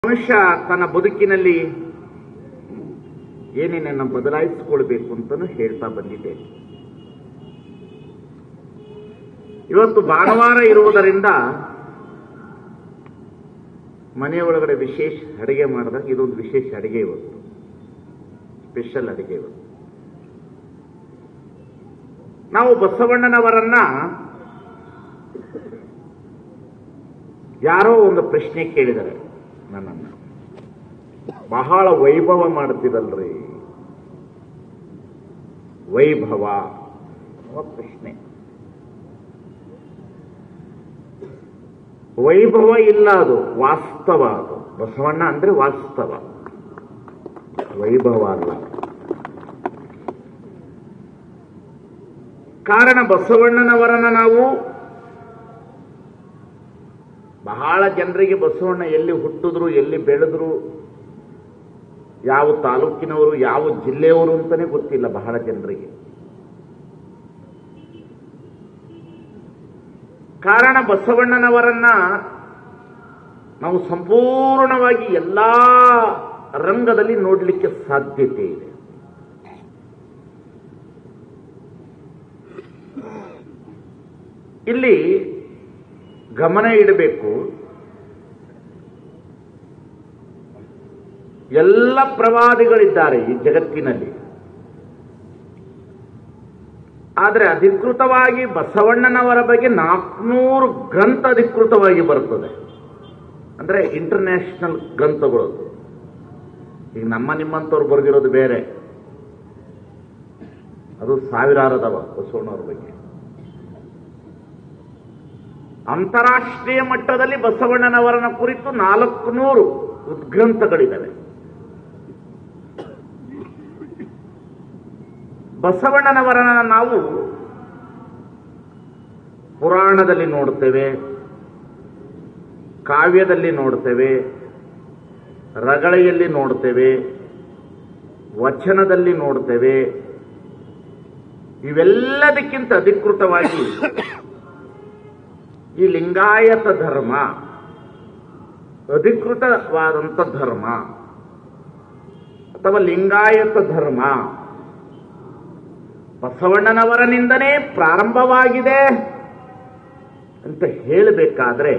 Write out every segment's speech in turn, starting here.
ಮನುಷ್ಯ ತನ್ನ ಬದುಕಿನಲ್ಲಿ ಏನೇನನ್ನ ಬದಲಾಯಿಸಿಕೊಳ್ಬೇಕು ಅಂತಲೂ ಹೇಳ್ತಾ ಬಂದಿದೆ ಇವತ್ತು ಭಾನುವಾರ ಇರುವುದರಿಂದ ಮನೆಯೊಳಗಡೆ ವಿಶೇಷ ಅಡಿಗೆ ಮಾಡಿದಾಗ ಇದೊಂದು ವಿಶೇಷ ಅಡಿಗೆ ಇವತ್ತು ಸ್ಪೆಷಲ್ ಅಡಿಗೆ ಇವತ್ತು ನಾವು ಬಸವಣ್ಣನವರನ್ನ ಯಾರೋ ಒಂದು ಪ್ರಶ್ನೆ ಕೇಳಿದ್ದಾರೆ ನನ್ನನ್ನು ಬಹಳ ವೈಭವ ಮಾಡ್ತಿರಲ್ರಿ ವೈಭವ ಅನ್ನುವ ಪ್ರಶ್ನೆ ವೈಭವ ಇಲ್ಲ ಅದು ವಾಸ್ತವ ಅದು ಬಸವಣ್ಣ ಅಂದ್ರೆ ವಾಸ್ತವ ವೈಭವ ಅಲ್ಲ ಕಾರಣ ಬಸವಣ್ಣನವರನ್ನ ನಾವು ಬಹಳ ಜನರಿಗೆ ಬಸವಣ್ಣ ಎಲ್ಲಿ ಹುಟ್ಟಿದ್ರು ಎಲ್ಲಿ ಬೆಳೆದ್ರು ಯಾವ ತಾಲೂಕಿನವರು ಯಾವ ಜಿಲ್ಲೆಯವರು ಅಂತಾನೆ ಗೊತ್ತಿಲ್ಲ ಬಹಳ ಜನರಿಗೆ ಕಾರಣ ಬಸವಣ್ಣನವರನ್ನ ನಾವು ಸಂಪೂರ್ಣವಾಗಿ ಎಲ್ಲಾ ರಂಗದಲ್ಲಿ ನೋಡಲಿಕ್ಕೆ ಸಾಧ್ಯತೆ ಇದೆ ಇಲ್ಲಿ ಗಮನ ಇಡಬೇಕು ಎಲ್ಲ ಪ್ರವಾದಿಗಳಿದ್ದಾರೆ ಈ ಜಗತ್ತಿನಲ್ಲಿ ಆದರೆ ಅಧಿಕೃತವಾಗಿ ಬಸವಣ್ಣನವರ ಬಗ್ಗೆ ನಾಲ್ಕುನೂರು ಗ್ರಂಥ ಅಧಿಕೃತವಾಗಿ ಬರ್ತದೆ ಅಂದ್ರೆ ಇಂಟರ್ನ್ಯಾಷನಲ್ ಗ್ರಂಥಗಳು ಅದು. ಈಗ ನಮ್ಮ ನಿಮ್ಮಂಥವ್ರು ಬರೆದಿರೋದು ಬೇರೆ ಅದು ಸಾವಿರಾರದವ ಬಸವಣ್ಣವ್ರ ಬಗ್ಗೆ ಅಂತಾರಾಷ್ಟ್ರೀಯ ಮಟ್ಟದಲ್ಲಿ ಬಸವಣ್ಣನವರನ್ನ ಕುರಿತು ನಾಲ್ಕು ನೂರು ಉದ್ಗ್ರಂಥಗಳಿದ್ದಾವೆ ಬಸವಣ್ಣನವರನ್ನ ನಾವು ಪುರಾಣದಲ್ಲಿ ನೋಡ್ತೇವೆ ಕಾವ್ಯದಲ್ಲಿ ನೋಡ್ತೇವೆ ರಗಳೆಯಲ್ಲಿ ನೋಡ್ತೇವೆ ವಚನದಲ್ಲಿ ನೋಡ್ತೇವೆ ಇವೆಲ್ಲದಕ್ಕಿಂತ ಅಧಿಕೃತವಾಗಿ ಈ ಲಿಂಗಾಯತ ಧರ್ಮ ಅಧಿಕೃತವಾದಂಥ ಧರ್ಮ ಅಥವಾ ಲಿಂಗಾಯತ ಧರ್ಮ ಬಸವಣ್ಣನವರನಿಂದನೇ ಪ್ರಾರಂಭವಾಗಿದೆ ಅಂತ ಹೇಳಬೇಕಾದ್ರೆ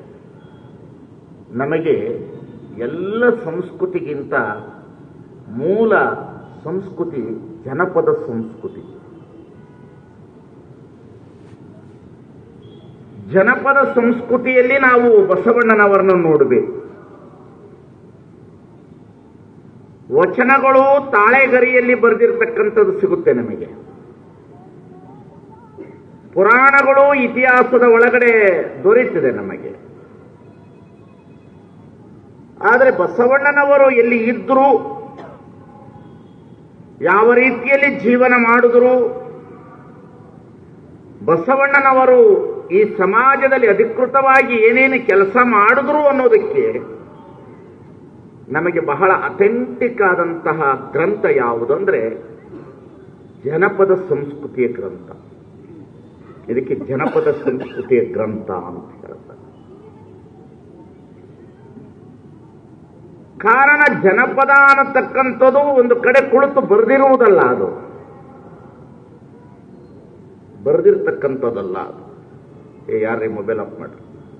ನಮಗೆ ಎಲ್ಲ ಸಂಸ್ಕೃತಿಗಿಂತ ಮೂಲ ಸಂಸ್ಕೃತಿ ಜನಪದ ಸಂಸ್ಕೃತಿ ಜನಪದ ಸಂಸ್ಕೃತಿಯಲ್ಲಿ ನಾವು ಬಸವಣ್ಣನವರನ್ನು ನೋಡಬೇಕು ವಚನಗಳು ತಾಳೆಗರಿಯಲ್ಲಿ ಬರೆದಿರ್ತಕ್ಕಂಥದ್ದು ಸಿಗುತ್ತೆ ನಮಗೆ ಪುರಾಣಗಳು ಇತಿಹಾಸದ ಒಳಗಡೆ ದೊರೆತಿದೆ ನಮಗೆ ಆದರೆ ಬಸವಣ್ಣನವರು ಎಲ್ಲಿ ಇದ್ರು ಯಾವ ರೀತಿಯಲ್ಲಿ ಜೀವನ ಮಾಡಿದ್ರು ಬಸವಣ್ಣನವರು ಈ ಸಮಾಜದಲ್ಲಿ ಅಧಿಕೃತವಾಗಿ ಏನೇನು ಕೆಲಸ ಮಾಡಿದ್ರು ಅನ್ನೋದಕ್ಕೆ ನಮಗೆ ಬಹಳ ಅಥೆಂಟಿಕ್ ಆದಂತಹ ಗ್ರಂಥ ಯಾವುದು ಅಂದ್ರೆ ಜನಪದ ಸಂಸ್ಕೃತಿಯ ಗ್ರಂಥ ಇದಕ್ಕೆ ಜನಪದ ಸಂಸ್ಕೃತಿಯ ಗ್ರಂಥ ಅಂತ ಹೇಳ್ತಾರೆ ಕಾರಣ ಜನಪದ ಅನ್ನತಕ್ಕಂಥದ್ದು ಒಂದು ಕಡೆ ಕುಳಿತು ಬರೆದಿರುವುದಲ್ಲ ಅದು ಬರೆದಿರ್ತಕ್ಕಂಥದ್ದಲ್ಲ ಅದು ಏ ಯಾರೇ ಮೊಬೈಲ್ ಆಫ್ ಮಾಡ್ರಿ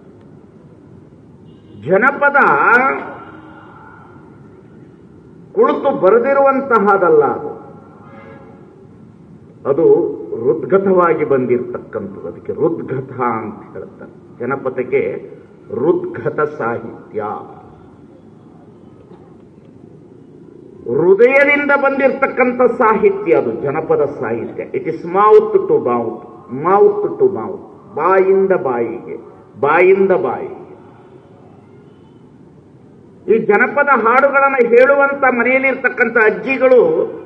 ಜನಪದ ಕುಳಿತು ಬರೆದಿರುವಂತಹದಲ್ಲ ಅದು ಅದು ಹೃದ್ಗತವಾಗಿ ಬಂದಿರತಕ್ಕಂಥದ್ದು ಅದಕ್ಕೆ ಹೃದ್ಗತ ಅಂತ ಹೇಳ್ತಾರೆ ಜನಪದಕ್ಕೆ ಹೃದ್ಗತ ಸಾಹಿತ್ಯ ಹೃದಯದಿಂದ ಬಂದಿರತಕ್ಕಂಥ ಸಾಹಿತ್ಯ ಅದು ಜನಪದ ಸಾಹಿತ್ಯ it is mouth to mouth mouth to mouth ಬಾಯಿಂದ ಬಾಯಿಗೆ ಬಾಯಿಂದ ಬಾಯಿಗೆ ಈ ಜನಪದ ಹಾಡುಗಳನ್ನು ಹೇಳುವಂತ ಮನೆಯಲ್ಲಿರ್ತಕ್ಕಂಥ ಅಜ್ಜಿಗಳು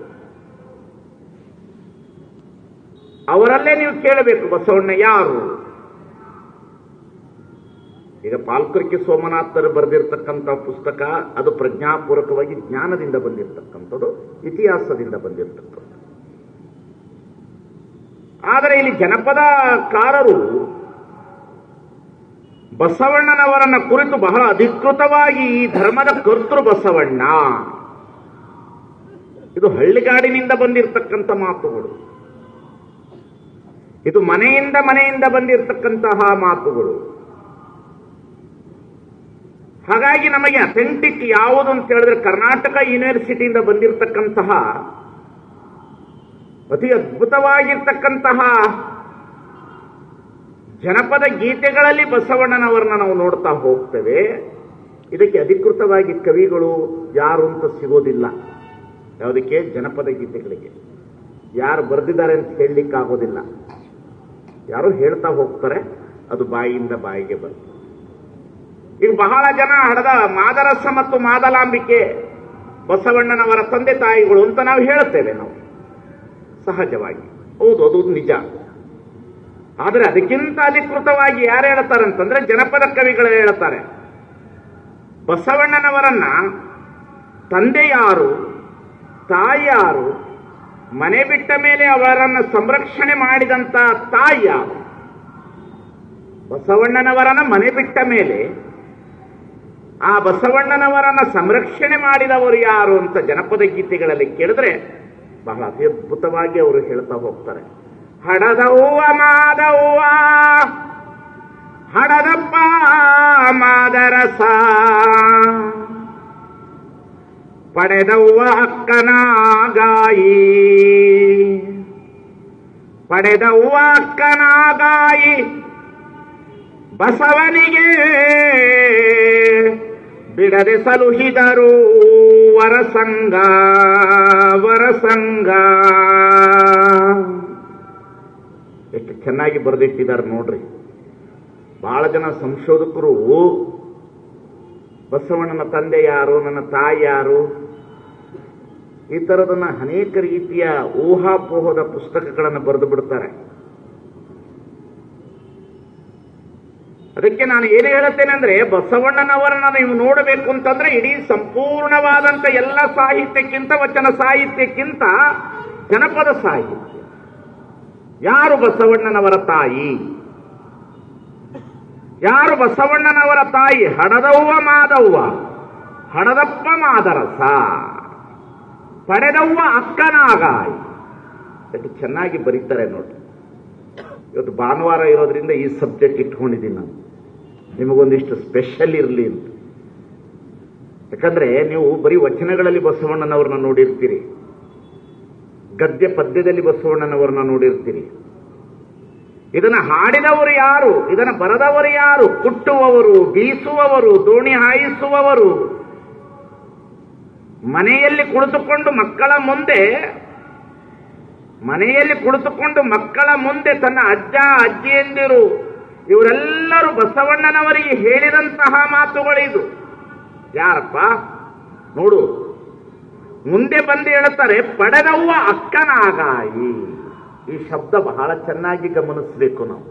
ಅವರಲ್ಲೇ ನೀವು ಕೇಳಬೇಕು ಬಸವಣ್ಣ ಯಾರು ಈಗ ಪಾಲ್ಕುರ್ಕಿ ಸೋಮನಾಥರು ಬರೆದಿರ್ತಕ್ಕಂಥ ಪುಸ್ತಕ ಅದು ಪ್ರಜ್ಞಾಪೂರ್ವಕವಾಗಿ ಜ್ಞಾನದಿಂದ ಬಂದಿರತಕ್ಕಂಥದ್ದು ಇತಿಹಾಸದಿಂದ ಬಂದಿರತಕ್ಕಂಥದ್ದು ಆದರೆ ಇಲ್ಲಿ ಜನಪದಕಾರರು ಬಸವಣ್ಣನವರನ್ನ ಕುರಿತು ಬಹಳ ಅಧಿಕೃತವಾಗಿ ಈ ಧರ್ಮದ ಕರ್ತೃ ಬಸವಣ್ಣ ಇದು ಹಳ್ಳಿಗಾಡಿನಿಂದ ಬಂದಿರತಕ್ಕಂಥ ಮಾತುಗಳು ಇದು ಮನೆಯಿಂದ ಮನೆಯಿಂದ ಬಂದಿರತಕ್ಕಂತಹ ಮಾತುಗಳು ಹಾಗಾಗಿ ನಮಗೆ ಅಥೆಂಟಿಕ್ ಯಾವುದು ಅಂತ ಹೇಳಿದ್ರೆ ಕರ್ನಾಟಕ ಯೂನಿವರ್ಸಿಟಿಯಿಂದ ಬಂದಿರತಕ್ಕಂತಹ ಅತಿ ಅದ್ಭುತವಾಗಿರ್ತಕ್ಕಂತಹ ಜನಪದ ಗೀತೆಗಳಲ್ಲಿ ಬಸವಣ್ಣನವರನ್ನ ನಾವು ನೋಡ್ತಾ ಹೋಗ್ತೇವೆ ಇದಕ್ಕೆ ಅಧಿಕೃತವಾಗಿ ಕವಿಗಳು ಯಾರು ಅಂತ ಸಿಗೋದಿಲ್ಲ ಯಾವುದಕ್ಕೆ ಜನಪದ ಗೀತೆಗಳಿಗೆ ಯಾರು ಬರೆದಿದ್ದಾರೆ ಅಂತ ಹೇಳಲಿಕ್ಕೆ ಆಗೋದಿಲ್ಲ ಯಾರು ಹೇಳ್ತಾ ಹೋಗ್ತಾರೆ ಅದು ಬಾಯಿಯಿಂದ ಬಾಯಿಗೆ ಬರ್ತದೆ ಈಗ ಬಹಳ ಜನ ಹಡದ ಮಾದರಸ ಮತ್ತು ಮಾದಲಾಂಬಿಕೆ ಬಸವಣ್ಣನವರ ತಂದೆ ತಾಯಿಗಳು ಅಂತ ನಾವು ಹೇಳುತ್ತೇವೆ ನಾವು ಸಹಜವಾಗಿ ಹೌದು ಅದು ನಿಜ ಆದರೆ ಅದಕ್ಕಿಂತ ಅಧಿಕೃತವಾಗಿ ಯಾರು ಹೇಳ್ತಾರೆ ಅಂತಂದ್ರೆ ಜನಪದ ಕವಿಗಳು ಹೇಳ್ತಾರೆ ಬಸವಣ್ಣನವರನ್ನ ತಂದೆ ಯಾರು ತಾಯಿ ಯಾರು ಮನೆ ಬಿಟ್ಟ ಮೇಲೆ ಅವರನ್ನು ಸಂರಕ್ಷಣೆ ಮಾಡಿದಂತ ತಾಯಿ ಯಾರು ಬಸವಣ್ಣನವರನ್ನ ಮನೆ ಬಿಟ್ಟ ಮೇಲೆ ಆ ಬಸವಣ್ಣನವರನ್ನ ಸಂರಕ್ಷಣೆ ಮಾಡಿದವರು ಯಾರು ಅಂತ ಜನಪದ ಗೀತೆಗಳಲ್ಲಿ ಕೇಳಿದ್ರೆ ಬಹಳ ಅತಿ ಅದ್ಭುತವಾಗಿ ಅವರು ಹೇಳ್ತಾ ಹೋಗ್ತಾರೆ ಹಡದವ್ವ ಮಾದವ್ವ ಹಡದಪ್ಪ ಮಾದರಸ ಪಡೆದವ್ವ ಅಕ್ಕನಾಗಾಯಿ ಪಡೆದವ್ವ ಅಕ್ಕನಾಗಾಯಿ ಬಸವನಿಗೆ ಬಿಡದೆ ಸಲುಹಿದರು ವರಸಂಗ ವರಸಂಗ ಎಷ್ಟು ಚೆನ್ನಾಗಿ ಬರೆದಿಟ್ಟಿದ್ದಾರೆ ನೋಡ್ರಿ ಬಹಳ ಜನ ಸಂಶೋಧಕರು ಬಸವಣ್ಣನ ತಂದೆ ಯಾರು ನನ್ನ ತಾಯಿ ಯಾರು ಈ ತರದನ್ನ ಅನೇಕ ರೀತಿಯ ಊಹಾಪೋಹದ ಪುಸ್ತಕಗಳನ್ನು ಬರೆದು ಬಿಡ್ತಾರೆ ಅದಕ್ಕೆ ನಾನು ಏನು ಹೇಳುತ್ತೇನೆ ಅಂದ್ರೆ ಬಸವಣ್ಣನವರನ್ನ ನೀವು ನೋಡಬೇಕು ಅಂತಂದ್ರೆ ಇಡೀ ಸಂಪೂರ್ಣವಾದಂತ ಎಲ್ಲ ಸಾಹಿತ್ಯಕ್ಕಿಂತ ವಚನ ಸಾಹಿತ್ಯಕ್ಕಿಂತ ಜನಪದ ಸಾಹಿತ್ಯ ಯಾರು ಬಸವಣ್ಣನವರ ತಾಯಿ ಯಾರು ಬಸವಣ್ಣನವರ ತಾಯಿ ಹಡದವ್ವ ಮಾದವ್ವ ಹಡದಪ್ಪ ಮಾದರಸ ಪಡೆದವ್ವ ಅಕ್ಕನಾಗಾಯಿ ಎಷ್ಟು ಚೆನ್ನಾಗಿ ಬರೀತಾರೆ ನೋಡಿ ಇವತ್ತು ಭಾನುವಾರ ಇರೋದ್ರಿಂದ ಈ ಸಬ್ಜೆಕ್ಟ್ ಇಟ್ಕೊಂಡಿದ್ದೀನಿ ನಾನು ನಿಮಗೊಂದಿಷ್ಟು ಸ್ಪೆಷಲ್ ಇರಲಿ ಅಂತ ಯಾಕಂದ್ರೆ ನೀವು ಬರೀ ವಚನಗಳಲ್ಲಿ ಬಸವಣ್ಣನವ್ರನ್ನ ನೋಡಿರ್ತೀರಿ ಗದ್ಯ ಪದ್ಯದಲ್ಲಿ ಬಸವಣ್ಣನವರನ್ನ ನೋಡಿರ್ತೀರಿ ಇದನ್ನ ಹಾಡಿದವರು ಯಾರು ಇದನ್ನ ಬರೆದವರು ಯಾರು ಕುಟ್ಟುವವರು ಬೀಸುವವರು ದೋಣಿ ಹಾಯಿಸುವವರು ಮನೆಯಲ್ಲಿ ಕುಳಿತುಕೊಂಡು ಮಕ್ಕಳ ಮುಂದೆ ಮನೆಯಲ್ಲಿ ಕುಳಿತುಕೊಂಡು ಮಕ್ಕಳ ಮುಂದೆ ತನ್ನ ಅಜ್ಜ ಅಜ್ಜಿಯಂದಿರು ಇವರೆಲ್ಲರೂ ಬಸವಣ್ಣನವರಿಗೆ ಹೇಳಿದಂತಹ ಮಾತುಗಳಿದು ಯಾರಪ್ಪ ನೋಡು ಮುಂದೆ ಬಂದು ಹೇಳುತ್ತಾರೆ ಪಡೆದವ್ವ ಅಕ್ಕನಾಗಾಯಿ ಈ ಶಬ್ದ ಬಹಳ ಚೆನ್ನಾಗಿ ಗಮನಿಸಬೇಕು ನಾವು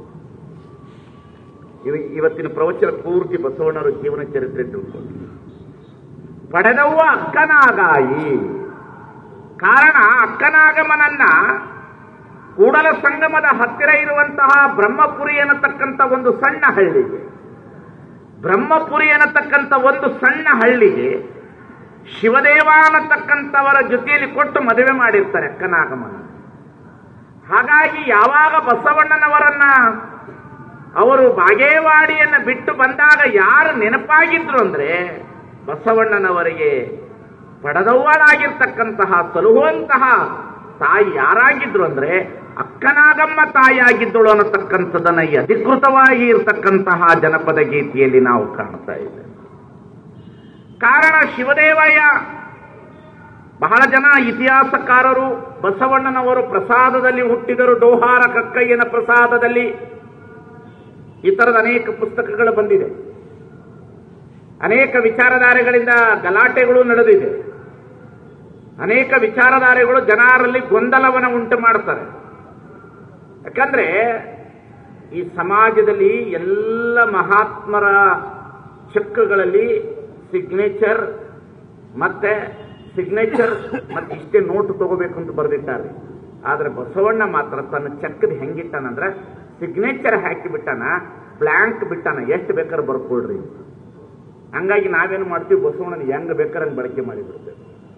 ಇವ- ಇವತ್ತಿನ ಪ್ರವಚನ ಪೂರ್ತಿ ಬಸವಣ್ಣರ ಜೀವನ ಚರಿತ್ರೆ ತಿಳ್ಕೊಂಡು ಪಡೆದವ್ವ ಅಕ್ಕನಾಗಾಯಿ ಕಾರಣ ಅಕ್ಕನಾಗಮನನ್ನ ಕೂಡಲ ಸಂಗಮದ ಹತ್ತಿರ ಇರುವಂತಹ ಬ್ರಹ್ಮಪುರಿ ಅನ್ನತಕ್ಕಂಥ ಒಂದು ಸಣ್ಣ ಹಳ್ಳಿಗೆ ಬ್ರಹ್ಮಪುರಿ ಅನ್ನತಕ್ಕಂಥ ಒಂದು ಸಣ್ಣ ಹಳ್ಳಿಗೆ ಶಿವದೇವ ಅನ್ನತಕ್ಕಂಥವರ ಜೊತೆಯಲ್ಲಿ ಕೊಟ್ಟು ಮದುವೆ ಮಾಡಿರ್ತಾರೆ ಅಕ್ಕನಾಗಮನ ಹಾಗಾಗಿ ಯಾವಾಗ ಬಸವಣ್ಣನವರನ್ನ ಅವರು ಬಾಗೇವಾಡಿಯನ್ನ ಬಿಟ್ಟು ಬಂದಾಗ ಯಾರು ನೆನಪಾಗಿದ್ರು ಅಂದ್ರೆ ಬಸವಣ್ಣನವರಿಗೆ ಪಡೆದವ್ವಳಾಗಿರ್ತಕ್ಕಂತಹ ಸಲುಹುವಂತಹ ತಾಯಿ ಯಾರಾಗಿದ್ರು ಅಂದ್ರೆ ಅಕ್ಕನಾಗಮ್ಮ ತಾಯಿಯಾಗಿದ್ದಳು ಅನ್ನತಕ್ಕಂಥದ್ದನ್ನ ಈ ಅಧಿಕೃತವಾಗಿ ಇರತಕ್ಕಂತಹ ಜನಪದ ಗೀತೆಯಲ್ಲಿ ನಾವು ಕಾಣ್ತಾ ಇದ್ದೇವೆ ಕಾರಣ ಶಿವದೇವಯ್ಯ ಬಹಳ ಜನ ಇತಿಹಾಸಕಾರರು ಬಸವಣ್ಣನವರು ಪ್ರಸಾದದಲ್ಲಿ ಹುಟ್ಟಿದರು ಡೋಹಾರ ಕಕ್ಕಯ್ಯನ ಪ್ರಸಾದದಲ್ಲಿ ಈ ತರದ ಅನೇಕ ಪುಸ್ತಕಗಳು ಬಂದಿದೆ ಅನೇಕ ವಿಚಾರಧಾರೆಗಳಿಂದ ಗಲಾಟೆಗಳು ನಡೆದಿದೆ ಅನೇಕ ವಿಚಾರಧಾರೆಗಳು ಜನರಲ್ಲಿ ಗೊಂದಲವನ್ನು ಉಂಟು ಮಾಡ್ತಾರೆ ಯಾಕಂದ್ರೆ ಈ ಸಮಾಜದಲ್ಲಿ ಎಲ್ಲ ಮಹಾತ್ಮರ ಚೆಕ್ಗಳಲ್ಲಿ ಸಿಗ್ನೇಚರ್ ಮತ್ತೆ ಸಿಗ್ನೇಚರ್ ಮತ್ತೆ ಇಷ್ಟೇ ನೋಟು ತಗೋಬೇಕು ಅಂತ ಬರೆದಿದ್ದಾರೆ ಆದ್ರೆ ಬಸವಣ್ಣ ಮಾತ್ರ ತನ್ನ ಚೆಕ್ಕದ ಹೆಂಗಿಟ್ಟಾನಂದ್ರೆ ಸಿಗ್ನೇಚರ್ ಹಾಕಿಬಿಟ್ಟಾನ ಬ್ಲ್ಯಾಂಕ್ ಬಿಟ್ಟಾನ ಎಷ್ಟು ಬೇಕಾದ್ರೆ ಬರ್ಕೊಳ್ರಿ ಅಂತ. ಹಂಗಾಗಿ ನಾವೇನು ಮಾಡ್ತೀವಿ ಬಸವಣ್ಣನ ಹೆಂಗ್ ಬೇಕಾದ್ರೆ ಹಂಗ್ ಬಳಕೆ ಮಾಡಿಬಿಡ್ತೇವೆ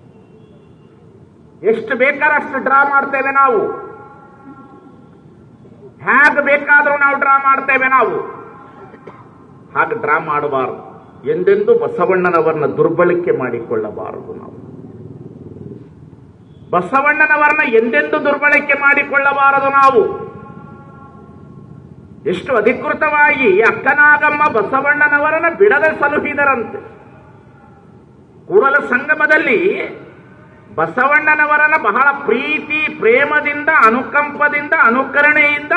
ಎಷ್ಟು ಬೇಕಾದ್ರೆ ಅಷ್ಟು ಡ್ರಾ ಮಾಡ್ತೇವೆ ನಾವು ಹೇಗೆ ಬೇಕಾದ್ರೂ ನಾವು ಡ್ರಾ ಮಾಡ್ತೇವೆ ನಾವು ಹಾಗೆ ಡ್ರಾ ಮಾಡಬಾರದು ಎಂದೆಂದೂ ಬಸವಣ್ಣನವರನ್ನ ದುರ್ಬಳಕೆ ಮಾಡಿಕೊಳ್ಳಬಾರದು ನಾವು ಬಸವಣ್ಣನವರನ್ನ ಎಂದೆಂದೂ ದುರ್ಬಳಕೆ ಮಾಡಿಕೊಳ್ಳಬಾರದು ನಾವು ಎಷ್ಟು ಅಧಿಕೃತವಾಗಿ ಅಕ್ಕನಾಗಮ್ಮ ಬಸವಣ್ಣನವರನ್ನ ಬಿಡದೆ ಸಲುಹಿದರಂತೆ ಕೂಡಲ ಸಂಗಮದಲ್ಲಿ ಬಸವಣ್ಣನವರನ್ನ ಬಹಳ ಪ್ರೀತಿ ಪ್ರೇಮದಿಂದ ಅನುಕಂಪದಿಂದ ಅನುಕರಣೆಯಿಂದ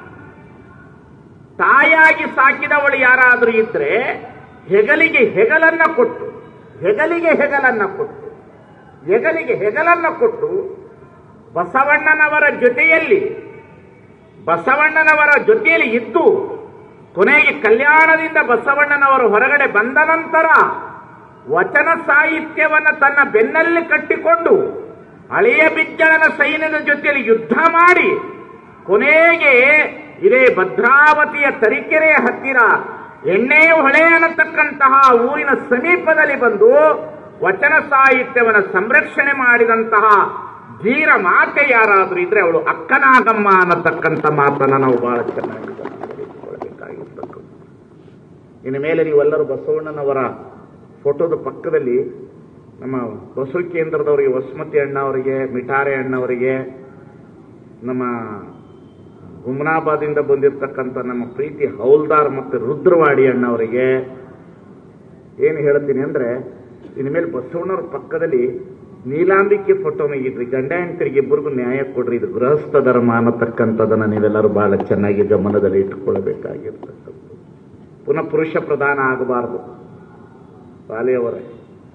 ತಾಯಾಗಿ ಸಾಕಿದವಳು ಯಾರಾದರೂ ಇದ್ರೆ ಹೆಗಲಿಗೆ ಹೆಗಲನ್ನ ಕೊಟ್ಟು ಹೆಗಲಿಗೆ ಹೆಗಲನ್ನ ಕೊಟ್ಟು ಹೆಗಲಿಗೆ ಹೆಗಲನ್ನ ಕೊಟ್ಟು ಬಸವಣ್ಣನವರ ಜೊತೆಯಲ್ಲಿ ಬಸವಣ್ಣನವರ ಜೊತೆಯಲ್ಲಿ ಇದ್ದು ಕೊನೆಗೆ ಕಲ್ಯಾಣದಿಂದ ಬಸವಣ್ಣನವರು ಹೊರಗಡೆ ಬಂದ ನಂತರ ವಚನ ಸಾಹಿತ್ಯವನ್ನ ತನ್ನ ಬೆನ್ನಲ್ಲಿ ಕಟ್ಟಿಕೊಂಡು ಹಳೆಯ ಬಿಜ್ಜಳನ ಸೈನ್ಯದ ಜೊತೆಯಲ್ಲಿ ಯುದ್ಧ ಮಾಡಿ ಕೊನೆಗೆ ಇದೇ ಭದ್ರಾವತಿಯ ತರೀಕೆರೆಯ ಹತ್ತಿರ ಎಣ್ಣೆ ಹೊಳೆ ಅನ್ನತಕ್ಕಂತಹ ಊರಿನ ಸಮೀಪದಲ್ಲಿ ಬಂದು ವಚನ ಸಾಹಿತ್ಯವನ್ನು ಸಂರಕ್ಷಣೆ ಮಾಡಿದಂತಹ ಧೀರ ಮಾತೆ ಯಾರಾದರೂ ಇದ್ರೆ ಅವಳು ಅಕ್ಕನಾಗಮ್ಮ ಅನ್ನತಕ್ಕಂಥ ಮಾತನ್ನ ನಾವು ಬಹಳ ಚೆನ್ನಾಗಿ ಗಮನದಲ್ಲಿಟ್ಕೊಳ್ಬೇಕಾಗಿರ್ತಕ್ಕಂಥ ಇನ್ನು ಮೇಲೆ ನೀವೆಲ್ಲರೂ ಬಸವಣ್ಣನವರ ಫೋಟೋದ ಪಕ್ಕದಲ್ಲಿ ನಮ್ಮ ಬಸವ ಕೇಂದ್ರದವರಿಗೆ ವಸುಮತಿ ಅಣ್ಣವರಿಗೆ ಮಿಠಾರೆ ಅಣ್ಣವರಿಗೆ ನಮ್ಮ ಹುಮ್ನಾಬಾದಿಂದ ಬಂದಿರತಕ್ಕಂಥ ನಮ್ಮ ಪ್ರೀತಿ ಹೌಲ್ದಾರ್ ಮತ್ತು ರುದ್ರವಾಡಿ ಅಣ್ಣವರಿಗೆ ಏನು ಹೇಳ್ತೀನಿ ಅಂದ್ರೆ ಇನ್ಮೇಲೆ ಬಸವಣ್ಣವ್ರ ಪಕ್ಕದಲ್ಲಿ ನೀಲಾಂಬಿಕೆ ಫೋಟೋನ ಇಡ್ರಿ ಗಂಡ ಹೆಂಡತಿರಿಗೆ ಇಬ್ಬರಿಗೂ ನ್ಯಾಯ ಕೊಡ್ರಿ ಇದು ಗೃಹಸ್ಥ ಧರ್ಮ ಅನ್ನತಕ್ಕಂಥದ್ದನ್ನ ನೀವೆಲ್ಲರೂ ಬಹಳ ಚೆನ್ನಾಗಿ ಗಮನದಲ್ಲಿ ಇಟ್ಟುಕೊಳ್ಳಬೇಕಾಗಿರ್ತಕ್ಕಂಥದ್ದು ಪುನಃ ಪುರುಷ ಪ್ರಧಾನ ಆಗಬಾರದು ಬಾಲೆಯವರೇ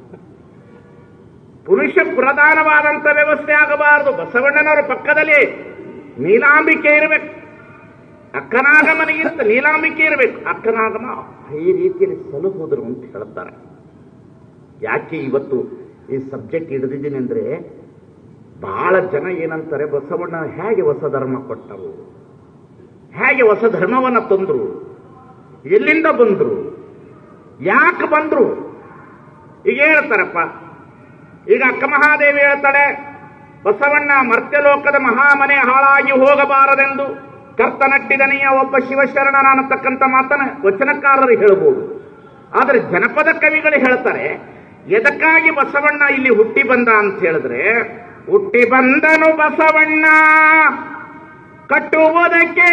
ಪುರುಷ ಪ್ರಧಾನವಾದಂಥ ವ್ಯವಸ್ಥೆ ಆಗಬಾರದು ಬಸವಣ್ಣನವರ ಪಕ್ಕದಲ್ಲಿ ನೀಲಾಂಬಿಕೆ ಇರಬೇಕು ಅಕ್ಕನಾಗಮನಿಗಿಂತ ನೀಲಾಂಬಿಕೆ ಇರಬೇಕು ಅಕ್ಕನಾಗಮ ಈ ರೀತಿಯಲ್ಲಿ ಸಲುಹುದರು ಅಂತ ಹೇಳ್ತಾರೆ ಯಾಕೆ ಇವತ್ತು ಈ ಸಬ್ಜೆಕ್ಟ್ ಹಿಡಿದಿದ್ದೀನಿ ಅಂದ್ರೆ ಬಹಳ ಜನ ಏನಂತಾರೆ ಬಸವಣ್ಣ ಹೇಗೆ ಹೊಸ ಧರ್ಮ ಕೊಟ್ಟರು ಹೇಗೆ ಹೊಸ ಧರ್ಮವನ್ನ ತಂದ್ರು ಎಲ್ಲಿಂದ ಬಂದ್ರು ಯಾಕೆ ಬಂದ್ರು ಈಗ ಹೇಳ್ತಾರಪ್ಪ ಈಗ ಅಕ್ಕ ಮಹಾದೇವಿ ಹೇಳ್ತಾಳೆ ಬಸವಣ್ಣ ಮರ್ತ್ಯಲೋಕದ ಮಹಾಮನೆ ಹಾಳಾಗಿ ಹೋಗಬಾರದೆಂದು ಕರ್ತನಟ್ಟಿದನೆಯ ಒಬ್ಬ ಶಿವಶರಣನ ಅನ್ನತಕ್ಕಂಥ ಮಾತನ್ನ ವಚನಕಾರರು ಹೇಳ್ಬೋದು ಆದರೆ ಜನಪದ ಕವಿಗಳು ಹೇಳ್ತಾರೆ ಎದಕ್ಕಾಗಿ ಬಸವಣ್ಣ ಇಲ್ಲಿ ಹುಟ್ಟಿ ಬಂದ ಅಂತ ಹೇಳಿದ್ರೆ ಹುಟ್ಟಿ ಬಂದನು ಬಸವಣ್ಣ ಕಟ್ಟುವುದಕ್ಕೆ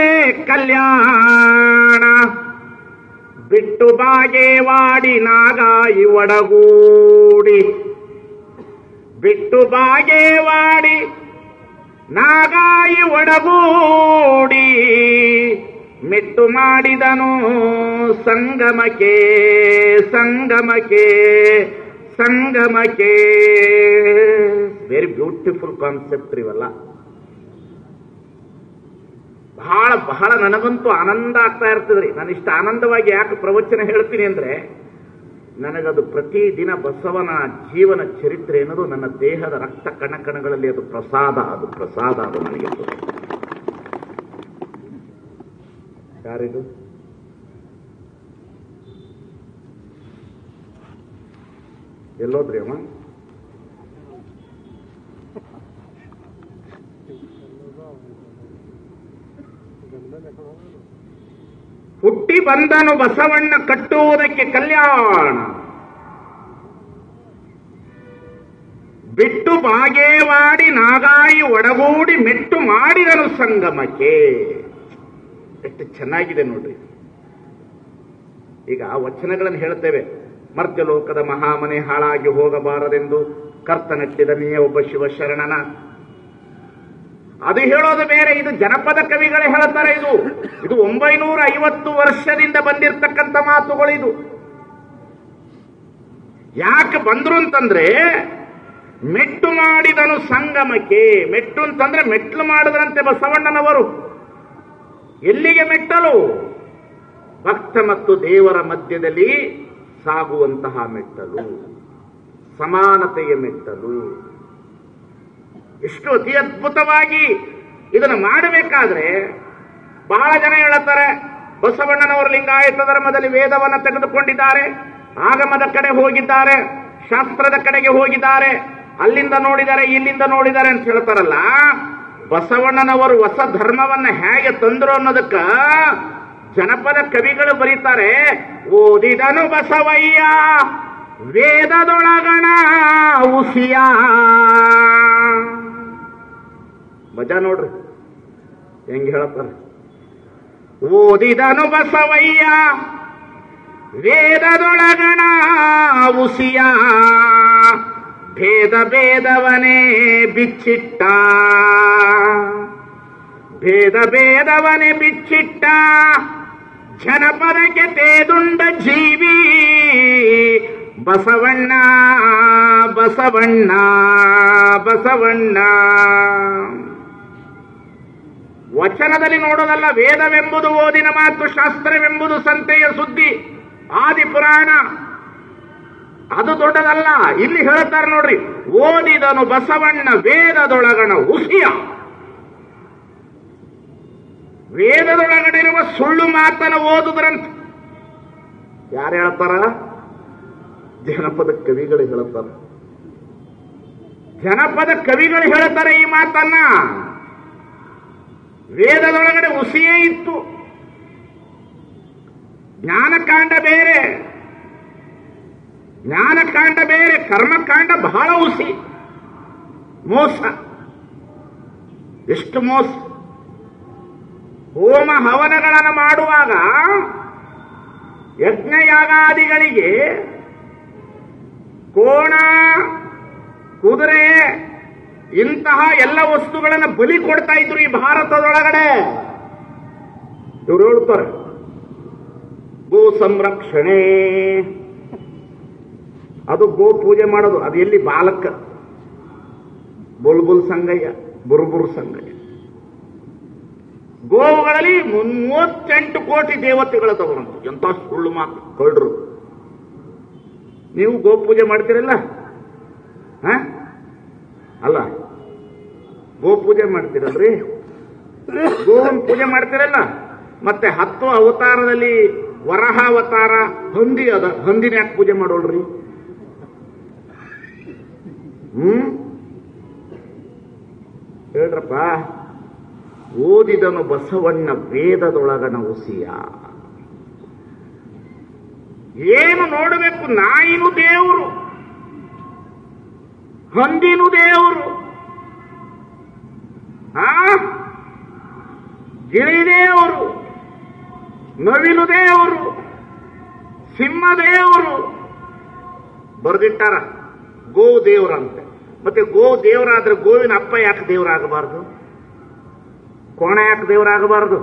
ಕಲ್ಯಾಣ ಬಿಟ್ಟು ಬಾಗೇವಾಡಿ ನಾಗಾಯಿ ಒಡಗೂಡಿ ಬಿಟ್ಟು ಬಾಗೇವಾಡಿ ನಾಗಾಯಿ ಒಡಗೂಡಿ ಮೆಟ್ಟು ಮಾಡಿದನು ಸಂಗಮಕ್ಕೆ ಸಂಗಮಕ್ಕೆ ಸಂಗಮಕ್ಕೆ ವೆರಿ ಬ್ಯೂಟಿಫುಲ್ ಕಾನ್ಸೆಪ್ಟ್ ಇವೆಲ್ಲ ಬಹಳ ಬಹಳ ನನಗಂತೂ ಆನಂದ ಆಗ್ತಾ ಇರ್ತದ್ರಿ ನಾನು ಇಷ್ಟು ಆನಂದವಾಗಿ ಯಾಕೆ ಪ್ರವಚನ ಹೇಳ್ತೀನಿ ಅಂದ್ರೆ ನನಗದು ಪ್ರತಿದಿನ ಬಸವನ ಜೀವನ ಚರಿತ್ರೆ ಅನ್ನೋದು ನನ್ನ ದೇಹದ ರಕ್ತ ಕಣಕಣಗಳಲ್ಲಿ ಅದು ಪ್ರಸಾದ ಅದು ಪ್ರಸಾದ ಅದು ನನಗೆ ಯಾರಿದು ಎಲ್ಲೋದ್ರಿ ಅಮ್ಮ ಹುಟ್ಟಿ ಬಂದನು ಬಸವಣ್ಣ ಕಟ್ಟುವುದಕ್ಕೆ ಕಲ್ಯಾಣ ಬಿಟ್ಟು ಬಾಗೇವಾಡಿ ನಾಗಾಯಿ ಒಡಗೂಡಿ ಮೆಟ್ಟು ಮಾಡಿದನು ಸಂಗಮಕ್ಕೆ ಎಷ್ಟು ಚೆನ್ನಾಗಿದೆ ನೋಡ್ರಿ ಈಗ ವಚನಗಳನ್ನು ಹೇಳ್ತೇವೆ ಮರ್ತ್ಯಲೋಕದ ಮಹಾಮನೆ ಹಾಳಾಗಿ ಹೋಗಬಾರದೆಂದು ಕರ್ತನಟ್ಟಿದ ನೀ ಒಬ್ಬ ಶಿವಶರಣನ ಅದು ಹೇಳೋದು ಬೇರೆ ಇದು ಜನಪದ ಕವಿಗಳೇ ಹೇಳ್ತಾರೆ ಇದು ಇದು ಒಂಬೈನೂರ ಐವತ್ತು ವರ್ಷದಿಂದ ಬಂದಿರತಕ್ಕಂಥ ಮಾತುಗಳು ಇದು ಯಾಕೆ ಬಂದ್ರು ಅಂತಂದ್ರೆ ಮೆಟ್ಟು ಮಾಡಿದನು ಸಂಗಮಕ್ಕೆ ಮೆಟ್ಟು ಅಂತಂದ್ರೆ ಮೆಟ್ಲು ಮಾಡಿದ್ರಂತೆ ಬಸವಣ್ಣನವರು ಎಲ್ಲಿಗೆ ಮೆಟ್ಟಲು ಭಕ್ತ ಮತ್ತು ದೇವರ ಮಧ್ಯದಲ್ಲಿ ಸಾಗುವಂತಹ ಮೆಟ್ಟಲು ಸಮಾನತೆಯ ಮೆಟ್ಟಲು ಎಷ್ಟು ಅತಿ ಅದ್ಭುತವಾಗಿ ಇದನ್ನು ಮಾಡಬೇಕಾದ್ರೆ ಬಹಳ ಜನ ಹೇಳುತ್ತಾರೆ ಬಸವಣ್ಣನವರು ಲಿಂಗಾಯತ ಧರ್ಮದಲ್ಲಿ ವೇದವನ್ನು ತೆಗೆದುಕೊಂಡಿದ್ದಾರೆ ಆಗಮದ ಕಡೆ ಹೋಗಿದ್ದಾರೆ ಶಾಸ್ತ್ರದ ಕಡೆಗೆ ಹೋಗಿದ್ದಾರೆ ಅಲ್ಲಿಂದ ನೋಡಿದ್ದಾರೆ ಇಲ್ಲಿಂದ ನೋಡಿದ್ದಾರೆ ಅಂತ ಹೇಳ್ತಾರಲ್ಲ ಬಸವಣ್ಣನವರು ಹೊಸ ಧರ್ಮವನ್ನ ಹೇಗೆ ತಂದ್ರು ಅನ್ನೋದಕ್ಕ ಜನಪದ ಕವಿಗಳು ಬರೀತಾರೆ ಓದಿದನು ಬಸವಯ್ಯ ವೇದದೊಳಗಣ ಉಸಿಯ ಮಜಾ ನೋಡ್ರಿ ಹೆಂಗ್ ಹೇಳ್ತಾರೆ ಓದಿದನು ಬಸವಯ್ಯ ವೇದದೊಳಗಣ ಉಸಿಯ ಭೇದ ಭೇದವನೇ ಬಿಚ್ಚಿಟ್ಟ ಭೇದ ಭೇದವನೇ ಬಿಚ್ಚಿಟ್ಟ ಜನಪದಕ್ಕೆ ತೇದುಂಡ ಜೀವಿ ಬಸವಣ್ಣ ಬಸವಣ್ಣ ಬಸವಣ್ಣ ವಚನದಲ್ಲಿ ನೋಡೋದಲ್ಲ ವೇದವೆಂಬುದು ಓದಿನ ಮಾತು ಶಾಸ್ತ್ರವೆಂಬುದು ಸಂತೆಯ ಸುದ್ದಿ ಆದಿ ಪುರಾಣ ಅದು ದೊಡ್ಡದಲ್ಲ ಇಲ್ಲಿ ಹೇಳ್ತಾರೆ ನೋಡ್ರಿ ಓದಿದನು ಬಸವಣ್ಣ ವೇದದೊಳಗಣ ಉಸಿಯ ವೇದದೊಳಗಡೆ ಇರುವ ಸುಳ್ಳು ಮಾತನ್ನು ಓದುದ್ರಂತ ಯಾರು ಹೇಳ್ತಾರ ಜನಪದ ಕವಿಗಳು ಹೇಳ್ತಾರ ಜನಪದ ಕವಿಗಳು ಹೇಳ್ತಾರೆ ಈ ಮಾತನ್ನ ವೇದದೊಳಗಡೆ ಉಸಿಯೇ ಇತ್ತು ಜ್ಞಾನಕಾಂಡ ಬೇರೆ ಜ್ಞಾನಕಾಂಡ ಬೇರೆ ಕರ್ಮಕಾಂಡ ಬಹಳ ಉಸಿ ಮೋಸ ಎಷ್ಟು ಮೋಸ ಹೋಮ ಹವನಗಳನ್ನು ಮಾಡುವಾಗ ಯಜ್ಞಯಾಗಾದಿಗಳಿಗೆ ಕೋಣ ಕುದುರೆ ಇಂತಹ ಎಲ್ಲ ವಸ್ತುಗಳನ್ನು ಬಲಿ ಕೊಡ್ತಾ ಇದ್ರು ಈ ಭಾರತದೊಳಗಡೆ ಇವರು ಹೇಳ್ತಾರೆ ಗೋ ಸಂರಕ್ಷಣೆ ಅದು ಗೋ ಪೂಜೆ ಮಾಡೋದು ಅದು ಎಲ್ಲಿ ಬಾಲಕ ಬುಲ್ಬುಲ್ ಸಂಗಯ್ಯ ಬುರ್ಬುರ್ ಸಂಗಯ್ಯ ಗೋವುಗಳಲ್ಲಿ ಮೂವತ್ತೆಂಟು ಕೋಟಿ ದೇವತೆಗಳು ತಗೊಂಡು ಎಂತ ಸುಳ್ಳು ಮಾತು ಕಳ್ರು ನೀವು ಗೋ ಪೂಜೆ ಮಾಡ್ತೀರಲ್ಲ ಹ ಅಲ್ಲ ಗೋ ಪೂಜೆ ಮಾಡ್ತೀರಲ್ರಿ ಗೋವನ್ ಪೂಜೆ ಮಾಡ್ತೀರಲ್ಲ ಮತ್ತೆ ಹತ್ತು ಅವತಾರದಲ್ಲಿ ವರಹ ಅವತಾರ ಹಂದಿ ಅದ ಹಂದಿನ ಯಾಕೆ ಪೂಜೆ ಮಾಡೋಳ್ರಿ ಹ್ಮ್ ಹೇಳ್ರಪ್ಪ ಓದಿದನು ಬಸವಣ್ಣ ವೇದದೊಳಗಣ ಉಸಿಯ ಏನು ನೋಡಬೇಕು ನಾಯಿನು ದೇವರು ಹಂದಿನು ದೇವರು ಆ ಗಿಳಿ ದೇವರು ನವಿಲು ದೇವರು ಸಿಂಹ ದೇವರು ಬರೆದಿಟ್ಟಾರ ಗೋ ದೇವರಂತೆ ಮತ್ತೆ ಗೋ ದೇವರಾದ್ರೆ ಗೋವಿನ ಅಪ್ಪ ಯಾಕೆ ದೇವರಾಗಬಾರ್ದು ಕೋಣ ಯಾಕೆ ದೇವರಾಗಬಾರದು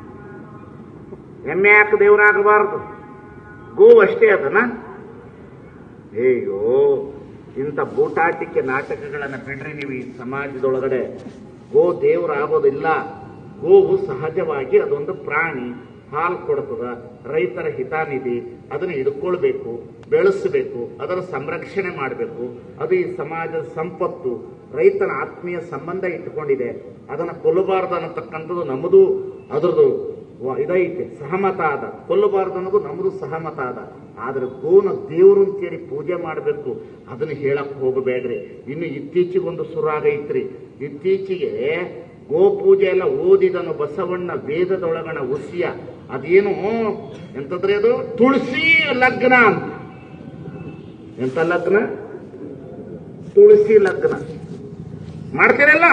ಎಮ್ಮೆ ಯಾಕೆ ದೇವರಾಗಬಾರದು ಗೋ ಅಷ್ಟೇ ಅದನ ಅಯ್ಯೋ ಇಂಥ ಬೂಟಾಟಿಕೆ ನಾಟಕಗಳನ್ನು ಬಿಡ್ರಿ ನೀವು ಈ ಸಮಾಜದೊಳಗಡೆ ಗೋ ದೇವರಾಗೋದಿಲ್ಲ ಗೋವು ಸಹಜವಾಗಿ ಅದೊಂದು ಪ್ರಾಣಿ ಹಾಲು ಕೊಡ್ತದ ರೈತರ ಹಿತಾನಿಧಿ ಅದನ್ನು ಹಿಡ್ಕೊಳ್ಬೇಕು ಬೆಳೆಸಬೇಕು ಅದರ ಸಂರಕ್ಷಣೆ ಮಾಡಬೇಕು ಅದು ಈ ಸಮಾಜದ ಸಂಪತ್ತು ರೈತನ ಆತ್ಮೀಯ ಸಂಬಂಧ ಇಟ್ಟುಕೊಂಡಿದೆ ಅದನ್ನು ಕೊಲ್ಲಬಾರದು ಅನ್ನತಕ್ಕಂಥದ್ದು ನಮ್ಮದು ಅದರದು ವ- ಇದೈತೆ ಸಹಮತ ಅದ ಕೊಲ್ಲಬಾರದು ಅನ್ನೋದು ನಮ್ಮದು ಸಹಮತ ಅದ ಆದ್ರೆ ಗೋನ ದೇವರು ಅಂತೇಳಿ ಪೂಜೆ ಮಾಡಬೇಕು ಅದನ್ನ ಹೇಳಕ್ ಹೋಗಬೇಡ್ರಿ ಇನ್ನು ಇತ್ತೀಚೆಗೊಂದು ಸುರಾಗೈತ್ರಿ ಇತ್ತೀಚೆಗೆ ಗೋ ಪೂಜೆ ಎಲ್ಲ ಓದಿದನು ಬಸವಣ್ಣ ವೇದದೊಳಗಣ ಉಸಿಯ ಅದೇನು ಎಂತದ್ರಿ ಅದು ತುಳಸಿ ಲಗ್ನ ಅಂತ ಎಂತ ಲಗ್ನ ತುಳಸಿ ಲಗ್ನ ಮಾಡ್ತೀರಲ್ಲ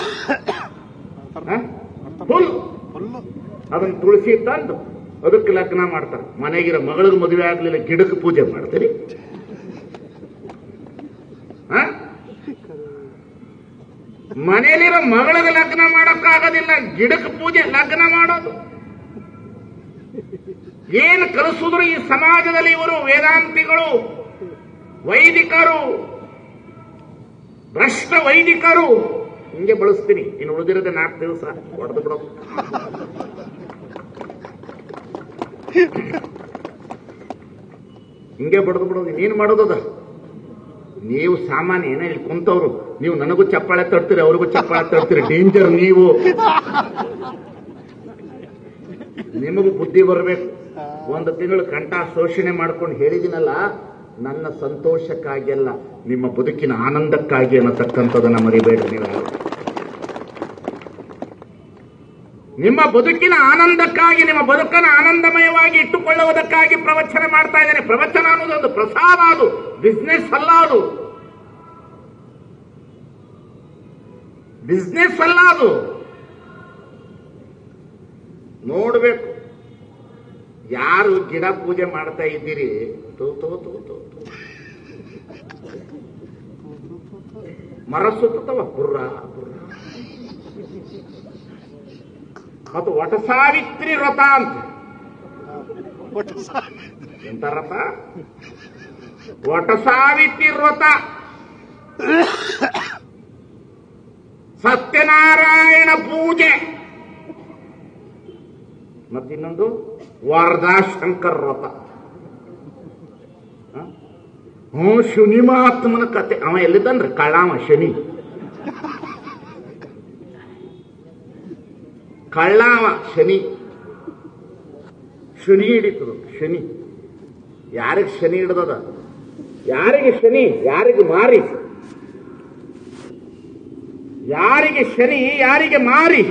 ಹ? ಫುಲ್ ಅದನ್ನ ತುಳಸಿ ತಂದು ಅದಕ್ಕೆ ಲಗ್ನ ಮಾಡ್ತಾರೆ ಮನೆಗಿರೋ ಮಗಳಿಗೆ ಮದುವೆ ಆಗ್ಲಿಲ್ಲ ಗಿಡಕ್ಕೆ ಪೂಜೆ ಮಾಡ್ತೀರಿ ಹ? ಮನೆಯಲ್ಲಿರೋ ಮಗಳಿಗೆ ಲಗ್ನ ಮಾಡೋಕ್ಕಾಗೋದಿಲ್ಲ ಗಿಡಕ್ಕೆ ಪೂಜೆ ಲಗ್ನ ಮಾಡೋದು ಏನು ಕಲಿಸಿದ್ರು ಈ ಸಮಾಜದಲ್ಲಿ ಇವರು ವೇದಾಂತಿಗಳು ವೈದಿಕರು ಭ್ರಷ್ಟ ವೈದಿಕರು ಹಿಂಗೆ ಬಳಸ್ತೀನಿ ಇನ್ನು ಉಳಿದಿರೋದೆ ನಾಲ್ಕು ದಿವಸ ಹೊಡೆದು ಬಿಡೋದು ಹಿಂಗೆ ಬಡ್ದು ಬಿಡೋದು ನೀನು ಮಾಡೋದದ ನೀವು ಸಾಮಾನ್ಯ ಏನೇ ಇಲ್ಲಿ ಕುಂತವ್ರು ನೀವು ನನಗೂ ಚಪ್ಪಾಳೆ ತಡ್ತೀರಿ ಅವ್ರಿಗೂ ಚಪ್ಪಾಳೆ ತಡ್ತೀರಿ ಡೇಂಜರ್ ನೀವು ನಿಮಗೂ ಬುದ್ಧಿ ಬರಬೇಕು ಒಂದು ತಿಂಗಳು ಕಂಠ ಶೋಷಣೆ ಮಾಡ್ಕೊಂಡು ಹೇಳಿದಿನಲ್ಲ ನನ್ನ ಸಂತೋಷಕ್ಕಾಗಿ ಅಲ್ಲ ನಿಮ್ಮ ಬದುಕಿನ ಆನಂದಕ್ಕಾಗಿ ಅನ್ನತಕ್ಕಂಥದನ್ನ ಮರಿಬೇಡ್ರಿ ನೀವು ಯಾರು. ನಿಮ್ಮ ಬದುಕಿನ ಆನಂದಕ್ಕಾಗಿ ನಿಮ್ಮ ಬದುಕನ್ನು ಆನಂದಮಯವಾಗಿ ಇಟ್ಟುಕೊಳ್ಳುವುದಕ್ಕಾಗಿ ಪ್ರವಚನ ಮಾಡ್ತಾ ಇದ್ದೇನೆ ಪ್ರವಚನ ಅನ್ನೋದೊಂದು ಪ್ರಸಾದ ಅದು ಬಿಸ್ನೆಸ್ ಅಲ್ಲ ಅದು ಬಿಸ್ನೆಸ್ ಅಲ್ಲ ಅದು ನೋಡ್ಬೇಕು ಯಾರು ಗಿಡ ಪೂಜೆ ಮಾಡ್ತಾ ಇದ್ದೀರಿ ತೋ ತೋ ತೋ ತೋ ತೋ. ಮರ ಸುತ್ತವ ಬುರ್ರ ಬುರ್ರ ಮತ್ತು ವಟ ಸಾವಿತ್ರಿ ವ್ರತ ಅಂತ ಎಂತ ವ್ರತ ವಟ ಸಾವಿತ್ರಿ ವ್ರತ ಸತ್ಯನಾರಾಯಣ ಪೂಜೆ ಮತ್ತಿನ್ನೊಂದು ವಾರದಾ ಶಂಕರ್ ವ್ರತ ಹ? ಹ್ಞೂ ಶನಿ ಮಹಾತ್ಮನ ಕತೆ ಅವ ಎಲ್ಲಿದ್ದಾನ್ರಿ ಕಳ್ಳಾಮ ಶನಿ ಕಳ್ಳಾವ ಶನಿ ಶನಿ ಹಿಡಿತದ ಶನಿ ಯಾರಿಗೆ ಶನಿ ಹಿಡ್ದದ ಯಾರಿಗೆ ಶನಿ ಯಾರಿಗೆ ಮಾರಿ ಯಾರಿಗೆ ಶನಿ ಯಾರಿಗೆ ಮಾರಿ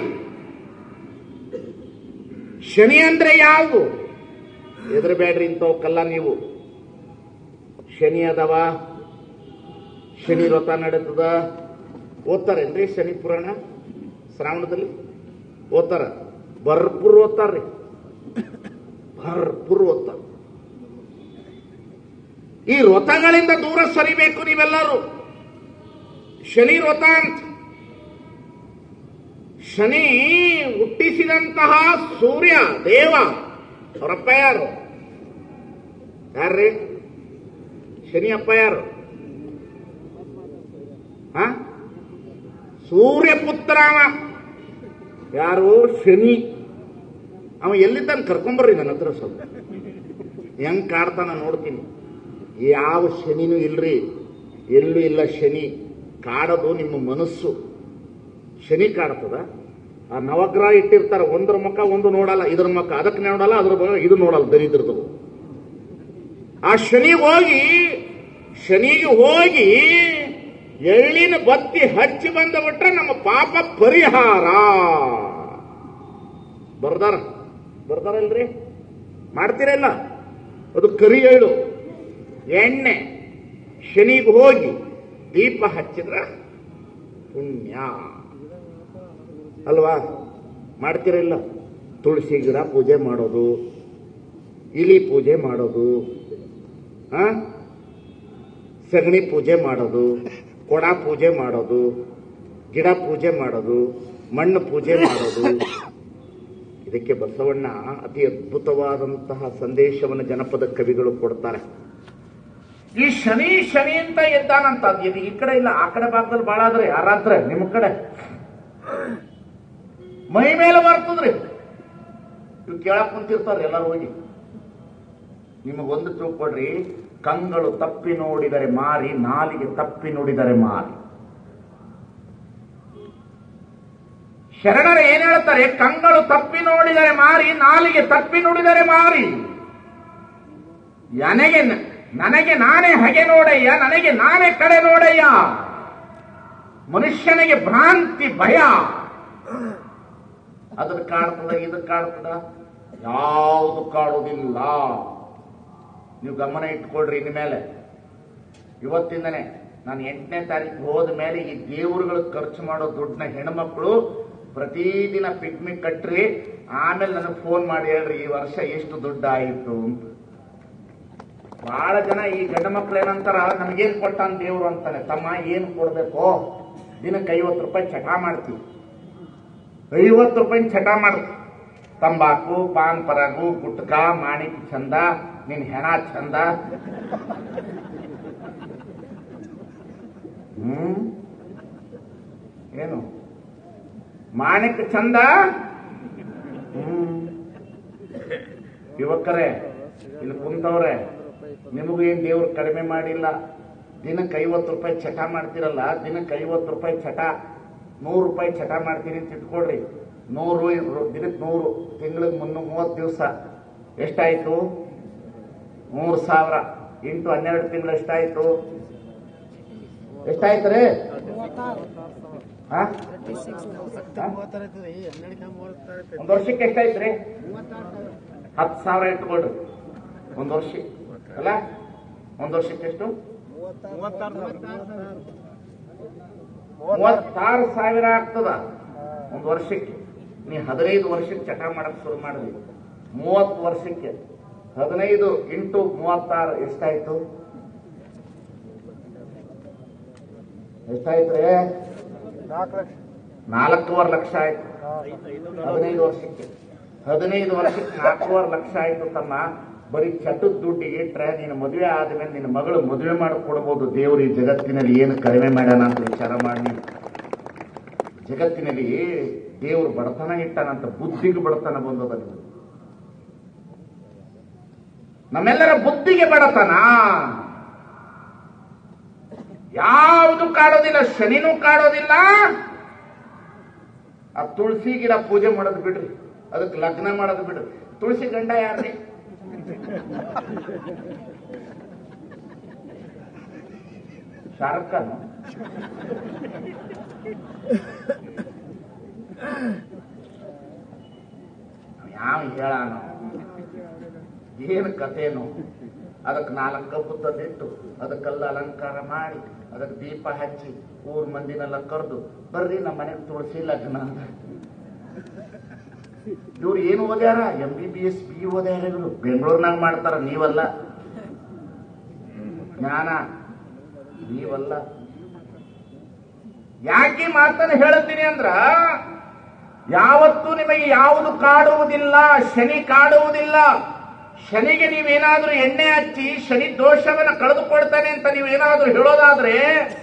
ಶನಿ ಅಂದ್ರೆ ಯಾವುದು ಹೆದರಬೇಡ್ರಿ ಇಂಥವಕ್ಕೆಲ್ಲ ನೀವು ಶನಿ ಅದಾವ ಶನಿ ವ್ರತ ನಡೀತದ ಓದ್ತಾರೇನ್ರಿ ಶನಿ ಪುರಾಣ ಶ್ರಾವಣದಲ್ಲಿ ಓದ್ತಾರ ಭರ್ಪೂರ್ ಓದ್ತಾರ್ರಿ ಭರ್ಪೂರ್ ಓದ್ತಾರ ಈ ವ್ರತಗಳಿಂದ ದೂರ ಸರಿಬೇಕು ನೀವೆಲ್ಲರೂ ಶನಿ ವ್ರತ ಅಂತ ಶನಿ ಹುಟ್ಟಿಸಿದಂತಹ ಸೂರ್ಯ ದೇವ ಅವರಪ್ಪ ಯಾರು ಯಾರ್ರಿ ಶನಿ ಅಪ್ಪ ಯಾರು ಹ ಸೂರ್ಯ ಪುತ್ರ ಅವ ಯಾರು ಶನಿ ಅವ ಎಲ್ಲಿದ್ದಾನೆ ಕರ್ಕೊಂಬರ್ರಿ ನನ್ನ ಹತ್ರ ಸ್ವಲ್ಪ ಹೆಂಗ್ ಕಾಡ್ತಾನ ನೋಡ್ತೀನಿ ಯಾವ ಶನಿನೂ ಇಲ್ರಿ ಎಲ್ಲೂ ಇಲ್ಲ ಶನಿ ಕಾಡೋದು ನಿಮ್ಮ ಮನಸ್ಸು ಶನಿ ಕಾಡ್ತದ ಆ ನವಗ್ರಹ ಇಟ್ಟಿರ್ತಾರೆ ಒಂದ್ರ ಮುಖ ಒಂದು ನೋಡಲ್ಲ ಇದ್ರ ಮುಖ ಅದಕ್ಕೆ ನೋಡಲ್ಲ ಅದ್ರ ಬಗ್ಗೆ ಇದು ನೋಡಲ್ಲ ದರಿದ್ರದು ಆ ಶನಿ ಹೋಗಿ ಶನಿಗೆ ಹೋಗಿ ಎಳ್ಳಿನ ಬತ್ತಿ ಹಚ್ಚಿ ಬಂದ ಬಿಟ್ರೆ ನಮ್ಮ ಪಾಪ ಪರಿಹಾರ ಬರ್ದಾರ ಬರ್ದಾರಲ್ರಿ ಮಾಡ್ತೀರಲ್ಲ ಅದು ಕರಿ ಎಳ್ಳು ಎಣ್ಣೆ ಶನಿಗೆ ಹೋಗಿ ದೀಪ ಹಚ್ಚಿದ್ರ ಪುಣ್ಯ ಅಲ್ವಾ ಮಾಡ್ತಿರಲ್ಲ ತುಳಸಿ ಗಿಡ ಪೂಜೆ ಮಾಡೋದು ಇಲಿ ಪೂಜೆ ಮಾಡೋದು ಆ? ಸಗಣಿ ಪೂಜೆ ಮಾಡೋದು ಕೊಡ ಪೂಜೆ ಮಾಡೋದು ಗಿಡ ಪೂಜೆ ಮಾಡೋದು ಮಣ್ಣು ಪೂಜೆ ಮಾಡೋದು ಇದಕ್ಕೆ ಬಸವಣ್ಣ ಅತಿ ಅದ್ಭುತವಾದಂತಹ ಸಂದೇಶವನ್ನು ಜನಪದ ಕವಿಗಳು ಕೊಡ್ತಾರೆ ಈ ಶನಿ ಶನಿ ಅಂತ ಎದ್ದಾನಂತ ಅದು ಇದು ಈ ಕಡೆ ಇಲ್ಲ ಆ ಕಡೆ ಭಾಗದಲ್ಲಿ ಬಾಳ ಆದ್ರೆ ಯಾರಾದ್ರೆ ನಿಮ್ಮ ಕಡೆ ಮೈ ಮೇಲೆ ಬರ್ತದ್ರಿ ಇವ್ ಕೇಳಕ್ ಕುಂತಿರ್ತಾರೆ ಎಲ್ಲರೂ ಹೋಗಿ ನಿಮಗೊಂದು ತಿಳ್ಕೊಡ್ರಿ ಕಂಗಳು ತಪ್ಪಿ ನೋಡಿದರೆ ಮಾರಿ ನಾಲಿಗೆ ತಪ್ಪಿ ನುಡಿದರೆ ಮಾರಿ ಶರಣರು ಏನ್ ಹೇಳ್ತಾರೆ ಕಂಗಳು ತಪ್ಪಿ ನೋಡಿದರೆ ಮಾರಿ ನಾಲಿಗೆ ತಪ್ಪಿ ನುಡಿದರೆ ಮಾರಿ ನನಗೆ ನನಗೆ ನಾನೇ ಹಗೆ ನೋಡಯ್ಯ ನನಗೆ ನಾನೇ ಕಡೆ ನೋಡಯ್ಯ ಮನುಷ್ಯನಿಗೆ ಭ್ರಾಂತಿ ಭಯ ಅದ್ರ ಕಾಡ್ತದ ಇದು ಕಾಡ್ತದ ಯಾವುದು ಕಾಡುವುದಿಲ್ಲ ನೀವು ಗಮನ ಇಟ್ಕೊಳ್ರಿ ಇನ್ಮೇಲೆ ಇವತ್ತಿಂದನೇ ನಾನು ಎಂಟನೇ ತಾರೀಕು ಹೋದ ಮೇಲೆ ಈ ದೇವರುಗಳು ಖರ್ಚು ಮಾಡೋ ದುಡ್ಡನ್ನ ಹೆಣ್ಮಕ್ಳು ಪ್ರತಿದಿನ ಪಿಕ್ನಿಕ್ ಕಟ್ರಿ ಆಮೇಲೆ ನನಗೆ ಫೋನ್ ಮಾಡಿ ಹೇಳ್ರಿ ಈ ವರ್ಷ ಎಷ್ಟು ದುಡ್ಡು ಆಯಿತು ಅಂತ ಬಹಳ ಜನ ಈ ಗಂಡ ಮಕ್ಳು ಏನಂತಾರ ನಮಗೇನ್ ಕೊಟ್ಟಾನ ದೇವ್ರು ಅಂತಾನೆ ತಮ್ಮ ಏನ್ ಕೊಡ್ಬೇಕು ದಿನಕ್ಕೆ ಐವತ್ತು ರೂಪಾಯಿ ಚಟ ಮಾಡ್ತೀವಿ ಐವತ್ತು ರೂಪಾಯಿ ಚಟ ಮಾಡ್ತೀವಿ ತಂಬಾಕು ಪಾನ್ ಪರಾಗು ಗುಟ್ಕಾ ಮಾಣಿಕ್ ಚಂದ ನಿನ್ ಹೆಣ ಚಂದ ಹ್ಮ್ ಏನು ಮಾಣಿಕ್ ಚಂದ ಹ್ಮ್ ಯುವಕರೇ ಇಲ್ಲಿ ಕುಂತವ್ರೆ ನಿಮಗೂ ಏನ್ ದೇವ್ರು ಕಡಿಮೆ ಮಾಡಿಲ್ಲ ದಿನಕ್ಕೆ ಐವತ್ತು ರೂಪಾಯಿ ಚಟ ಮಾಡ್ತಿರಲ್ಲ ದಿನಕ್ಕೆ ಐವತ್ತು ರೂಪಾಯಿ ಚಟ ನೂರು ರೂಪಾಯಿ ಚಟ ಮಾಡ್ತೀನಿ ಅಂತ ಇಟ್ಕೊಳ್ರಿ ನೂರು ಇವ್ರು ದಿನಕ್ಕೆ ನೂರು ತಿಂಗಳಿಗೆ ಮುನ್ನೂರು ಮೂವತ್ತು ದಿವಸ ಎಷ್ಟಾಯ್ತು ಮೂರು ಸಾವಿರ ಇಂಟು ಹನ್ನೆರಡು ತಿಂಗಳು ಎಷ್ಟಾಯ್ತು ಎಷ್ಟಾಯ್ತು ರೀ ಹಾ? ಒಂದ್ ವರ್ಷಕ್ಕೆ ಎಷ್ಟಾಯ್ತು ರೀ ಹತ್ತು ಸಾವಿರ ಇಟ್ಕೊಳ್ರಿ ಒಂದ್ ವರ್ಷ ಅಲ್ಲ ಒಂದ್ ವರ್ಷಕ್ಕೆ ಎಷ್ಟು ಮೂವತ್ತಾರು ಸಾವಿರ ಆಗ್ತದ ಒಂದು ವರ್ಷಕ್ಕೆ ನೀ ಹದಿನೈದು ವರ್ಷಕ್ಕೆ ಚಟ ಮಾಡಕ್ ಶುರು ಮಾಡಿದ್ವಿ ಮೂವತ್ತು ವರ್ಷಕ್ಕೆ ಹದಿನೈದು ಇಂಟು ಮೂವತ್ತಾರು ಎಷ್ಟಾಯ್ತು ಎಷ್ಟಾಯ್ತು ರೀ ನಾಲ್ಕೂವರೆ ಲಕ್ಷ ಆಯ್ತು ಹದಿನೈದು ವರ್ಷಕ್ಕೆ ಹದಿನೈದು ವರ್ಷಕ್ಕೆ ನಾಲ್ಕೂವರೆ ಲಕ್ಷ ಆಯ್ತು ತಮ್ಮ ಬರೀ ಚಟದ ದುಡ್ಡಿಗೆ ಇಟ್ರೆ ನೀನು ಮದುವೆ ಆದ್ಮೇಲೆ ನಿನ್ನ ಮಗಳು ಮದುವೆ ಮಾಡಿಕೊಡ್ಬೋದು ದೇವರು ಈ ಜಗತ್ತಿನಲ್ಲಿ ಏನು ಕಡಿಮೆ ಮಾಡ್ಯಾನ ಅಂತ ವಿಚಾರ ಮಾಡಿ ನೀನು. ಜಗತ್ತಿನಲ್ಲಿ ದೇವರು ಬಡತನ ಇಟ್ಟಾನಂತ ಬುದ್ಧಿಗೆ ಬಡತನ ಬಂದದ ನೀವು ನಮ್ಮೆಲ್ಲರ ಬುದ್ಧಿಗೆ ಬಡತನ ಯಾವುದು ಕಾಡೋದಿಲ್ಲ ಶನಿನೂ ಕಾಡೋದಿಲ್ಲ ಆ ತುಳಸಿ ಗಿಡ ಪೂಜೆ ಮಾಡೋದು ಬಿಡ್ರಿ ಅದಕ್ಕೆ ಲಗ್ನ ಮಾಡೋದು ಬಿಡ್ರಿ ತುಳಸಿ ಗಂಡ ಯಾರ್ರಿ ಶಾರುಖ್ ಖಾನ್ ಯಾವ ಹೇಳಾನ ಏನು ಕಥೆನು ಅದಕ್ಕೆ ನಾಲ್ಕು ಕಬ್ಬು ತಂದಿಟ್ಟು ಅದಕ್ಕೆಲ್ಲ ಅಲಂಕಾರ ಮಾಡಿ ಅದಕ್ಕೆ ದೀಪ ಹಚ್ಚಿ ಊರ್ ಮಂದಿನೆಲ್ಲ ಕರೆದು ಬರ್ರಿ ನಮ್ಮ ಮನೆಗೆ ತುಳಸಿ ಲಗ್ನ ಅಂತ ಇವ್ರು ಏನು ಓದ್ಯಾರ M B B S B ಓದ್ಯಾರ ಇವರು ಬೆಂಗಳೂರಿನಾಗ ಮಾಡ್ತಾರ ನೀವಲ್ಲ ಜ್ಞಾನ ನೀವಲ್ಲ ಯಾಕೆ ಮಾತನ್ನು ಹೇಳುತ್ತೀನಿ ಅಂದ್ರ ಯಾವತ್ತೂ ನಿಮಗೆ ಯಾವುದು ಕಾಡುವುದಿಲ್ಲ ಶನಿ ಕಾಡುವುದಿಲ್ಲ ಶನಿಗೆ ನೀವೇನಾದ್ರೂ ಎಣ್ಣೆ ಹಚ್ಚಿ ಶನಿ ದೋಷವನ್ನ ಕಳೆದುಕೊಳ್ತಾನೆ ಅಂತ ನೀವೇನಾದ್ರೂ ಹೇಳೋದಾದ್ರೆ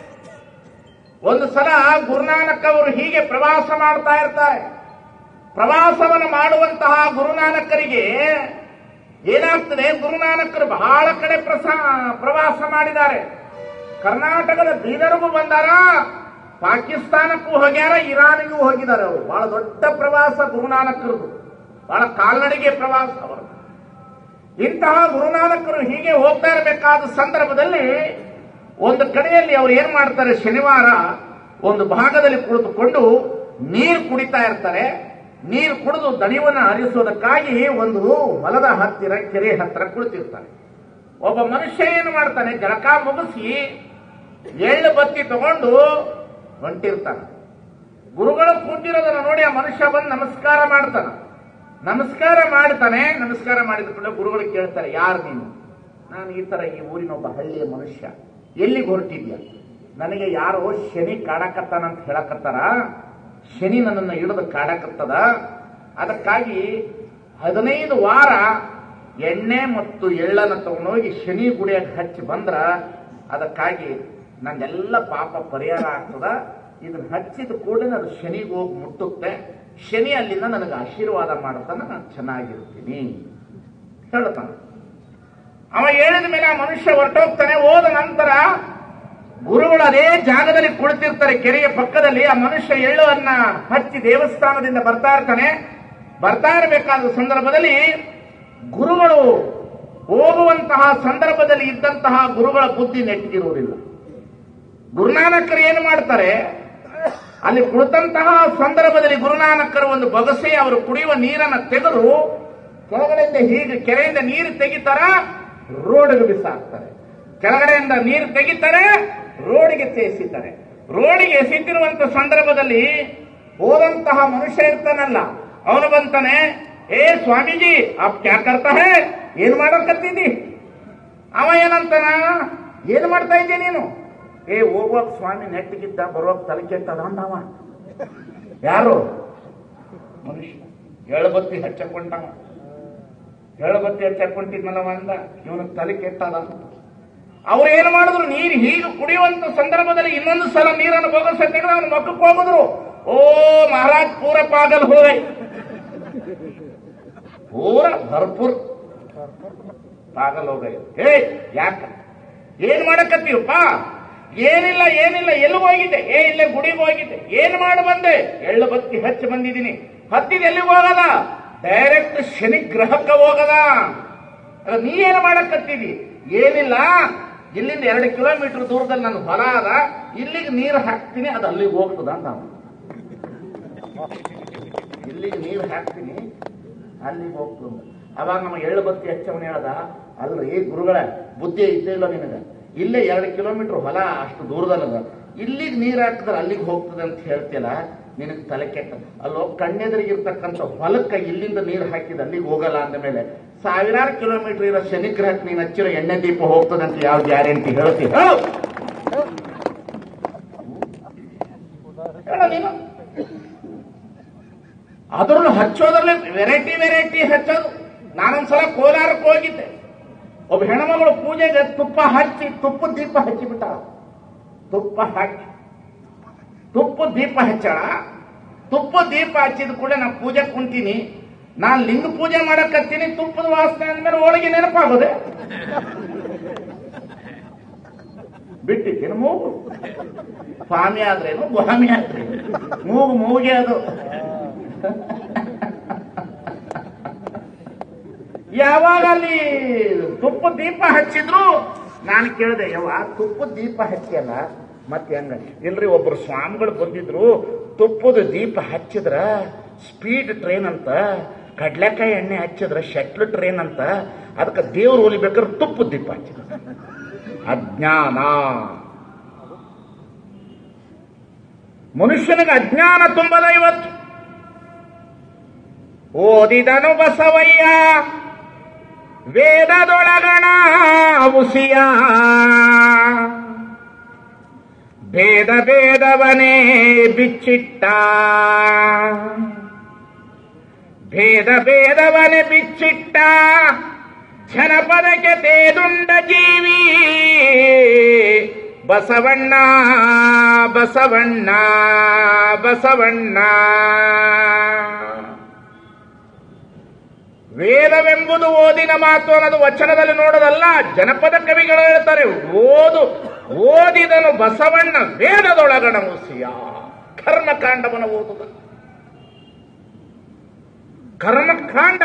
ಒಂದು ಸಲ ಗುರುನಾನಕ್ ಅವರು ಹೀಗೆ ಪ್ರವಾಸ ಮಾಡ್ತಾ ಇರ್ತಾರೆ ಪ್ರವಾಸವನ್ನು ಮಾಡುವಂತಹ ಗುರುನಾನಕರಿಗೆ ಏನಾಗ್ತದೆ ಗುರುನಾನಕರು ಬಹಳ ಕಡೆ ಪ್ರಸಾ ಪ್ರವಾಸ ಮಾಡಿದ್ದಾರೆ ಕರ್ನಾಟಕದ ಬೀದರ್ಗೂ ಬಂದಾರ ಪಾಕಿಸ್ತಾನಕ್ಕೂ ಹೋಗ್ಯಾರ ಇರಾನಿಗೂ ಹೋಗಿದ್ದಾರೆ ಅವರು ಬಹಳ ದೊಡ್ಡ ಪ್ರವಾಸ ಗುರುನಾನಕರದು ಬಹಳ ಕಾಲ್ನಡಿಗೆ ಪ್ರವಾಸ ಅವರು ಇಂತಹ ಗುರುನಾನಕರು ಹೀಗೆ ಹೋಗ್ತಾ ಇರಬೇಕಾದ ಸಂದರ್ಭದಲ್ಲಿ ಒಂದು ಕಡೆಯಲ್ಲಿ ಅವ್ರು ಏನ್ ಮಾಡ್ತಾರೆ ಶನಿವಾರ ಒಂದು ಭಾಗದಲ್ಲಿ ಕುಳಿತುಕೊಂಡು ನೀರು ಕುಡಿತಾ ಇರ್ತಾರೆ ನೀರು ಕುಡಿದು ದಣಿವನ್ನ ಹರಿಸೋದಕ್ಕಾಗಿ ಒಂದು ಹೊಲದ ಹತ್ತಿರ ಕೆರೆ ಹತ್ತಿರ ಕುಳಿತಿರ್ತಾರೆ ಒಬ್ಬ ಮನುಷ್ಯ ಏನು ಮಾಡ್ತಾನೆ ಜಳಕ ಮುಗಿಸಿ ಎಳ್ಳು ಬತ್ತಿ ತಗೊಂಡು ಹೊಂಟಿರ್ತಾನೆ ಗುರುಗಳು ಕೂತಿರೋದನ್ನ ನೋಡಿ ಆ ಮನುಷ್ಯ ಬಂದು ನಮಸ್ಕಾರ ಮಾಡ್ತಾನ ನಮಸ್ಕಾರ ಮಾಡ್ತಾನೆ ನಮಸ್ಕಾರ ಮಾಡಿದ ಕೂಡಲೇ ಗುರುಗಳು ಕೇಳ್ತಾರೆ ಯಾರು ನೀನು ನಾನು ಈ ತರ ಈ ಊರಿನ ಒಬ್ಬ ಹಳ್ಳಿಯ ಮನುಷ್ಯ ಎಲ್ಲಿಗೆ ಹೊರಟಿದ್ಯಾ ನನಗೆ ಯಾರೋ ಶನಿ ಕಾಡಕತ್ತಾನಂತ ಹೇಳಕತ್ತಾರ ಶನಿ ನನ್ನನ್ನು ಹಿಡಿದು ಕಾಡಕತ್ತದ ಅದಕ್ಕಾಗಿ ಹದಿನೈದು ವಾರ ಎಣ್ಣೆ ಮತ್ತು ಎಳ್ಳನ್ನು ತಗೊಂಡೋಗಿ ಶನಿ ಗುಡಿಯಾಗ ಹಚ್ಚಿ ಬಂದ್ರ ಅದಕ್ಕಾಗಿ ನಂದೆಲ್ಲ ಪಾಪ ಪರಿಹಾರ ಆಗ್ತದ ಇದನ್ನ ಹಚ್ಚಿದ ಕೂಡಲೇ ಅದು ಶನಿಗೆ ಹೋಗಿ ಮುಟ್ಟುತ್ತೆ ಶನಿ ಅಲ್ಲಿಂದ ನನಗೆ ಆಶೀರ್ವಾದ ಮಾಡ್ತಾನೆ ನಾನು ಚೆನ್ನಾಗಿರ್ತೀನಿ ಹೇಳ್ತಾನೆ ಅವ ಹೇಳಿದ ಮೇಲೆ ಆ ಮನುಷ್ಯ ಹೊರಟೋಗ್ತಾನೆ ಹೋದ ನಂತರ ಗುರುಗಳು ಅದೇ ಜಾಗದಲ್ಲಿ ಕುಳಿತಿರ್ತಾರೆ ಕೆರೆಯ ಪಕ್ಕದಲ್ಲಿ ಆ ಮನುಷ್ಯ ಎಳ್ಳುವನ್ನ ಹಚ್ಚಿ ದೇವಸ್ಥಾನದಿಂದ ಬರ್ತಾ ಇರ್ತಾನೆ ಬರ್ತಾ ಇರಬೇಕಾದ ಸಂದರ್ಭದಲ್ಲಿ ಗುರುಗಳು ಹೋಗುವಂತಹ ಸಂದರ್ಭದಲ್ಲಿ ಇದ್ದಂತಹ ಗುರುಗಳ ಬುದ್ಧಿ ನೆಟ್ಟಿರುವುದಿಲ್ಲ ಗುರುನಾನಕರು ಏನು ಮಾಡ್ತಾರೆ ಅಲ್ಲಿ ಕುಳಿತಂತಹ ಸಂದರ್ಭದಲ್ಲಿ ಗುರುನಾನಕರು ಒಂದು ಬೊಗಸೆ ಅವರು ಕುಡಿಯುವ ನೀರನ್ನ ತೆಗೆದು ಕೆಳಗಡೆಯಿಂದ ಹೀಗೆ ಕೆರೆಯಿಂದ ನೀರು ತೆಗಿತಾರ ರೋಡ್ಗೆ ಬಿಸಾಕ್ತಾರೆ ಕೆಳಗಡೆಯಿಂದ ನೀರು ತೆಗಿತಾರೆ ರೋಡಿಗೆ ಎಸೆಯುತ್ತಾರೆ ರೋಡಿಗೆ ಎಸೆತಿರುವಂತ ಸಂದರ್ಭದಲ್ಲಿ ಹೋದಂತಹ ಮನುಷ್ಯ ಇರ್ತಾನಲ್ಲ ಅವನು ಬಂತಾನೆ ಏ ಸ್ವಾಮೀಜಿ ಆಪ್ ಕ್ಯಾ ಕರ್ತಾ ಹೇ ಏನ್ ಮಾಡಕತ್ತಿದ್ದಿ ಅವ ಏನಂತಾನ ಏನ್ ಮಾಡ್ತಾ ಇದ್ದೆ ನೀನು ಏ ಹೋಗುವಾಗ ಸ್ವಾಮಿ ನೆಟ್ಟಿಗಿದ್ದ ಬರುವಾಗ ತಲೆ ಕೆಟ್ಟದ ಅಂದವ ಯಾರು ಮನುಷ್ಯ ಎಳಬತ್ತಿ ಹಚ್ಚಕೊಂಡವ ಎಳಬತ್ತಿ ಹಚ್ಚಕೊಂಡಿದ್ನಲ್ಲವ ಅಂದ ಇವನ ತಲೆ ಕೆಟ್ಟದ ಅವ್ರು ಏನು ಮಾಡಿದ್ರು ನೀರು ಹೀಗೆ ಕುಡಿಯುವಂತ ಸಂದರ್ಭದಲ್ಲಿ ಇನ್ನೊಂದು ಸಲ ನೀರನ್ನು ಬೊಗಸ ತೆಗೆದು ಅವನ ಮಕ್ಕಕ್ಕೆ ಹೋಗಿದ್ರು ಓ ಮಹಾರಾಜ್ ಪೂರ ಪಾಗಲ್ ಹೋಗೈ ಪೂರ ಭರ್ಪೂರ್ ಪಾಗಲ್ ಹೋಗೈ ಹೇ ಯಾಕ ಏನ್ ಮಾಡಕತ್ತೀವಪ್ಪ ಏನಿಲ್ಲ ಏನಿಲ್ಲ ಎಲ್ಲಿ ಹೋಗಿದ್ದೆ ಏ ಇಲ್ಲೇ ಗುಡಿಗೆ ಹೋಗಿದ್ದೆ ಏನ್ ಮಾಡಿ ಬಂದೆ ಎಳ್ಳು ಬತ್ತಿ ಹಚ್ಚಿ ಬಂದಿದ್ದೀನಿ ಹತ್ತಿದ ಎಲ್ಲಿಗೆ ಹೋಗದ ಡೈರೆಕ್ಟ್ ಶನಿ ಗ್ರಹಕ್ಕೆ ಹೋಗದ ಅಲ್ಲ, ನೀ ಏನು ಮಾಡಕತ್ತೀವಿ ಏನಿಲ್ಲ ಇಲ್ಲಿಂದ ಎರಡು ಕಿಲೋಮೀಟರ್ ದೂರದಲ್ಲಿ ನನ್ನ ಹೊಲ ಅದ ಇಲ್ಲಿಗೆ ನೀರು ಹಾಕ್ತೀನಿ ಅದು ಅಲ್ಲಿಗೆ ಹೋಗ್ತದ ಅಂತ ಅವನು ಇಲ್ಲಿಗೆ ನೀರು ಹಾಕ್ತೀನಿ ಅಲ್ಲಿಗೆ ಹೋಗ್ತದ ಅವಾಗ ನಮ್ಮ ಎಳ್ಳು ಬತ್ತಿ ಹಚ್ಚವನ ಹೇಳ್ದ ಅಲ್ರಿ ಗುರುಗಳ ಬುದ್ಧಿ ಇದ್ದೇ ಇಲ್ಲ ನಿನಗ ಇಲ್ಲೇ ಎರಡು ಕಿಲೋಮೀಟರ್ ಹೊಲ ಅಷ್ಟು ದೂರದಲ್ಲದ ಇಲ್ಲಿಗೆ ನೀರು ಹಾಕಿದ್ರೆ ಅಲ್ಲಿಗೆ ಹೋಗ್ತದೆ ಅಂತ ಹೇಳ್ತಿಲ್ಲ ನಿನಗೆ ತಲೆ ಕೆಟ್ಟ ಅಲ್ಲೋ ಕಣ್ಣೆದುರಿಗಿರ್ತಕ್ಕಂಥ ಹೊಲಕ್ಕೆ ಇಲ್ಲಿಂದ ನೀರು ಹಾಕಿದ ಅಲ್ಲಿಗೆ ಹೋಗಲ್ಲ ಅಂದ ಮೇಲೆ ಸಾವಿರಾರು ಕಿಲೋಮೀಟರ್ ಇರೋ ಶನಿ ಗ್ರಹಕ್ಕೆ ನೀನು ಹಚ್ಚಿರೋ ಎಣ್ಣೆ ದೀಪ ಹೋಗ್ತದೆ ಅಂತ ಯಾವ ಗ್ಯಾರಂಟಿ ಹೇಳ್ತೀವಿ ಹೇಳು ಹೇಳ ನೀನು ಅದ್ರಲ್ಲೂ ಹಚ್ಚೋದ್ರಲ್ಲಿ ವೆರೈಟಿ ವೆರೈಟಿ ಹಚ್ಚೋದು ನಾನೊಂದ್ಸಲ ಕೋಲಾರಕ್ಕೆ ಹೋಗಿದ್ದೆ ಒಬ್ಬ ಹೆಣ್ಮಗಳು ಪೂಜೆಗೆ ತುಪ್ಪ ಹಚ್ಚಿ ತುಪ್ಪ ದೀಪ ಹಚ್ಚಿಬಿಟ್ಟ ತುಪ್ಪ ಹಾಕಿ ತುಪ್ಪ ದೀಪ ಹಚ್ಚಳ ತುಪ್ಪ ದೀಪ ಹಚ್ಚಿದ ಕೂಡ ನಾ ಪೂಜೆ ಕುಂತೀನಿ ನಾನ್ ಲಿಂಗ ಪೂಜೆ ಮಾಡಕತ್ತೀನಿ ತುಪ್ಪದ ವಾಸನೆ ಅಂದ್ಮೇಲೆ ಒಳಗೆ ನೆನಪಾಗೋದೆ ಬಿಟ್ಟಿದ್ದೇನು ಮೂಗು ಸ್ವಾಮಿ ಆದ್ರೇನು ಸ್ವಾಮಿ ಆದ್ರೇನು ಮೂಗು ಮೂಗೆ ಅದು ಯಾವಾಗ ಅಲ್ಲಿ ತುಪ್ಪ ದೀಪ ಹಚ್ಚಿದ್ರು ನಾನು ಕೇಳಿದೆ ಯಾವ ತುಪ್ಪ ದೀಪ ಹಚ್ಚಿಯಲ್ಲ ಮತ್ತೆ ಹೆಂಗ ಇಲ್ರಿ ಒಬ್ರು ಸ್ವಾಮಿಗಳು ಬಂದಿದ್ರು ತುಪ್ಪದ ದೀಪ ಹಚ್ಚಿದ್ರ ಸ್ಪೀಡ್ ಟ್ರೈನ್ ಅಂತ ಕಡ್ಲೆಕಾಯಿ ಎಣ್ಣೆ ಹಚ್ಚಿದ್ರ ಶಟ್ಲ್ ಟ್ರೈನ್ ಅಂತ ಅದಕ್ಕೆ ದೇವ್ರು ಒಲಿಬೇಕಾದ್ರೆ ತುಪ್ಪದ ದೀಪ ಹಚ್ಚಿದ್ರು ಅಜ್ಞಾನ ಮನುಷ್ಯನಿಗೆ ಅಜ್ಞಾನ ತುಂಬದ ಇವತ್ತು ಓದಿದನು ಬಸವಯ್ಯ ವೇದದೊಳಗಣ ಉಸಿಯ ಭೇದ ಭೇದವನೇ ಬಿಚ್ಚಿಟ್ಟ ಭೇದ ಭೇದವನೇ ಬಿಚ್ಚಿಟ್ಟ ಜನಪದಕ್ಕೆ ತೇದುಂಡ ಜೀವಿ ಬಸವಣ್ಣ ಬಸವಣ್ಣ ಬಸವಣ್ಣ ವೇದವೆಂಬುದು ಓದಿನ ಮಾತು ಅನ್ನೋದು ವಚನದಲ್ಲಿ ನೋಡೋದಲ್ಲ ಜನಪದ ಕವಿಗಳು ಹೇಳ್ತಾರೆ ಓದು ಓದಿದನು ಬಸವಣ್ಣ ವೇದದೊಳಗಣ ಮುಸಿಯ ಕರ್ಮಕಾಂಡವನ್ನು ಓದುದ ಕರ್ಮಕಾಂಡ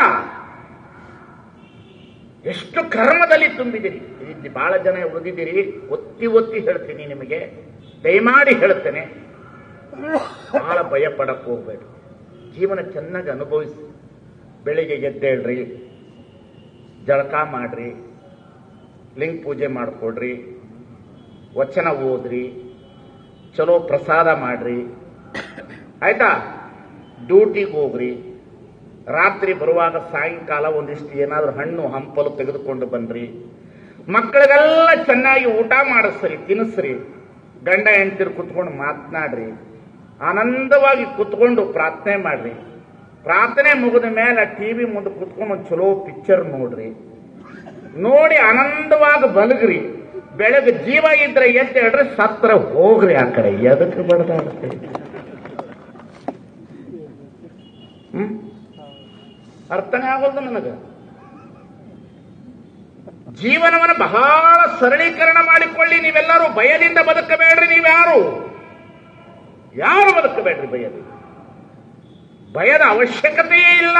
ಎಷ್ಟು ಕರ್ಮದಲ್ಲಿ ತುಂಬಿದಿರಿ ಇಲ್ಲಿ ಬಹಳ ಜನ ಉಳಿದಿದ್ದೀರಿ ಒತ್ತಿ ಒತ್ತಿ ಹೇಳ್ತೀನಿ ನಿಮಗೆ ದಯಮಾಡಿ ಹೇಳ್ತೇನೆ ಬಹಳ ಭಯ ಪಡಕ್ ಹೋಗ್ಬೇಡಿ ಜೀವನ ಚೆನ್ನಾಗಿ ಅನುಭವಿಸಿ ಬೆಳಿಗ್ಗೆ ಎದ್ದೇಳ್ರಿ ಜಳಕ ಮಾಡ್ರಿ ಲಿಂಗ ಪೂಜೆ ಮಾಡ್ಕೊಡ್ರಿ ವಚನ ಓದ್ರಿ ಚಲೋ ಪ್ರಸಾದ ಮಾಡ್ರಿ ಆಯ್ತಾ ಡ್ಯೂಟಿಗೆ ಹೋಗ್ರಿ ರಾತ್ರಿ ಬರುವಾಗ ಸಾಯಂಕಾಲ ಒಂದಿಷ್ಟು ಏನಾದರೂ ಹಣ್ಣು ಹಂಪಲು ತೆಗೆದುಕೊಂಡು ಬನ್ರಿ ಮಕ್ಕಳಿಗೆಲ್ಲ ಚೆನ್ನಾಗಿ ಊಟ ಮಾಡಿಸ್ರಿ ತಿನ್ನಿಸ್ರಿ ಗಂಡ ಹೆಂಡತಿರು ಕುತ್ಕೊಂಡು ಮಾತನಾಡ್ರಿ ಆನಂದವಾಗಿ ಕುತ್ಕೊಂಡು ಪ್ರಾರ್ಥನೆ ಮಾಡ್ರಿ ಪ್ರಾರ್ಥನೆ ಮುಗಿದ ಮೇಲೆ ಟಿವಿ ಮುಂದೆ ಕುತ್ಕೊಂಡು ಒಂದು ಚಲೋ ಪಿಕ್ಚರ್ ನೋಡ್ರಿ ನೋಡಿ ಆನಂದವಾಗಿ ಬಲಗ್ರಿ ಬೆಳಗ್ಗೆ ಜೀವ ಇದ್ರೆ ಎದ್ದು ಹೇಳ್ರಿ ಸತ್ರ ಹೋಗ್ರಿ ಆ ಕಡೆ ಎದಕ್ಕೆ ಬಡದಾಡುತ್ತೆ ಹ್ಮ್ ಅರ್ಥನೇ ಆಗೋದು ನನಗೆ ಜೀವನವನ್ನು ಬಹಳ ಸರಳೀಕರಣ ಮಾಡಿಕೊಳ್ಳಿ ನೀವೆಲ್ಲರೂ ಭಯದಿಂದ ಬದುಕಬೇಡ್ರಿ ನೀವ್ಯಾರು ಯಾರು ಬದುಕಬೇಡ್ರಿ ಭಯದಿಂದ ಭಯದ ಅವಶ್ಯಕತೆಯೇ ಇಲ್ಲ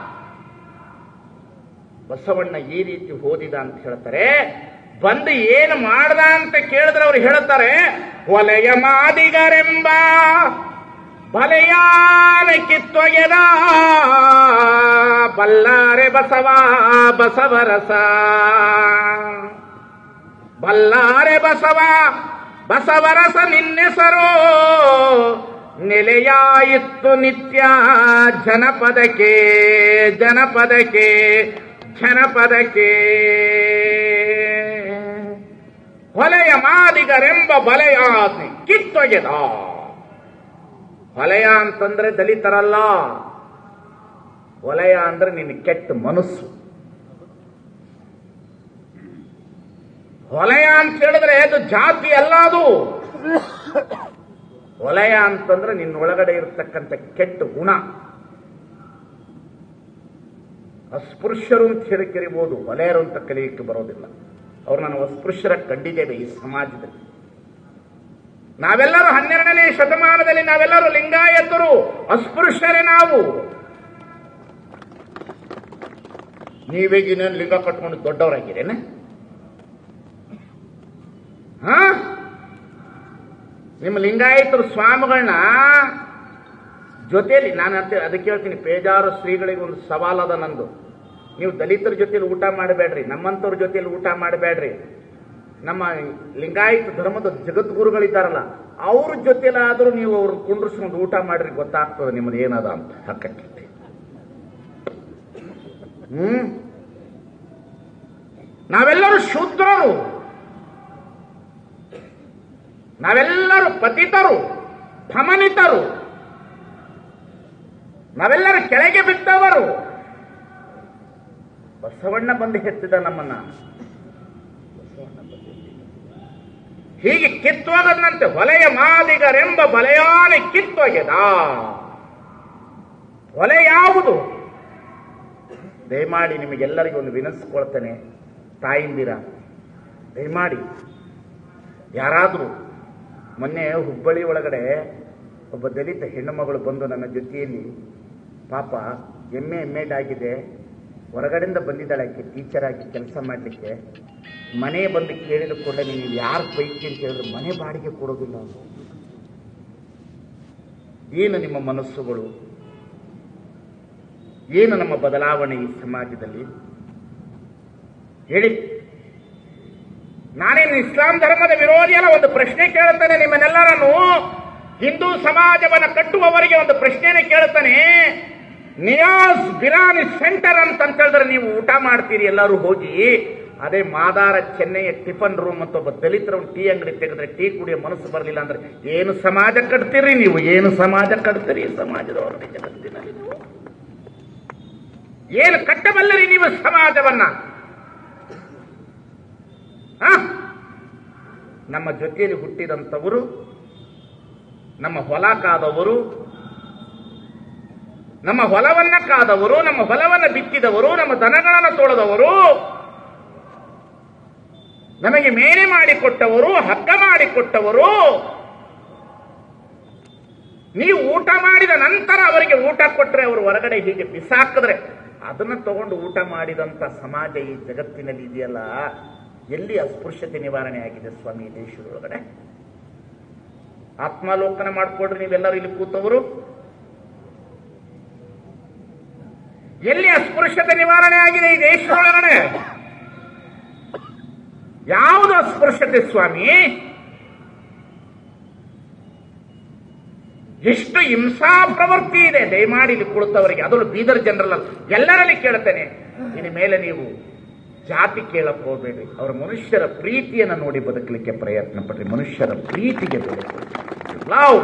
ಬಸವಣ್ಣ ಈ ರೀತಿ ಓದಿದ ಅಂತ ಹೇಳ್ತಾರೆ ಬಂದು ಏನು ಮಾಡ್ದ ಅಂತ ಕೇಳಿದ್ರೆ ಅವ್ರು ಹೇಳ್ತಾರೆ ಒಲೆಯ ಮಾದಿಗರೆಂಬ ಬಲೆಯಾನ ಕಿತ್ತೊಗೆದ ಬಲ್ಲಾರೆ ಬಸವ ಬಸವರಸ ಬಲ್ಲಾರೆ ಬಸವ ಬಸವರಸ ನಿನ್ನೆಸರೋ ನೆಲೆಯಾಯಿತ್ತು ನಿತ್ಯ ಜನಪದಕ್ಕೆ ಜನಪದಕ್ಕೆ ಜನಪದಕ್ಕೆ ಹೊಲೆಯ ಮಾದಿಗರೆಂಬ ಬಲೆಯಾತಿ ಕಿತ್ತೊಗೆದ ಹೊಲೆಯ ಅಂತಂದ್ರೆ ದಲಿತರಲ್ಲ ವಲಯ ಅಂದ್ರೆ ನಿನ್ನ ಕೆಟ್ಟ ಮನಸ್ಸು ಹೊಲಯ ಅಂತ ಹೇಳಿದ್ರೆ ಅದು ಜಾತಿ ಅಲ್ಲ ಅದು ವಲಯ ಅಂತಂದ್ರೆ ನಿನ್ನೊಳಗಡೆ ಇರತಕ್ಕಂಥ ಕೆಟ್ಟ ಗುಣ ಅಸ್ಪೃಶ್ಯರು ಅಂತ ಹೇಳಿ ಕರಿಬಹುದು ವಲಯರು ಅಂತ ಕಲಿಯಕ್ಕೆ ಬರೋದಿಲ್ಲ ಅವ್ರು ನಾನು ಅಸ್ಪೃಶ್ಯರ ಕಂಡಿದ್ದೇವೆ ಈ ಸಮಾಜದಲ್ಲಿ ನಾವೆಲ್ಲರೂ ಹನ್ನೆರಡನೇ ಶತಮಾನದಲ್ಲಿ ನಾವೆಲ್ಲರೂ ಲಿಂಗಾಯತರು ಅಸ್ಪೃಶ್ಯರೇ ನಾವು ನೀವೇಗಿನ ಲಿಂಗ ಕಟ್ಕೊಂಡು ದೊಡ್ಡವರಾಗಿರೇನ ಹಾ ನಿಮ್ಮ ಲಿಂಗಾಯತರ ಸ್ವಾಮಿಗಳನ್ನ ಜೊತೆಯಲ್ಲಿ ನಾನು ಅಂತ ಅದಕ್ಕೆ ಹೇಳ್ತೀನಿ ಪೇಜಾರು ಶ್ರೀಗಳಿಗೆ ಒಂದು ಸವಾಲದ ನಂದು ನೀವು ದಲಿತರ ಜೊತೆಲಿ ಊಟ ಮಾಡಬೇಡ್ರಿ ನಮ್ಮಂಥವ್ರ ಜೊತೆಲಿ ಊಟ ಮಾಡಬೇಡ್ರಿ ನಮ್ಮ ಲಿಂಗಾಯತ ಧರ್ಮದ ಜಗದ್ಗುರುಗಳಿದ್ದಾರಲ್ಲ ಅವ್ರ ಜೊತೆಲಾದ್ರೂ ನೀವು ಅವ್ರನ್ನ ಕುಂಡ್ರಿಸ್ಕೊಂಡು ಊಟ ಮಾಡ್ರಿ ಗೊತ್ತಾಗ್ತದೆ ನಿಮ್ಮದು ಏನದ ಅಂತ ಹಕ್ಕಕ್ಕೆ ಹ್ಮ್ ನಾವೆಲ್ಲರೂ ಶೂದ್ರರು ನಾವೆಲ್ಲರೂ ಪತಿತರು ಫಮನಿತರು ನಾವೆಲ್ಲರೂ ಕೆಳಗೆ ಬಿದ್ದವರು ಬಸವಣ್ಣ ಬಂದು ಹೆತ್ತಿದ ನಮ್ಮನ್ನ ಬಸವಣ್ಣ ಬಂದು ಎತ್ತಿದ. ಹೀಗೆ ಕಿತ್ತೋಗದಂತೆ ಹೊಲೆಯ ಮಾದಿಗರೆಂಬ ಬಲೆಯಾನೆ ಕಿತ್ತೊಗೆದ ಹೊಲೆ ಯಾವುದು ದಯಮಾಡಿ ನಿಮಗೆಲ್ಲರಿಗೂ ಒಂದು ವಿನಸ್ಕೊಳ್ತೇನೆ ತಾಯಿಂದಿರ ದಯಮಾಡಿ ಯಾರಾದರೂ ಮೊನ್ನೆ ಹುಬ್ಬಳ್ಳಿ ಒಳಗಡೆ ಒಬ್ಬ ದಲಿತ ಹೆಣ್ಣು ಮಗಳು ಬಂದು ನನ್ನ ಜೊತೆಯಲ್ಲಿ ಪಾಪ ಎಮ್ ಎ ಎಮ್ ಎಡ್ ಆಗಿದೆ ಹೊರಗಡೆಯಿಂದ ಬಂದಿದ್ದಾಳೆ ಆಕೆ ಟೀಚರ್ ಆಗಿ ಕೆಲಸ ಮಾಡಲಿಕ್ಕೆ ಮನೆ ಬಂದು ಕೇಳಿದ ಕೂಡಲೇ ನೀವು ಯಾರು ಪೈಕಿ ಅಂತ ಹೇಳಿದ್ರೆ ಮನೆ ಬಾಡಿಗೆ ಕೊಡೋದಿಲ್ಲ ಅವ್ರು. ಏನು ನಿಮ್ಮ ಮನಸ್ಸುಗಳು ಏನು ನಮ್ಮ ಬದಲಾವಣೆ ಈ ಸಮಾಜದಲ್ಲಿ ಹೇಳಿ ನಾನೇನು ಇಸ್ಲಾಂ ಧರ್ಮದ ವಿರೋಧಿ ಅಲ್ಲ ಒಂದು ಪ್ರಶ್ನೆ ಕೇಳುತ್ತಾನೆ ನಿಮ್ಮನ್ನೆಲ್ಲರನ್ನು ಹಿಂದೂ ಸಮಾಜವನ್ನು ಕಟ್ಟುವವರಿಗೆ ಒಂದು ಪ್ರಶ್ನೆನೇ ಕೇಳುತ್ತಾನೆ ನಿಯಾಸ್ ಬಿರಾನಿ ಸೆಂಟರ್ ಅಂತ ಅಂತ ಹೇಳಿದ್ರೆ ನೀವು ಊಟ ಮಾಡ್ತೀರಿ ಎಲ್ಲರೂ ಹೋಗಿ ಅದೇ ಮಾದಾರ ಚೆನ್ನೈಯ ಟಿಫನ್ ರೂಮ್ ಅಂತ ಒಬ್ಬ ದಲಿತರ ಒಂದು ಟೀ ಅಂಗಡಿ ತೆಗೆದ್ರೆ ಟೀ ಕುಡಿಯೋ ಮನಸ್ಸು ಬರಲಿಲ್ಲ ಅಂದ್ರೆ ಏನು ಸಮಾಜ ಕಟ್ತೀರಿ ನೀವು ಏನು ಸಮಾಜ ಕಟ್ತೀರಿ ಈ ಸಮಾಜದವರು ಜಗತ್ತಿನಲ್ಲಿ ನೀವು ಏನು ಕಟ್ಟಬಲ್ಲರಿ ನೀವು ಸಮಾಜವನ್ನ ಆ? ನಮ್ಮ ಜೊತೆಯಲ್ಲಿ ಹುಟ್ಟಿದಂಥವರು ನಮ್ಮ ಹೊಲ ಕಾದವರು ನಮ್ಮ ಹೊಲವನ್ನ ಕಾದವರು ನಮ್ಮ ಹೊಲವನ್ನ ಬಿತ್ತಿದವರು ನಮ್ಮ ದನಗಳನ್ನು ತೊಳೆದವರು ನಮಗೆ ಮೇನೆ ಮಾಡಿಕೊಟ್ಟವರು ಹಗ್ಗ ಮಾಡಿಕೊಟ್ಟವರು ನೀವು ಊಟ ಮಾಡಿದ ನಂತರ ಅವರಿಗೆ ಊಟ ಕೊಟ್ಟರೆ ಅವರು ಹೊರಗಡೆ ಹೀಗೆ ಬಿಸಾಕಿದ್ರೆ ಅದನ್ನು ತಗೊಂಡು ಊಟ ಮಾಡಿದಂತ ಸಮಾಜ ಈ ಜಗತ್ತಿನಲ್ಲಿ ಇದೆಯಲ್ಲ ಎಲ್ಲಿ ಅಸ್ಪೃಶ್ಯತೆ ನಿವಾರಣೆ ಆಗಿದೆ ಸ್ವಾಮಿ ಈ ದೇಶದೊಳಗಡೆ ಆತ್ಮಾಲೋಕನ ಮಾಡಿಕೊಡ್ರಿ ನೀವೆಲ್ಲರೂ ಇಲ್ಲಿ ಕೂತವರು ಎಲ್ಲಿ ಅಸ್ಪೃಶ್ಯತೆ ನಿವಾರಣೆ ಆಗಿದೆ ಈ ದೇಶದೊಳಗಡೆ ಯಾವುದು ಅಸ್ಪೃಶ್ಯತೆ ಸ್ವಾಮಿ ಎಷ್ಟು ಹಿಂಸಾ ಪ್ರವೃತ್ತಿ ಇದೆ ದಯಮಾಡಿ ಇಲ್ಲಿ ಕುಳಿತವರಿಗೆ ಅದರಲ್ಲೂ ಬೀದರ್ ಜನರಲ್ ಎಲ್ಲರಲ್ಲಿ ಕೇಳುತ್ತೇನೆ ಇನ್ನು ಮೇಲೆ ನೀವು ಜಾತಿ ಕೇಳಕ್ ಹೋಗ್ಬೇಡ್ರಿ ಅವರ ಮನುಷ್ಯರ ಪ್ರೀತಿಯನ್ನು ನೋಡಿ ಬದುಕಲಿಕ್ಕೆ ಪ್ರಯತ್ನ ಪಡ್ರಿ ಮನುಷ್ಯರ ಪ್ರೀತಿಗೆ ಬೆಲೆ ಕೊಡಿ. ಲವ್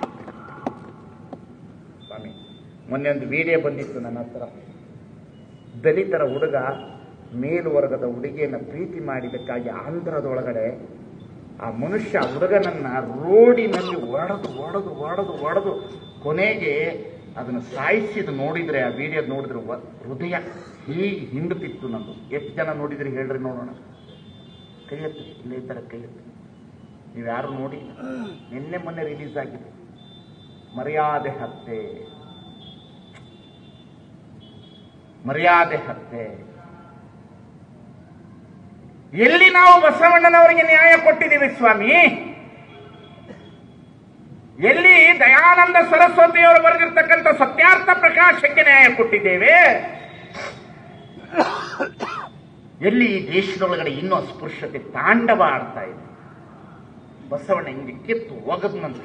ಸ್ವಾಮಿ ಮೊನ್ನೆ ಒಂದು ವಿಡಿಯೋ ಬಂದಿತ್ತು ನನ್ನ ಹತ್ರ ದಲಿತರ ಹುಡುಗ ಮೇಲುವರ್ಗದ ಹುಡುಗಿಯನ್ನ ಪ್ರೀತಿ ಮಾಡಿದ್ದಕ್ಕಾಗಿ ಆಂಧ್ರದೊಳಗಡೆ ಆ ಮನುಷ್ಯ ಆ ಹುಡುಗನನ್ನ ರೋಡಿನಲ್ಲಿ ಒಡೆದು ಒಡೆದು ಒಡೆದು ಒಡೆದು ಕೊನೆಗೆ ಅದನ್ನು ಸಾಯಿಸಿದ ನೋಡಿದ್ರೆ ಆ ವಿಡಿಯೋ ನೋಡಿದ್ರೆ ವ- ಹೃದಯ ಹೀಗೆ ಹಿಂಡುತ್ತಿತ್ತು ನಂದು ಎಷ್ಟು ಜನ ನೋಡಿದ್ರಿ ಹೇಳ್ರಿ ನೋಡೋಣ ಕೈ ಎತ್ತಿ ಇಲ್ಲೇ ಈ ಥರ ಕೈ ಎತ್ತಿ ನೀವು ಯಾರು ನೋಡಿ ನಿನ್ನೆ ಮೊನ್ನೆ ರಿಲೀಸ್ ಆಗಿದೆ ಮರ್ಯಾದೆ ಹತ್ಯೆ ಮರ್ಯಾದೆ ಹತ್ಯೆ ಎಲ್ಲಿ ನಾವು ಬಸವಣ್ಣನವರಿಗೆ ನ್ಯಾಯ ಕೊಟ್ಟಿದ್ದೀವಿ ಸ್ವಾಮಿ ಎಲ್ಲಿ ದಯಾನಂದ ಸರಸ್ವತಿಯವರು ಬರೆದಿರ್ತಕ್ಕಂಥ ಸತ್ಯಾರ್ಥ ಪ್ರಕಾಶಕ್ಕೆ ನ್ಯಾಯ ಕೊಟ್ಟಿದ್ದೇವೆ ಎಲ್ಲಿ ಈ ದೇಶದೊಳಗಡೆ ಇನ್ನೂ ಅಸ್ಪೃಶ್ಯತೆ ತಾಂಡವ ಆಡ್ತಾ ಇದೆ ಬಸವಣ್ಣ ಹಿಂಗೆ ಕಿತ್ತು ಒಗದ್ನಂತೆ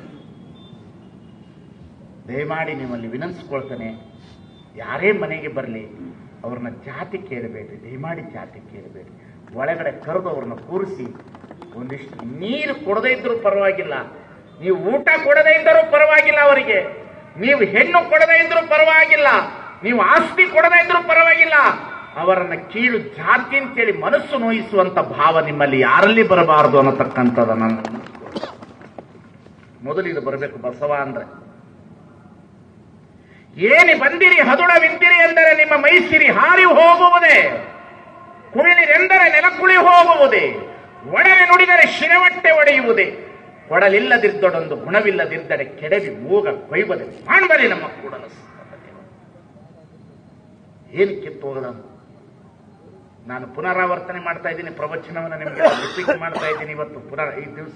ದಯಮಾಡಿ ನಿಮ್ಮಲ್ಲಿ ವಿನಂತಿಸ್ಕೊಳ್ತಾನೆ ಯಾರೇ ಮನೆಗೆ ಬರಲಿ ಅವ್ರನ್ನ ಜಾತಿ ಕೇಳಬೇಡ್ರಿ ದಯಮಾಡಿ ಜಾತಿ ಕೇಳಬೇಡ್ರಿ ಒಳಗಡೆ ಕರೆದು ಅವ್ರನ್ನ ಕೂರಿಸಿ ಒಂದಿಷ್ಟು ನೀರು ಕೊಡದೇ ಇದ್ರೂ ಪರವಾಗಿಲ್ಲ ನೀವು ಊಟ ಕೊಡದೇ ಇದ್ದರೂ ಪರವಾಗಿಲ್ಲ ಅವರಿಗೆ ನೀವು ಹೆಣ್ಣು ಕೊಡದೇ ಇದ್ರೂ ಪರವಾಗಿಲ್ಲ ನೀವು ಆಸ್ತಿ ಕೊಡದೇ ಇದ್ರೂ ಪರವಾಗಿಲ್ಲ ಅವರನ್ನ ಕೀಳು ಜಾತಿ ಅಂತೇಳಿ ಮನಸ್ಸು ನೋಯಿಸುವಂತ ಭಾವ ನಿಮ್ಮಲ್ಲಿ ಯಾರಲ್ಲಿ ಬರಬಾರದು ಅನ್ನತಕ್ಕಂಥದ್ದು ನನ್ನ ಮೊದಲು ಇದು ಬರಬೇಕು ಬಸವ ಅಂದ್ರೆ ಏನಿ ಬಂದಿರಿ ಹದುಳವಿದ್ದಿರಿ ಎಂದರೆ ನಿಮ್ಮ ಮೈಸಿರಿ ಹಾರಿ ಹೋಗುವುದೇ ಕುಣಿಲಿರೆಂದರೆ ನೆಲಕುಳಿ ಹೋಗುವುದೇ ಒಡವೆ ನುಡಿದರೆ ಶಿರವಟ್ಟೆ ಒಡೆಯುವುದೇ ಕೊಡಲಿಲ್ಲದಿದ್ದೊಡೊಂದು ಗುಣವಿಲ್ಲದಿದ್ದಡೆ ಕೆಡವಿ ಮೂಗ ಕೊಯ್ಬದೆ ಕಾಣ್ಬರಿ ನಮ್ಮ ಕೂಡಲ ಏನು ಕಿತ್ತು ಹೋಗದ ನಾನು ಪುನರಾವರ್ತನೆ ಮಾಡ್ತಾ ಇದ್ದೀನಿ ಪ್ರವಚನವನ್ನು ನಿಮಗೆ ರಿಪೀಟ್ ಮಾಡ್ತಾ ಇದ್ದೀನಿ ಇವತ್ತು ಪುನರ್ ಈ ದಿವಸ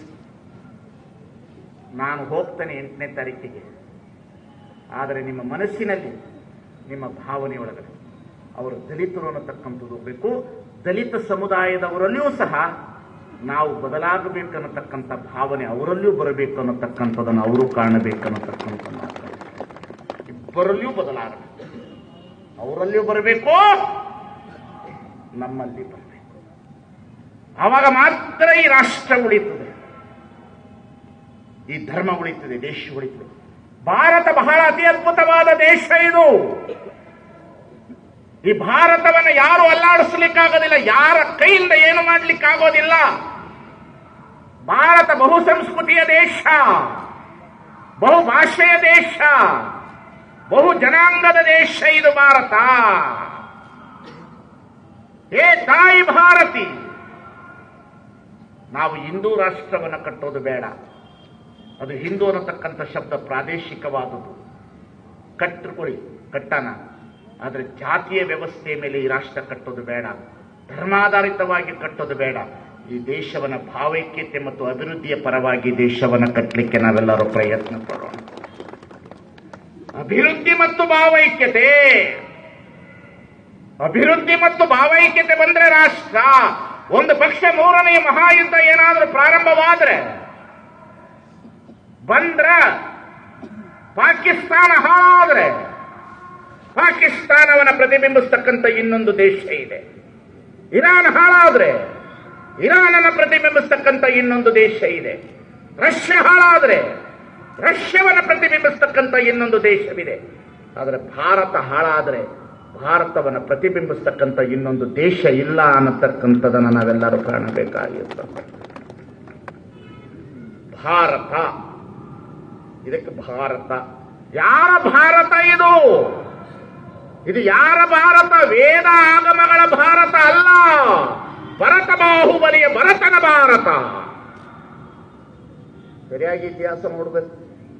ನಾನು ಹೋಗ್ತೇನೆ ಎಂಟನೇ ತಾರೀಕಿಗೆ ಆದರೆ ನಿಮ್ಮ ಮನಸ್ಸಿನಲ್ಲಿ ನಿಮ್ಮ ಭಾವನೆಯೊಳಗಡೆ ಅವರು ದಲಿತರು ಅನ್ನತಕ್ಕಂಥದ್ದು ಬೇಕು ದಲಿತ ಸಮುದಾಯದವರಲ್ಲಿಯೂ ಸಹ ನಾವು ಬದಲಾಗಬೇಕನ್ನತಕ್ಕಂಥ ಭಾವನೆ ಅವರಲ್ಲಿಯೂ ಬರಬೇಕು ಅನ್ನತಕ್ಕಂಥದ್ದನ್ನು ಅವರು ಕಾಣಬೇಕನ್ನತಕ್ಕಂಥ ಮಾತು ಇಬ್ಬರಲ್ಲಿಯೂ ಬದಲಾಗಬೇಕು ಅವರಲ್ಲಿಯೂ ಬರಬೇಕು ನಮ್ಮಲ್ಲಿ ಬರಬೇಕು ಆವಾಗ ಮಾತ್ರ ಈ ರಾಷ್ಟ್ರ ಉಳಿತದೆ ಈ ಧರ್ಮ ಉಳಿತದೆ ದೇಶ ಉಳಿತದೆ ಭಾರತ ಬಹಳ ಅತಿ ಅದ್ಭುತವಾದ ದೇಶ ಇದು ಈ ಭಾರತವನ್ನು ಯಾರು ಅಲ್ಲಾಡಿಸ್ಲಿಕ್ಕಾಗೋದಿಲ್ಲ ಯಾರ ಕೈಯಿಂದ ಏನು ಮಾಡ್ಲಿಕ್ಕಾಗೋದಿಲ್ಲ ಭಾರತ ಬಹು ಸಂಸ್ಕೃತಿಯ ದೇಶ ಬಹು ಭಾಷೆಯ ದೇಶ ಬಹು ಜನಾಂಗದ ದೇಶ ಇದು ಭಾರತ ಹೇ ತಾಯಿ ಭಾರತಿ ನಾವು ಹಿಂದೂ ರಾಷ್ಟ್ರವನ್ನು ಕಟ್ಟೋದು ಬೇಡ ಅದು ಹಿಂದೂ ಅನ್ನತಕ್ಕಂಥ ಶಬ್ದ ಪ್ರಾದೇಶಿಕವಾದುದು ಕಟ್ಟಿಕೊಳ್ಳಿ ಕಟ್ಟಣ ಆದರೆ ಜಾತಿಯ ವ್ಯವಸ್ಥೆಯ ಮೇಲೆ ಈ ರಾಷ್ಟ್ರ ಕಟ್ಟೋದು ಬೇಡ ಧರ್ಮಾಧಾರಿತವಾಗಿ ಕಟ್ಟೋದು ಬೇಡ ಈ ದೇಶವನ್ನ ಭಾವೈಕ್ಯತೆ ಮತ್ತು ಅಭಿವೃದ್ಧಿಯ ಪರವಾಗಿ ದೇಶವನ್ನು ಕಟ್ಟಲಿಕ್ಕೆ ನಾವೆಲ್ಲರೂ ಪ್ರಯತ್ನ ಪಡೋಣ ಅಭಿವೃದ್ಧಿ ಮತ್ತು ಭಾವೈಕ್ಯತೆ ಅಭಿವೃದ್ಧಿ ಮತ್ತು ಭಾವೈಕ್ಯತೆ ಬಂದ್ರೆ ರಾಷ್ಟ್ರ ಒಂದು ಪಕ್ಷ ಮೂರನೇ ಮಹಾಯುದ್ಧ ಏನಾದರೂ ಪ್ರಾರಂಭವಾದ್ರೆ ಬಂದ್ರ ಪಾಕಿಸ್ತಾನ ಹಾಳಾದ್ರೆ ಪಾಕಿಸ್ತಾನವನ್ನ ಪ್ರತಿಬಿಂಬಿಸ್ತಕ್ಕಂಥ ಇನ್ನೊಂದು ದೇಶ ಇದೆ ಇರಾನ್ ಹಾಳಾದ್ರೆ ಇರಾನನ್ನ ಪ್ರತಿಬಿಂಬಿಸ್ತಕ್ಕಂಥ ಇನ್ನೊಂದು ದೇಶ ಇದೆ ರಷ್ಯಾ ಹಾಳಾದ್ರೆ ರಷ್ಯಾವನ್ನ ಪ್ರತಿಬಿಂಬಿಸ್ತಕ್ಕಂಥ ಇನ್ನೊಂದು ದೇಶವಿದೆ ಆದರೆ ಭಾರತ ಹಾಳಾದ್ರೆ ಭಾರತವನ್ನು ಪ್ರತಿಬಿಂಬಿಸ್ತಕ್ಕಂಥ ಇನ್ನೊಂದು ದೇಶ ಇಲ್ಲ ಅನ್ನತಕ್ಕಂಥದನ್ನು ನಾವೆಲ್ಲರೂ ಕಾಣಬೇಕಾಗಿರ್ತದೆ ಭಾರತ ಇದಕ್ಕೆ ಭಾರತ ಯಾರ ಭಾರತ ಇದು ಇದು ಯಾರ ಭಾರತ ವೇದ ಆಗಮಗಳ ಭಾರತ ಅಲ್ಲ ಭರತ ಬಾಹುಬಲಿಯ ಭರತನ ಭಾರತ ಸರಿಯಾಗಿ ಇತಿಹಾಸ ನೋಡ್ಬೇಕು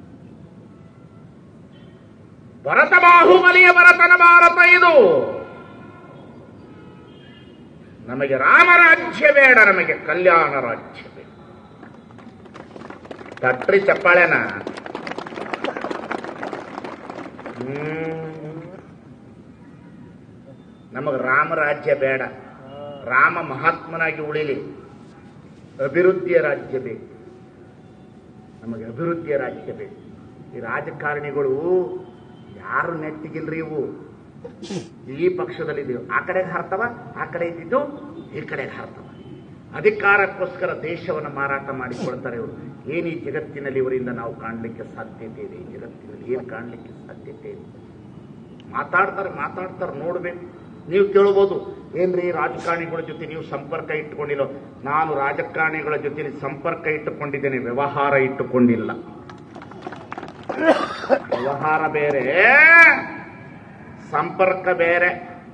ಭರತ ಬಾಹುಬಲಿಯ ಭರತನ ಭಾರತ ಇದು ನಮಗೆ ರಾಮರಾಜ್ಯ ಬೇಡ ನಮಗೆ ಕಲ್ಯಾಣ ರಾಜ್ಯ ಬೇಕು ತಟ್ರಿ ಚಪ್ಪಾಳೆನ ಹ್ಮ್. ನಮಗೆ ರಾಮರಾಜ್ಯ ಬೇಡ ರಾಮ ಮಹಾತ್ಮನಾಗಿ ಉಳಿಲಿ ಅಭಿವೃದ್ಧಿಯ ರಾಜ್ಯ ಬೇಕು ನಮಗೆ ಅಭಿವೃದ್ಧಿಯ ರಾಜ್ಯ ಬೇಕು ಈ ರಾಜಕಾರಣಿಗಳು ಯಾರು ನೆಟ್ಟಿಗಿಲ್ರಿ ಇವು ಈ ಪಕ್ಷದಲ್ಲಿದ್ದೀವಿ ಆ ಕಡೆಗೆ ಹಾರ್ತವ ಆ ಕಡೆ ಇದ್ದಿದ್ದು ಈ ಕಡೆಗೆ ಹಾರ್ತವ ಅಧಿಕಾರಕ್ಕೋಸ್ಕರ ದೇಶವನ್ನು ಮಾರಾಟ ಮಾಡಿಕೊಳ್ತಾರೆ ಇವರು ಏನು ಈ ಜಗತ್ತಿನಲ್ಲಿ ಇವರಿಂದ ನಾವು ಕಾಣಲಿಕ್ಕೆ ಸಾಧ್ಯತೆ ಇದೆ ಈ ಜಗತ್ತಿನಲ್ಲಿ ಏನು ಕಾಣಲಿಕ್ಕೆ ಸಾಧ್ಯತೆ ಇದೆ ಮಾತಾಡ್ತಾರೆ ಮಾತಾಡ್ತಾರೆ ನೋಡ್ಬೇಕು ನೀವು ಕೇಳ್ಬೋದು ಏನ್ರಿ ರಾಜಕಾರಣಿಗಳ ಜೊತೆ ನೀವು ಸಂಪರ್ಕ ಇಟ್ಟುಕೊಂಡಿಲ್ಲ ನಾನು ರಾಜಕಾರಣಿಗಳ ಜೊತೆ ಸಂಪರ್ಕ ಇಟ್ಟುಕೊಂಡಿದ್ದೇನೆ ವ್ಯವಹಾರ ಇಟ್ಟುಕೊಂಡಿಲ್ಲ ವ್ಯವಹಾರ ಬೇರೆ ಸಂಪರ್ಕ ಬೇರೆ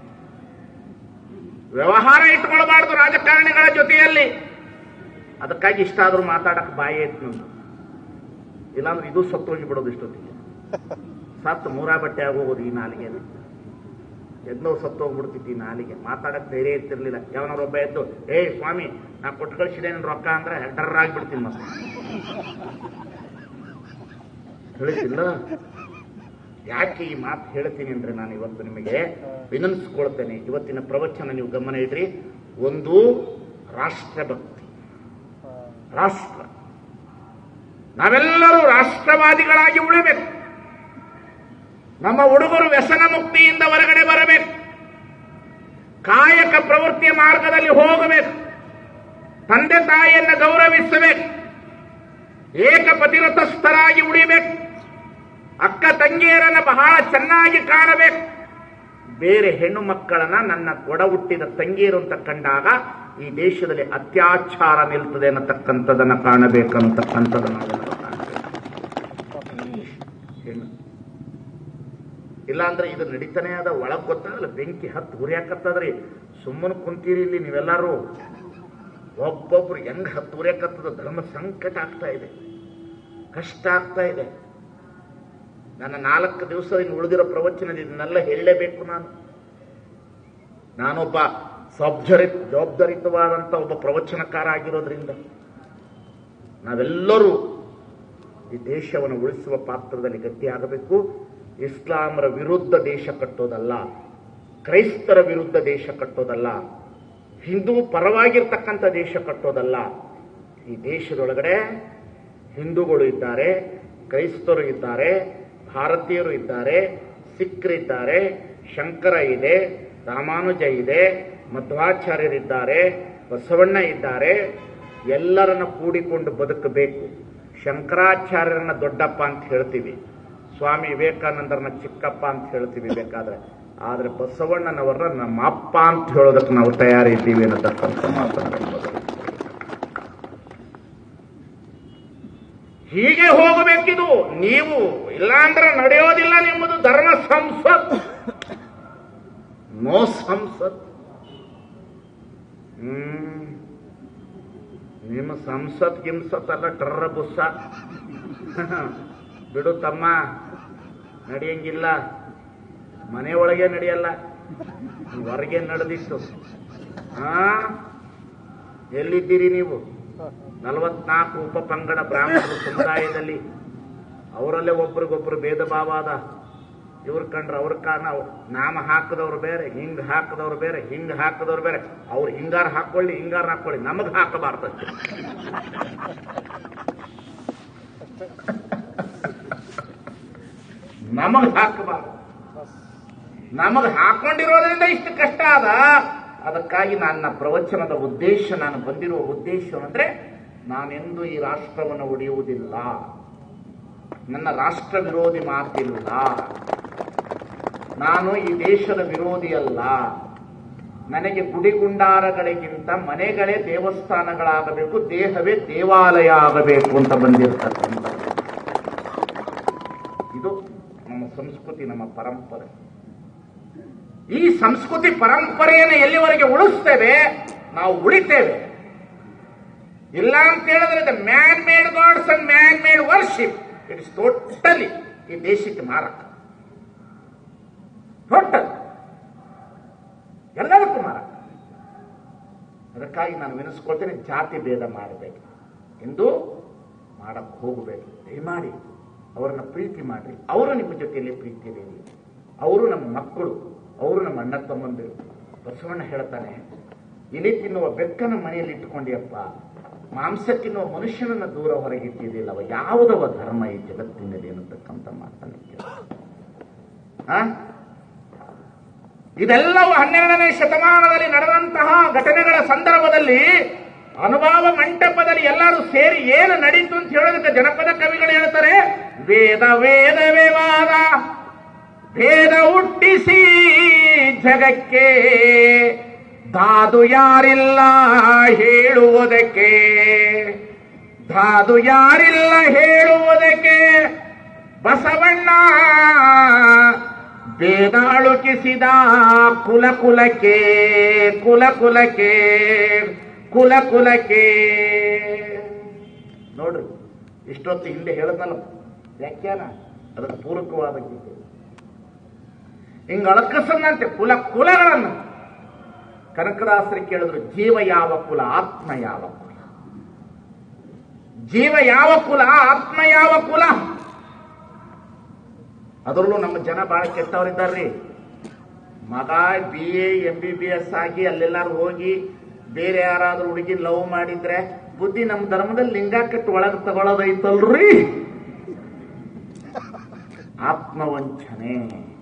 ವ್ಯವಹಾರ ಇಟ್ಕೊಳ್ಬಾರ್ದು ರಾಜಕಾರಣಿಗಳ ಜೊತೆಯಲ್ಲಿ ಅದಕ್ಕಾಗಿ ಇಷ್ಟ ಆದ್ರೂ ಮಾತಾಡಕ್ ಬಾಯಿ ಐತ್ ನಂದು ಇಲ್ಲಾಂದ್ರೆ ಇದು ಸತ್ತೋಗಿ ಬಿಡೋದು ಇಷ್ಟೊತ್ತಿಗೆ ಸತ್ತು ಮೂರಾ ಬಟ್ಟೆ ಆಗೋಗೋದು ಈ ನಾಲಿಗೆ ಎದ್ನೋ ಸತ್ತೋಗ್ಬಿಡ್ತಿತ್ತು ಈ ನಾಲಿಗೆ ಮಾತಾಡಕ್ ಧೈರ್ಯ ಇರ್ತಿರ್ಲಿಲ್ಲ ಯಾವನೊಬ್ಬ ಎದ್ದು ಏ ಸ್ವಾಮಿ ನಾ ಕೊಟ್ಟು ಕಳಿಸಿದೇನು ರೊಕ್ಕ ಅಂದ್ರೆ ಡರ್ ಆಗ್ಬಿಡ್ತೀನಿ ಮತ್ತೆ ತಿಳಿಸಿಲ್ಲ ಯಾಕೆ ಈ ಮಾತು ಹೇಳ್ತೀನಿ ಅಂದ್ರೆ ನಾನು ಇವತ್ತು ನಿಮಗೆ ವಿನಂತಿಸ್ಕೊಳ್ತೇನೆ ಇವತ್ತಿನ ಪ್ರವಚನ ನೀವು ಗಮನ ಇಡ್ರಿ ಒಂದು ರಾಷ್ಟ್ರಭಕ್ತಿ ರಾಷ್ಟ್ರ ನಾವೆಲ್ಲರೂ ರಾಷ್ಟ್ರವಾದಿಗಳಾಗಿ ಉಳಿಬೇಕು ನಮ್ಮ ಹುಡುಗರು ವ್ಯಸನ ಮುಕ್ತಿಯಿಂದ ಹೊರಗಡೆ ಬರಬೇಕು ಕಾಯಕ ಪ್ರವೃತ್ತಿಯ ಮಾರ್ಗದಲ್ಲಿ ಹೋಗಬೇಕು ತಂದೆ ತಾಯಿಯನ್ನ ಗೌರವಿಸಬೇಕು ಏಕಪತಿರತಸ್ಥರಾಗಿ ಉಳಿಬೇಕು ಅಕ್ಕ ತಂಗಿಯರನ್ನ ಬಹಳ ಚೆನ್ನಾಗಿ ಕಾಣಬೇಕು ಬೇರೆ ಹೆಣ್ಣು ಮಕ್ಕಳನ್ನ ನನ್ನ ಒಡ ಹುಟ್ಟಿದ ತಂಗಿಯರು ಅಂತ ಕಂಡಾಗ ಈ ದೇಶದಲ್ಲಿ ಅತ್ಯಾಚಾರ ನಿಲ್ತದೆ ಅನ್ನತಕ್ಕಂಥದನ್ನ ಕಾಣಬೇಕನ್ನತಕ್ಕಂಥದ್ದನ್ನ ನಾವೆಲ್ಲರೂ ಕಾಣಬೇಕು ಹೆಣ್ಣು ಇಲ್ಲಾಂದ್ರೆ ಇದು ನಡೀತಾನೆ ಅದ ಒಳಗ್ ಗೊತ್ತಾಗಲ್ಲ ಬೆಂಕಿ ಹತ್ತು ಹುರಿಯಾಕತ್ತದ್ರಿ ಸುಮ್ಮನೆ ಕುಂತೀರಿ ಇಲ್ಲಿ ನೀವೆಲ್ಲರೂ ಒಬ್ಬೊಬ್ರು ಹೆಂಗ್ ಹತ್ತು ಉರಿಯಾಕತ್ತದ ಧರ್ಮ ಸಂಕಟ ಆಗ್ತಾ ಇದೆ ಕಷ್ಟ ಆಗ್ತಾ ಇದೆ ನನ್ನ ನಾಲ್ಕು ದಿವಸ ಇನ್ನು ಉಳಿದಿರೋ ಪ್ರವಚನದ ಇದನ್ನೆಲ್ಲ ಹೇಳಲೇಬೇಕು ನಾನು ನಾನೊಬ್ಬ ಜವಾಬ್ದಾರಿ ಜವಾಬ್ದಾರಿತವಾದಂಥ ಒಬ್ಬ ಪ್ರವಚನಕಾರ ಆಗಿರೋದ್ರಿಂದ ನಾವೆಲ್ಲರೂ ಈ ದೇಶವನ್ನು ಉಳಿಸುವ ಪಾತ್ರದಲ್ಲಿ ಗಟ್ಟಿಯಾಗಬೇಕು ಇಸ್ಲಾಮರ ವಿರುದ್ಧ ದೇಶ ಕಟ್ಟೋದಲ್ಲ ಕ್ರೈಸ್ತರ ವಿರುದ್ಧ ದೇಶ ಕಟ್ಟೋದಲ್ಲ ಹಿಂದೂ ಪರವಾಗಿರ್ತಕ್ಕಂಥ ದೇಶ ಕಟ್ಟೋದಲ್ಲ ಈ ದೇಶದೊಳಗಡೆ ಹಿಂದೂಗಳು ಇದ್ದಾರೆ ಕ್ರೈಸ್ತರು ಇದ್ದಾರೆ ಭಾರತೀಯರು ಇದ್ದಾರೆ ಸಿಖ್ರಿದ್ದಾರೆ ಶಂಕರ ಇದೆ ರಾಮಾನುಜ ಇದೆ ಮಧ್ವಾಚಾರ್ಯರಿದ್ದಾರೆ ಬಸವಣ್ಣ ಇದ್ದಾರೆ ಎಲ್ಲರನ್ನ ಕೂಡಿಕೊಂಡು ಬದುಕಬೇಕು ಶಂಕರಾಚಾರ್ಯರನ್ನ ದೊಡ್ಡಪ್ಪ ಅಂತ ಹೇಳ್ತೀವಿ ಸ್ವಾಮಿ ವಿವೇಕಾನಂದರನ್ನ ಚಿಕ್ಕಪ್ಪ ಅಂತ ಹೇಳ್ತೀವಿ ಬೇಕಾದ್ರೆ ಆದ್ರೆ ಬಸವಣ್ಣನವರನ್ನ ನಮ್ಮ ಅಪ್ಪ ಅಂತ ಹೇಳೋದಕ್ಕೆ ನಾವು ತಯಾರಿದ್ದೀವಿ ಅನ್ನತಕ್ಕಂಥ ಮಾತನಾಡಬಹುದು ಹೀಗೆ ಹೋಗಬೇಕಿದು ನೀವು ಇಲ್ಲಾಂದ್ರೆ ನಡೆಯೋದಿಲ್ಲ ನಿಮ್ಮದು ಧರ್ಮ ಸಂಸತ್ ನೋ ಸಂಸತ್ ಹ್ಮ್ ನಿಮ್ಮ ಸಂಸತ್ ಗಿಂಸತ್ ಅಲ್ಲ ಟ್ರರ ಬುಸ್ಸ ಬಿಡು ತಮ್ಮ ನಡೆಯಂಗಿಲ್ಲ ಮನೆಯೊಳಗೆ ನಡೆಯಲ್ಲ ಹೊರಗೆ ನಡೆದಿತ್ತು ಹಾ ಎಲ್ಲಿದ್ದೀರಿ ನೀವು ನಲವತ್ನಾಲ್ಕು ಉಪ ಪಂಗಡ ಬ್ರಾಹ್ಮಣ ಸಮುದಾಯದಲ್ಲಿ ಅವರಲ್ಲೇ ಒಬ್ರಿಗೊಬ್ರು ಭೇದ ಭಾವ ಅದ ಇವ್ರ ಕಂಡ್ರೆ ಅವ್ರ ಕಾರಣ ನಾಮ ಹಾಕದವ್ರು ಬೇರೆ ಹಿಂಗ್ ಹಾಕದವ್ರು ಬೇರೆ ಹಿಂಗ್ ಹಾಕದವ್ರು ಬೇರೆ ಅವ್ರು ಹಿಂಗಾರ ಹಾಕೊಳ್ಳಿ ಹಿಂಗಾರ ಹಾಕೊಳ್ಳಿ ನಮಗ್ ಹಾಕಬಾರ್ದಷ್ಟೇ ನಮಗ್ ಹಾಕಬಾರ್ದು ನಮಗ್ ಹಾಕೊಂಡಿರೋದ್ರಿಂದ ಇಷ್ಟು ಕಷ್ಟ ಅದ ಅದಕ್ಕಾಗಿ ನನ್ನ ಪ್ರವಚನದ ಉದ್ದೇಶ ನಾನು ಬಂದಿರುವ ಉದ್ದೇಶ ಅಂದ್ರೆ ನಾನೆಂದು ಈ ರಾಷ್ಟ್ರವನ್ನು ಒಡೆಯುವುದಿಲ್ಲ ನನ್ನ ರಾಷ್ಟ್ರ ವಿರೋಧಿ ಮಾತಿಲ್ಲ ನಾನು ಈ ದೇಶದ ವಿರೋಧಿ ಅಲ್ಲ ನನಗೆ ಗುಡಿಗುಂಡಾರಗಳಿಗಿಂತ ಮನೆಗಳೇ ದೇವಸ್ಥಾನಗಳಾಗಬೇಕು ದೇಹವೇ ದೇವಾಲಯ ಆಗಬೇಕು ಅಂತ ಬಂದಿರತಕ್ಕಂಥ ಇದು ನಮ್ಮ ಸಂಸ್ಕೃತಿ ನಮ್ಮ ಪರಂಪರೆ ಈ ಸಂಸ್ಕೃತಿ ಪರಂಪರೆಯನ್ನು ಎಲ್ಲಿವರೆಗೆ ಉಳಿಸ್ತೇವೆ ನಾವು ಉಳಿತೇವೆ ಇಲ್ಲ ಅಂತ ಹೇಳಿದ್ರೆ man made gods and man made worship it is totally ಈ ದೇಶಕ್ಕೆ ಮಾರಕ ಟೋಟಲ್ ಎಲ್ಲದಕ್ಕೂ ಮಾರಕ ಅದಕ್ಕಾಗಿ ನಾನು ವಿನಿಸ್ಕೊಳ್ತೇನೆ ಜಾತಿ ಭೇದ ಮಾಡಬೇಕು ಎಂದು ಮಾಡಕ್ ಹೋಗಬೇಕು ದಯಮಾಡಿ ಅವರನ್ನ ಪ್ರೀತಿ ಮಾಡ್ರಿ ಅವರು ನಿಮ್ಮ ಜೊತೆಯಲ್ಲಿ ಪ್ರೀತಿಯಲ್ಲಿ ಇರಲಿ ಅವರು ನಮ್ಮ ಮಕ್ಕಳು ಅವರು ನಮ್ಮ ಅಣ್ಣ ತಮ್ಮಂದಿರು ಬಸವಣ್ಣ ಹೇಳ್ತಾನೆ ಇಲಿ ತಿನ್ನುವ ಬೆಕ್ಕನ ಮನೆಯಲ್ಲಿ ಇಟ್ಟುಕೊಂಡಿಯಪ್ಪ ಮಾಂಸ ತಿನ್ನುವ ಮನುಷ್ಯನನ್ನ ದೂರ ಹೊರಗಿಟ್ಟಿದ್ದಿಲ್ಲವ ಯಾವುದವ ಧರ್ಮ ಈ ಜಗತ್ತಿನಲ್ಲಿ ಅನ್ನತಕ್ಕಂಥ ಮಾತನ್ನು ಕೇಳಿ ಆ? ಇದೆಲ್ಲವೂ ಹನ್ನೆರಡನೇ ಶತಮಾನದಲ್ಲಿ ನಡೆದಂತಹ ಘಟನೆಗಳ ಸಂದರ್ಭದಲ್ಲಿ ಅನುಭವ ಮಂಟಪದಲ್ಲಿ ಎಲ್ಲರೂ ಸೇರಿ ಏನು ನಡೀತು ಅಂತ ಹೇಳೋದಕ್ಕೆ ಜನಪದ ಕವಿಗಳು ಹೇಳ್ತಾರೆ ವೇದ ವೇದ ವಿವಾದ ಭೇದ ಹುಟ್ಟಿಸಿ ಜಗಕ್ಕೆ ದಾದು ಯಾರಿಲ್ಲ ಹೇಳುವುದಕ್ಕೆ ದಾದು ಯಾರಿಲ್ಲ ಹೇಳುವುದಕ್ಕೆ ಬಸವಣ್ಣ ಭೇದ ಅಳುಕಿಸಿದ ಕುಲ ಕುಲಕ್ಕೆ ಕುಲ ಕುಲಕ್ಕೆ ಕುಲ ಕುಲಕ್ಕೆ ನೋಡ್ರಿ ಇಷ್ಟೊತ್ತು ಹಿಂದೆ ಹೇಳದ್ನಲ್ಲ ವ್ಯಾಖ್ಯಾನ ಅದಕ್ಕೆ ಪೂರಕವಾದ ಗೀತೆ ಹಿಂಗ ಅಳಕಸನ್ನಂತೆ ಕುಲ ಕುಲಗಳನ್ನು ಕನಕದಾಸರಿ ಕೇಳಿದ್ರು ಜೀವ ಯಾವ ಕುಲ ಆತ್ಮ ಯಾವ ಕುಲ ಜೀವ ಯಾವ ಕುಲ ಆತ್ಮ ಯಾವ ಕುಲ ಅದರಲ್ಲೂ ನಮ್ಮ ಜನ ಬಹಳ ಕೆಟ್ಟವರಿದ್ದಾರ್ರಿ ಮಗ B A M B B S ಆಗಿ ಅಲ್ಲೆಲ್ಲಾರು ಹೋಗಿ ಬೇರೆ ಯಾರಾದ್ರೂ ಹುಡುಗಿ ಲವ್ ಮಾಡಿದ್ರೆ ಬುದ್ಧಿ ನಮ್ಮ ಧರ್ಮದಲ್ಲಿ ಲಿಂಗ ಕಟ್ಟು ಒಳಗೆ ತಗೊಳ್ಳೋದೈತಲ್ರಿ ಆತ್ಮವಂಚನೆ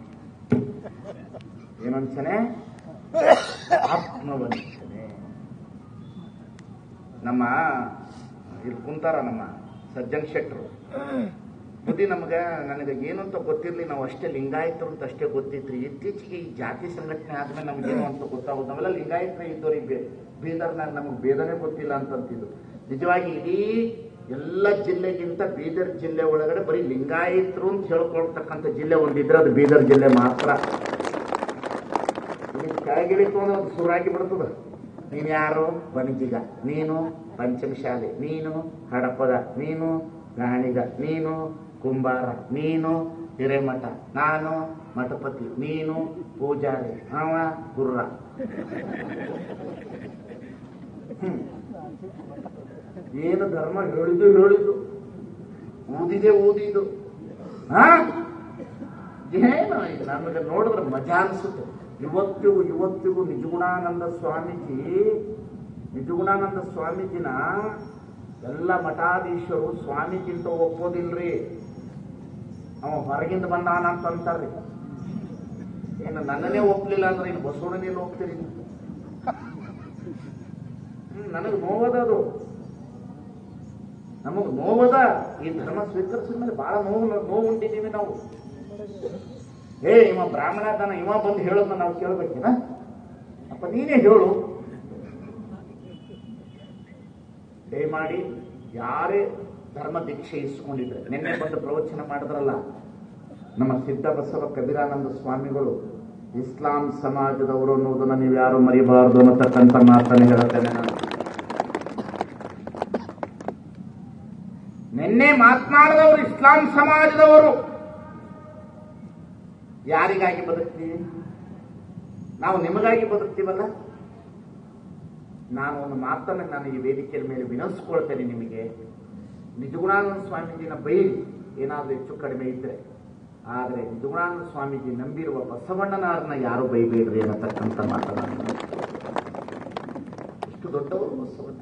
ಏನಂಚನೆ ಆತ್ಮವಂಚನೆ ನಮ್ಮ ಇಲ್ಲಿ ಕುಂತಾರ ನಮ್ಮ ಸಜ್ಜನ್ ಶೆಟ್ರು ಬುದ್ಧಿ ನಮ್ಗೆ ನನಗೆ ಏನು ಅಂತ ಗೊತ್ತಿರ್ಲಿ ನಾವು ಅಷ್ಟೇ ಲಿಂಗಾಯತರು ಅಂತ ಅಷ್ಟೇ ಗೊತ್ತಿತ್ರಿ ಇತ್ತೀಚೆಗೆ ಈ ಜಾತಿ ಸಂಘಟನೆ ಆದ್ಮೇಲೆ ನಮ್ಗೇನು ಅಂತ ಗೊತ್ತಾಗೋದು ನಾವೆಲ್ಲ ಲಿಂಗಾಯತರು ಇದ್ದವ್ರಿಗೆ ಬೀದರ್ನಾಗ ನಮಗೆ ಭೇದನೇ ಗೊತ್ತಿಲ್ಲ ಅಂತಂತಿದ್ರು ನಿಜವಾಗಿ ಇಡೀ ಎಲ್ಲ ಜಿಲ್ಲೆಗಿಂತ ಬೀದರ್ ಜಿಲ್ಲೆ ಒಳಗಡೆ ಬರೀ ಲಿಂಗಾಯತರು ಅಂತ ಹೇಳ್ಕೊಳ್ತಕ್ಕಂಥ ಜಿಲ್ಲೆ ಒಂದಿದ್ರೆ ಅದು ಬೀದರ್ ಜಿಲ್ಲೆ ಮಾತ್ರ ಇಲ್ಲಿ ಕೆಳಗಿಳಿತು ಅಂದ್ರೆ ಅದು ಸುರಾಗಿ ಬಿಡ್ತದ ನೀನು ಯಾರು ಬಣಿಜಿಗ ನೀನು ಪಂಚಮಶಾಲೆ ನೀನು ಹಡಪದ ನೀನು ಗಾಣಿಗ ನೀನು ಕುಂಬಾರ ನೀನು ಹಿರೇಮಠ ನಾನು ಮಠಪತಿ ನೀನು ಪೂಜಾರಿ ಅವ ಗುರ್ರ ಹ್ಮ್. ಏನು ಧರ್ಮ ಹೇಳಿದ್ದು ಹೇಳಿದ್ದು ಊದಿದೆ ಊದಿದು ಹಾ ಏನು ಇದು ನಮಗೆ ನೋಡಿದ್ರೆ ಮಜಾ ಅನಿಸುತ್ತೆ ಇವತ್ತಿಗೂ ಇವತ್ತಿಗೂ ನಿಜಗುಣಾನಂದ ಸ್ವಾಮೀಜಿ ನಿಜಗುಣಾನಂದ ಸ್ವಾಮೀಜಿನ ಎಲ್ಲ ಮಠಾಧೀಶರು ಸ್ವಾಮೀಜಿ ಅಂತ ಒಪ್ಪೋದಿಲ್ರಿ ಅವ ಹೊರಗಿಂದ ಬಂದಾನ ಅಂತ ಅಂತಾರ್ರಿ ಏನು ನನ್ನನ್ನೇ ಒಪ್ಲಿಲ್ಲ ಅಂದ್ರೆ ಇನ್ನು ಬಸವಣ್ಣನೇನು ಒಪ್ತೀರಿ ನೀವು? ಹ್ಮ್ ನನಗೆ ನೋವದ ಅದು ನಮಗ್ ನೋವದ ಈ ಧರ್ಮ ಸ್ವೀಕರಿಸಿದ ಮೇಲೆ ಬಹಳ ನೋವು ನೋವು ಉಂಟಿದ್ದೀವಿ ನಾವು ಏ ಇವ ಬ್ರಾಹ್ಮಣ ಅದನ್ನ ಇವ ಬಂದು ಹೇಳೋದನ್ನ ನಾವು ಕೇಳ್ಬೇಕೇನ ಅಪ್ಪ ನೀನೇ ಹೇಳು ದಯಮಾಡಿ ಯಾರೇ ಧರ್ಮ ದೀಕ್ಷೆ ಇಸ್ಕೊಂಡಿದ್ರೆ ನಿನ್ನೆ ಬಂದು ಪ್ರವಚನ ಮಾಡಿದ್ರಲ್ಲ ನಮ್ಮ ಸಿದ್ಧ ಬಸವ ಕಬೀರಾನಂದ ಸ್ವಾಮಿಗಳು ಇಸ್ಲಾಂ ಸಮಾಜದವರು ಅನ್ನೋದನ್ನ ನೀವು ಯಾರು ಮರಿಬಾರದು ಅನ್ನತಕ್ಕಂಥ ಮಾತನ್ನು ಹೇಳುತ್ತೇನೆ ನಾನು ನಿನ್ನೆ ಮಾತನಾಡಿದವರು ಇಸ್ಲಾಂ ಸಮಾಜದವರು ಯಾರಿಗಾಗಿ ಬದುಕ್ತೀವಿ ನಾವು ನಿಮಗಾಗಿ ಬದುಕ್ತೀವಲ್ಲ ನಾನು ಒಂದು ಮಾತನ್ನು ನಾನು ಈ ವೇದಿಕೆಯ ಮೇಲೆ ವಿನಂತಿಸ್ಕೊಳ್ತೇನೆ ನಿಮಗೆ ನಿಜಗುಣಾನಂದ ಸ್ವಾಮೀಜಿನ ಬೈರಿ ಏನಾದರೂ ಹೆಚ್ಚು ಕಡಿಮೆ ಇದ್ರೆ ಆದರೆ ನಿಜಗುಣಾನಂದ ಸ್ವಾಮೀಜಿ ನಂಬಿರುವ ಬಸವಣ್ಣನವ್ರನ್ನ ಯಾರು ಬೈಬೇಡ್ರಿ ಅನ್ನತಕ್ಕಂಥ ಮಾತನಾಡ ಎಷ್ಟು ದೊಡ್ಡವರು ಬಸವಣ್ಣ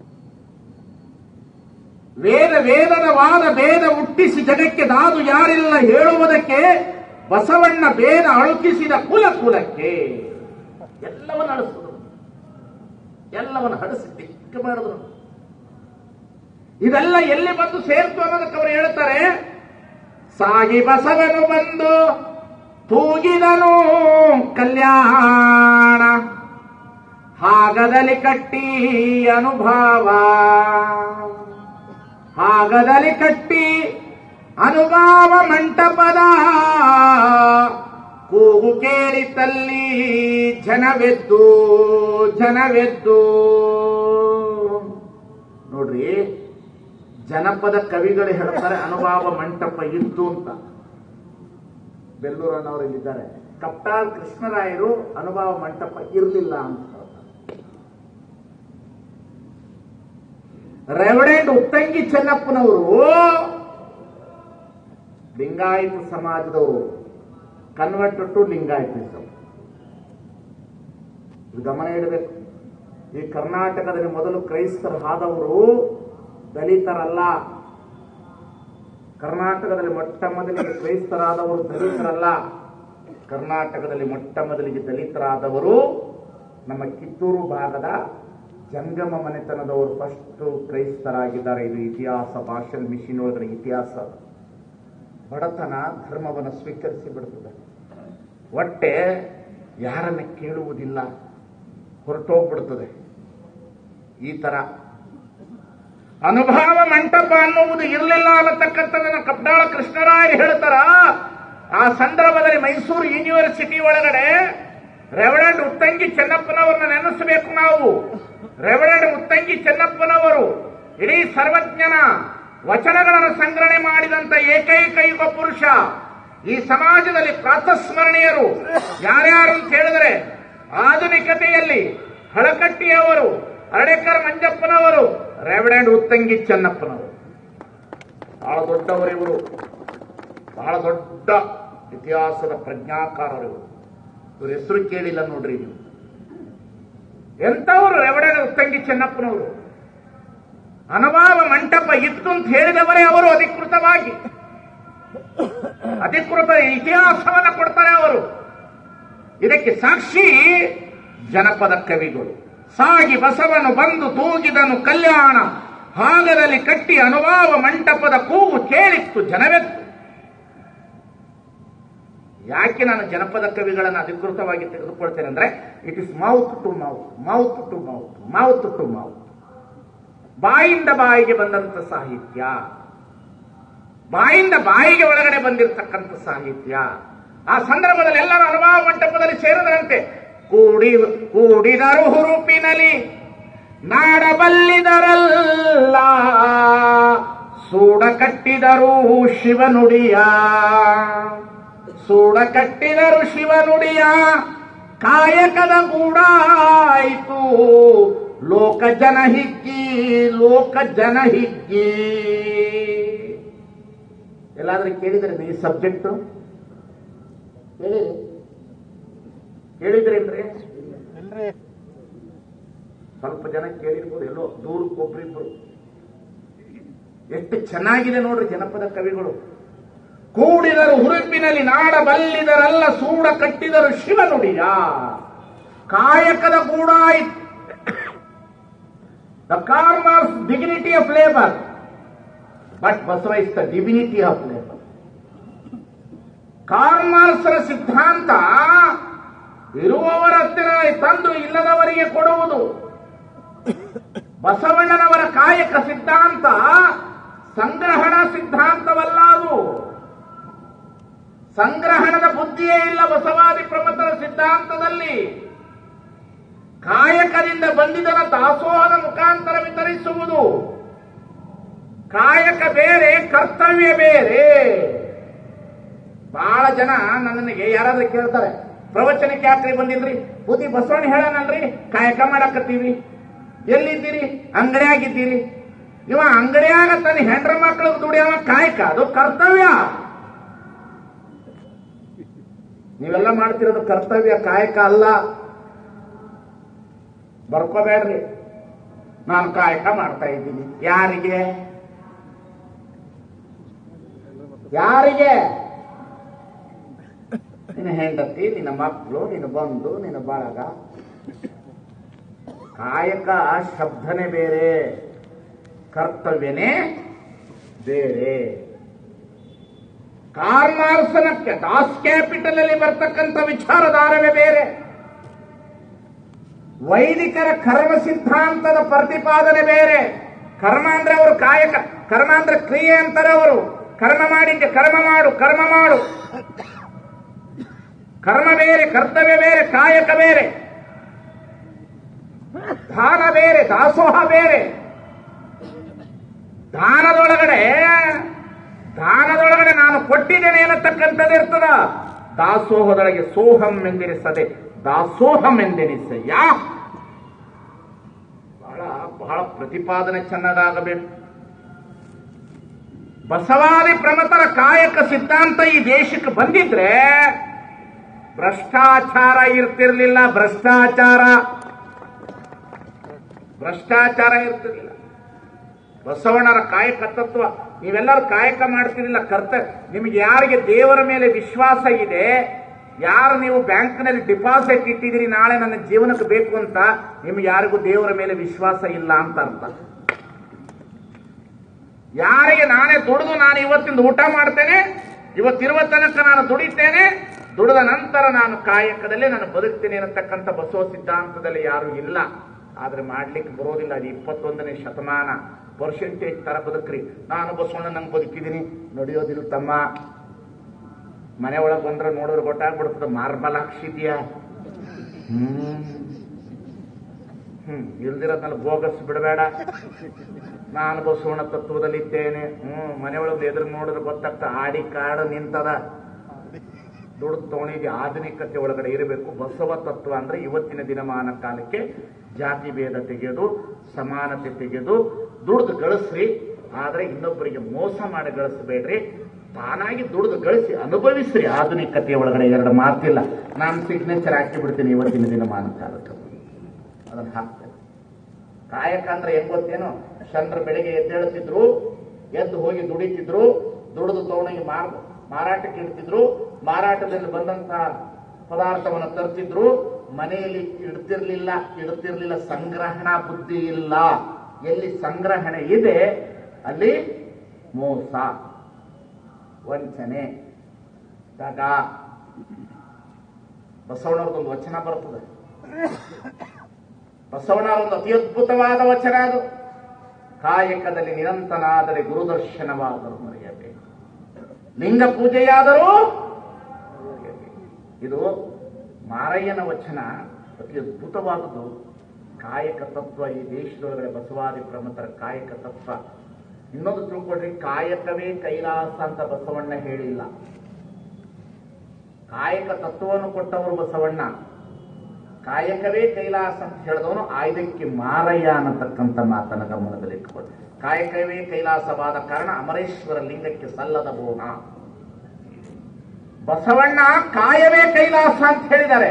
ವೇದ ವೇದದ ವಾದ ಭೇದ ಹುಟ್ಟಿಸಿ ಜಗಕ್ಕೆ ದಾದು ಯಾರಿಲ್ಲ ಹೇಳುವುದಕ್ಕೆ ಬಸವಣ್ಣ ಭೇದ ಅಳುಕಿಸಿದ ಕುಲ ಕುಲಕ್ಕೆ ಎಲ್ಲವನ್ನ ಅಳಿಸಿದ್ರು ಎಲ್ಲವನ್ನು ಹಡಿಸಿ ದಿಕ್ಕ ಮಾಡಿದ್ರು ಇದೆಲ್ಲ ಎಲ್ಲಿ ಬಂದು ಸೇರ್ತು ಅನ್ನೋದಕ್ಕೆ ಅವರು ಹೇಳ್ತಾರೆ ಸಾಗಿ ಬಸವನು ಬಂದು ತೂಗಿದನು ಕಲ್ಯಾಣ ಹಾಗದಲ್ಲಿ ಕಟ್ಟಿ ಅನುಭವ ಹಾಗದಲ್ಲಿ ಕಟ್ಟಿ ಅನುಭವ ಮಂಟಪದ ಕೂಗು ಕೇಳಿತಲ್ಲಿ ಜನವೆದ್ದು ಜನವೆದ್ದು ನೋಡ್ರಿ ಜನಪದ ಕವಿಗಳು ಹೇಳ್ತಾರೆ ಅನುಭವ ಮಂಟಪ ಇತ್ತು ಅಂತ ಬೆಲ್ಲೂರನವರು ಇಲ್ಲಿದ್ದಾರೆ ಕಪ್ಟಾಳ್ ಕೃಷ್ಣರಾಯರು ಅನುಭವ ಮಂಟಪ ಇರಲಿಲ್ಲ ಅಂತ ಹೇಳ್ತಾರೆ ರೆವಡೆಂಡ್ ಉತ್ತಂಗಿ ಚೆನ್ನಪ್ಪನವರು ಲಿಂಗಾಯತ ಸಮಾಜದವರು ಕನ್ವರ್ಟ್ ಟು ಲಿಂಗಾಯತಿಸಮ್ ಇದು ಗಮನ ಇಡಬೇಕು ಈ ಕರ್ನಾಟಕದಲ್ಲಿ ಮೊದಲು ಕ್ರೈಸ್ತರು ಆದವರು ದಲಿತರಲ್ಲ ಕರ್ನಾಟಕದಲ್ಲಿ ಮೊಟ್ಟ ಮೊದಲಿಗೆ ಕ್ರೈಸ್ತರಾದವರು ದಲಿತರಲ್ಲ ಕರ್ನಾಟಕದಲ್ಲಿ ಮೊಟ್ಟ ಮೊದಲಿಗೆ ದಲಿತರಾದವರು ನಮ್ಮ ಕಿತ್ತೂರು ಭಾಗದ ಜಂಗಮ ಮನೆತನದವರು ಫಸ್ಟ್ ಕ್ರೈಸ್ತರಾಗಿದ್ದಾರೆ ಇದು ಇತಿಹಾಸ ಭಾಷಲ್ ಮಿಷಿನ್ ಒಳಗಡೆ ಇತಿಹಾಸ ಬಡತನ ಧರ್ಮವನ್ನು ಸ್ವೀಕರಿಸಿ ಬಿಡುತ್ತದೆ ಹೊಟ್ಟೆ ಯಾರನ್ನ ಕೇಳುವುದಿಲ್ಲ ಹೊರಟೋಗ್ಬಿಡುತ್ತದೆ ಈ ತರ ಅನುಭವ ಮಂಟಪ ಅನ್ನುವುದು ಇರಲಿಲ್ಲ ಅನ್ನತಕ್ಕಂಥದ್ದನ್ನ ಕಬ್ಡಾಳ ಕೃಷ್ಣರಾಯರು ಹೇಳ್ತಾರ ಆ ಸಂದರ್ಭದಲ್ಲಿ ಮೈಸೂರು ಯೂನಿವರ್ಸಿಟಿ ಒಳಗಡೆ ರೆವಡೆಂಡ್ ಉತ್ತಂಗಿ ಚೆನ್ನಪ್ಪನವರನ್ನ ನೆನೆಸಬೇಕು ನಾವು ರೆವಡೆಂಡ್ ಉತ್ತಂಗಿ ಚೆನ್ನಪ್ಪನವರು ಇಡೀ ಸರ್ವಜ್ಞನ ವಚನಗಳನ್ನು ಸಂಗ್ರಹಣೆ ಮಾಡಿದಂತ ಏಕೈಕ ಯುಗ ಪುರುಷ ಈ ಸಮಾಜದಲ್ಲಿ ಪ್ರಾತಸ್ಮರಣೀಯರು ಯಾರ್ಯಾರು ಅಂತ ಹೇಳಿದ್ರೆ ಆಧುನಿಕತೆಯಲ್ಲಿ ಹಳಕಟ್ಟಿಯವರು ಅರಡೇಕರ್ ಮಂಜಪ್ಪನವರು ರೆವಡೆಂಡ್ ಉತ್ತಂಗಿ ಚೆನ್ನಪ್ಪನವರು ಬಹಳ ದೊಡ್ಡವರು ಇವರು ಬಹಳ ದೊಡ್ಡ ಇತಿಹಾಸದ ಪ್ರಜ್ಞಾಕಾರರು ಇವರು ಇವ್ರ ಹೆಸರು ಕೇಳಿಲ್ಲ ನೋಡ್ರಿ ನೀವು ಎಂತವರು ರೆವಡೆಂಡ್ ಉತ್ತಂಗಿ ಚೆನ್ನಪ್ಪನವರು ಅನುಭವ ಮಂಟಪ ಇತ್ತು ಅಂತ ಹೇಳಿದವರೇ ಅವರು ಅಧಿಕೃತವಾಗಿ ಅಧಿಕೃತ ಇತಿಹಾಸವನ್ನ ಕೊಡ್ತಾರೆ ಅವರು ಇದಕ್ಕೆ ಸಾಕ್ಷಿ ಜನಪದ ಕವಿಗಳು ಸಾಗಿ ಬಸವನು ಬಂದು ತೂಗಿದನು ಕಲ್ಯಾಣ ಹಾಗದಲ್ಲಿ ಕಟ್ಟಿ ಅನುಭವ ಮಂಟಪದ ಕೂಗು ಕೇಳಿತ್ತು ಜನವೆತ್ತು ಯಾಕೆ ನಾನು ಜನಪದ ಕವಿಗಳನ್ನು ಅಧಿಕೃತವಾಗಿ ತೆಗೆದುಕೊಳ್ತೇನೆ ಅಂದ್ರೆ it is mouth to mouth mouth to mouth mouth to mouth ಬಾಯಿಂದ ಬಾಯಿಗೆ ಬಂದಂತ ಸಾಹಿತ್ಯ ಬಾಯಿಂದ ಬಾಯಿಗೆ ಒಳಗಡೆ ಬಂದಿರತಕ್ಕಂಥ ಸಾಹಿತ್ಯ ಆ ಸಂದರ್ಭದಲ್ಲಿ ಎಲ್ಲರೂ ಅನುಭವ ಮಂಟಪದಲ್ಲಿ ಸೇರಿದರಂತೆ ಕೂಡಿ ಕೂಡಿದರು ಹುರುಪಿನಲ್ಲಿ ನಾಡಬಲ್ಲಿದರಲ್ಲ ಸೂಡ ಕಟ್ಟಿದರು ಶಿವನುಡಿಯ ಸೂಡ ಕಟ್ಟಿದರು ಶಿವನುಡಿಯ ಕಾಯಕದ ಗೂಡಾಯಿತು ಲೋಕ ಜನ ಹಿಗ್ಗಿ ಲೋಕ ಜನ ಹಿಗ್ಗಿ ಎಲ್ಲಾದ್ರೂ ಕೇಳಿದ್ರಿ ಈ ಸಬ್ಜೆಕ್ಟ್ ಹೇಳಿರಿ ಕೇಳಿದ್ರೇನ್ರಿ ಸ್ವಲ್ಪ ಜನ ಕೇಳಿರ್ಬೋದು ಎಲ್ಲೋ ದೂರಕ್ಕೆ ಒಬ್ರಿಬ್ರು ಎಷ್ಟು ಚೆನ್ನಾಗಿದೆ ನೋಡ್ರಿ ಜನಪದ ಕವಿಗಳು ಕೂಡಿದರು ಹುರುಪಿನಲ್ಲಿ ನಾಡ ಬಲ್ಲಿದರಲ್ಲ ಸೂಡ ಕಟ್ಟಿದರು ಶಿವನುಡಿಯ ಕಾಯಕದ ಗೂಡಾಯಿತು the Karl Marx's dignity of labour but Basava is the divinity of labour ಕಾರ್ಮಾರ್ಸರ ಸಿದ್ಧಾಂತ ಇರುವವರ ಹತ್ತಿರ ತಂದು ಇಲ್ಲದವರಿಗೆ ಕೊಡುವುದು ಬಸವಣ್ಣನವರ ಕಾಯಕ ಸಿದ್ಧಾಂತ ಸಂಗ್ರಹಣ ಸಿದ್ಧಾಂತವಲ್ಲ ಅದು ಸಂಗ್ರಹಣದ ಬುದ್ಧಿಯೇ ಇಲ್ಲ ಬಸವಾದಿ ಪ್ರಮತರ ಸಿದ್ಧಾಂತದಲ್ಲಿ ಕಾಯಕದಿಂದ ಬಂದಿದ್ದನ ದಾಸೋಹದ ಮುಖಾಂತರ ವಿತರಿಸುವುದು ಕಾಯಕ ಬೇರೆ ಕರ್ತವ್ಯ ಬೇರೆ ಬಹಳ ಜನ ನನಗೆ ಯಾರಾದ್ರೂ ಕೇಳ್ತಾರೆ ಪ್ರವಚನಕ್ಕೆ ಯಾಕ್ರಿ ಬಂದಿಲ್ರಿ ಬುದ್ಧಿ ಬಸವಣ್ಣ ಹೇಳನಲ್ರಿ ಕಾಯಕ ಮಾಡಕತ್ತೀವಿ ಎಲ್ಲಿದ್ದೀರಿ ಅಂಗಡಿಯಾಗಿದ್ದೀರಿ ಇವ ಅಂಗಡಿಯಾಗ ತನ್ನ ಹೆಂಡ್ರ ಮಕ್ಕಳಿಗೆ ದುಡಿಯವ ಕಾಯಕ ಅದು ಕರ್ತವ್ಯ ನೀವೆಲ್ಲ ಮಾಡ್ತಿರೋದು ಕರ್ತವ್ಯ ಕಾಯಕ ಅಲ್ಲ ಬರ್ಕೋಬೇಡ್ರಿ ನಾನು ಕಾಯಕ ಮಾಡ್ತಾ ಇದ್ದೀನಿ ಯಾರಿಗೆ ಯಾರಿಗೆ ನಿನ್ನ ಹೆಂಡತಿ ನಿನ್ನ ಮಕ್ಕಳು ನಿನ್ನ ಬಂಧು ನಿನ್ನ ಬಳಗ ಕಾಯಕ ಶಬ್ದನೇ ಬೇರೆ ಕರ್ತವ್ಯನೇ ಬೇರೆ ಕಾರ್ಮಾರ್ಸನಕ್ಕೆ ದಾಸ್ ಕ್ಯಾಪಿಟಲ್ ಅಲ್ಲಿ ಬರ್ತಕ್ಕಂಥ ವಿಚಾರಧಾರವೇ ಬೇರೆ ವೈದಿಕರ ಕರ್ಮ ಸಿದ್ಧಾಂತದ ಪ್ರತಿಪಾದನೆ ಬೇರೆ ಕರ್ಮ ಅಂದ್ರೆ ಅವರು ಕಾಯಕ ಕರ್ಮ ಅಂದ್ರೆ ಕ್ರಿಯೆ ಅಂತಾರೆ ಅವರು ಕರ್ಮ ಮಾಡಿದ್ದೆ ಕರ್ಮ ಮಾಡು ಕರ್ಮ ಮಾಡು ಕರ್ಮ ಬೇರೆ ಕರ್ತವ್ಯ ಬೇರೆ ಕಾಯಕ ಬೇರೆ ದಾನ ಬೇರೆ ದಾಸೋಹ ಬೇರೆ ದಾನದೊಳಗಡೆ ದಾನದೊಳಗಡೆ ನಾನು ಕೊಟ್ಟಿದ್ದೇನೆ ಅನ್ನತಕ್ಕಂಥದ್ದು ಇರ್ತದ ದಾಸೋಹದೊಳಗೆ ಸೋಹಂ ಎಂದೆನಿಸದೆ ದಾಸೋಹಂ ಎಂದೆನಿಸಯ್ಯ ಬಹಳ ಬಹಳ ಪ್ರತಿಪಾದನೆ ಚೆನ್ನದಾಗಬೇಕು ಬಸವಾದಿ ಪ್ರಮತರ ಕಾಯಕ ಸಿದ್ಧಾಂತ ಈ ದೇಶಕ್ಕೆ ಬಂದಿದ್ರೆ ಭ್ರಷ್ಟಾಚಾರ ಇರ್ತಿರ್ಲಿಲ್ಲ ಭ್ರಷ್ಟಾಚಾರ ಭ್ರಷ್ಟಾಚಾರ ಇರ್ತಿರ್ಲಿಲ್ಲ ಬಸವಣ್ಣರ ಕಾಯಕ ತತ್ವ ನೀವೆಲ್ಲರೂ ಕಾಯಕ ಮಾಡ್ತಿರಲಿಲ್ಲ ಕರ್ತ ನಿಮಗೆ ಯಾರಿಗೆ ದೇವರ ಮೇಲೆ ವಿಶ್ವಾಸ ಇದೆ ಯಾರು ನೀವು ಬ್ಯಾಂಕ್ನಲ್ಲಿ ಡಿಪಾಸಿಟ್ ಇಟ್ಟಿದ್ದೀರಿ ನಾಳೆ ನನ್ನ ಜೀವನಕ್ಕೆ ಬೇಕು ಅಂತ ನಿಮ್ಗೆ ಯಾರಿಗೂ ದೇವರ ಮೇಲೆ ವಿಶ್ವಾಸ ಇಲ್ಲ ಅಂತ ಅರ್ಥ ಯಾರಿಗೆ ನಾನೇ ದುಡಿದು ನಾನು ಇವತ್ತಿಂದ ಊಟ ಮಾಡ್ತೇನೆ ಇವತ್ತಿರುವ ತನಕ ನಾನು ದುಡಿತೇನೆ ದುಡಿದ ನಂತರ ನಾನು ಕಾಯಕದಲ್ಲಿ ನಾನು ಬದುಕ್ತೇನೆ ಅನ್ನತಕ್ಕಂಥ ಬಸವ ಸಿದ್ಧಾಂತದಲ್ಲಿ ಯಾರು ಇಲ್ಲ ಆದ್ರೆ ಮಾಡ್ಲಿಕ್ಕೆ ಬರೋದಿಲ್ಲ ಅದು ಇಪ್ಪತ್ತೊಂದನೇ ಶತಮಾನ ಪರ್ಸೆಂಟೇಜ್ ತರ ಬದುಕ್ರಿ ನಾನು ಬಸವಣ್ಣ ನಂಗೆ ಬದುಕಿದ್ದೀನಿ ನಡೆಯೋದಿಲ್ಲ ತಮ್ಮ ಮನೆ ಒಳಗೆ ಬಂದ್ರೆ ನೋಡಿದ್ರೆ ಗೊತ್ತಾಗ್ಬಿಡ್ತದೆ ಮಾರ್ಬಲ್ ಹಾಕ್ಸಿದ್ಯಾ ಹ್ಮ್ ಹ್ಮ್ ಇಲ್ದಿರೋದ್ನಲ್ಲಿ ಬೋಗಸ್ ಬಿಡಬೇಡ ನಾನು ಬಸವಣ್ಣ ತತ್ವದಲ್ಲಿದ್ದೇನೆ ಹ್ಮ್ ಮನೆಯೊಳಗೆ ಎದುರು ನೋಡಿದ್ರೆ ಗೊತ್ತಾಗ್ತ ಆಡಿ ಕಾಡು ನಿಂತದ ದುಡ್ಡು ತಗೊಂಡಿದ್ದು ಆಧುನಿಕತೆ ಒಳಗಡೆ ಇರಬೇಕು ಬಸವ ತತ್ವ ಅಂದ್ರೆ ಇವತ್ತಿನ ದಿನಮಾನ ಕಾಲಕ್ಕೆ ಜಾತಿ ಭೇದ ತೆಗೆಯೋದು ಸಮಾನತೆ ತೆಗೆದು ದುಡ್ದು ಗಳಿಸ್ರಿ ಆದ್ರೆ ಇನ್ನೊಬ್ಬರಿಗೆ ಮೋಸ ಮಾಡಿ ಗಳಿಸಬೇಡ್ರಿ ತಾನಾಗಿ ದುಡ್ದು ಗಳಿಸಿ ಅನುಭವಿಸ್ರಿ ಆಧುನಿಕತೆ ಒಳಗಡೆ ಎರಡು ಮಾತಿಲ್ಲ ನಾನು ಸಿಗ್ನೇಚರ್ ಹಾಕಿ ಬಿಡ್ತೀನಿ ಇವತ್ತಿನ ದಿನಮಾನ ಕಾಲಕ್ಕೆ ಅದನ್ನ ಹಾಕ್ತೇನೆ ಕಾಯಕ ಅಂದ್ರೆ ಹೆಂಗ್ ಗೊತ್ತೇನು ಚಂದ್ರ ಬೆಳಿಗ್ಗೆ ಎದ್ದೇಳ್ತಿದ್ರು ಎದ್ದು ಹೋಗಿ ದುಡಿತಿದ್ರು ದುಡಿದು ತಗೊಂಡೋಗಿ ಮಾರ್ ಮಾರಾಟಕ್ಕೆ ಇಡ್ತಿದ್ರು ಮಾರಾಟದಲ್ಲಿ ಬಂದಂತ ಪದಾರ್ಥವನ್ನು ತರ್ತಿದ್ರು ಮನೆಯಲ್ಲಿ ಇಡ್ತಿರ್ಲಿಲ್ಲ ಇಡ್ತಿರ್ಲಿಲ್ಲ ಸಂಗ್ರಹಣಾ ಬುದ್ಧಿ ಇಲ್ಲ ಎಲ್ಲಿ ಸಂಗ್ರಹಣೆ ಇದೆ ಅಲ್ಲಿ ಮೋಸ ವಂಚನೆ ದಗ ಬಸವಣ್ಣವ್ರದೊಂದು ವಚನ ಬರ್ತದೆ ಬಸವಣ್ಣ ಒಂದು ಅತಿ ಅದ್ಭುತವಾದ ವಚನ ಅದು ಕಾಯಕದಲ್ಲಿ ನಿರಂತನಾದರೆ ಗುರುದರ್ಶನವಾದರೂ ಮರೆಯಬೇಕು ಲಿಂಗ ಪೂಜೆಯಾದರೂ ಮರೆಯಬೇಕು. ಇದು ಮಾರಯ್ಯನ ವಚನ ಅತಿ ಅದ್ಭುತವಾದುದು ಕಾಯಕ ತತ್ವ ಈ ದೇಶದೊಳಗಡೆ ಬಸವಾದಿ ಪ್ರಮುಖರ ಕಾಯಕ ತತ್ವ ಇನ್ನೊಂದು ತಿಳ್ಕೊಡ್ರಿ ಕಾಯಕವೇ ಕೈಲಾಸ ಅಂತ ಬಸವಣ್ಣ ಹೇಳಿಲ್ಲ ಕಾಯಕ ತತ್ವವನ್ನು ಕೊಟ್ಟವರು ಬಸವಣ್ಣ ಕಾಯಕವೇ ಕೈಲಾಸ ಅಂತ ಹೇಳಿದವನು ಆಯ್ದಕ್ಕೆ ಮಾರಯ್ಯ ಅನ್ನತಕ್ಕಂಥ ಮಾತನ್ನ ಗಮನದಲ್ಲಿಟ್ಟುಕೊಳ್ಳಿ ಕಾಯಕವೇ ಕೈಲಾಸವಾದ ಕಾರಣ ಅಮರೇಶ್ವರ ಲಿಂಗಕ್ಕೆ ಸಲ್ಲದ ಬೋನ ಬಸವಣ್ಣ ಕಾಯವೇ ಕೈಲಾಸ ಅಂತ ಹೇಳಿದ್ದಾರೆ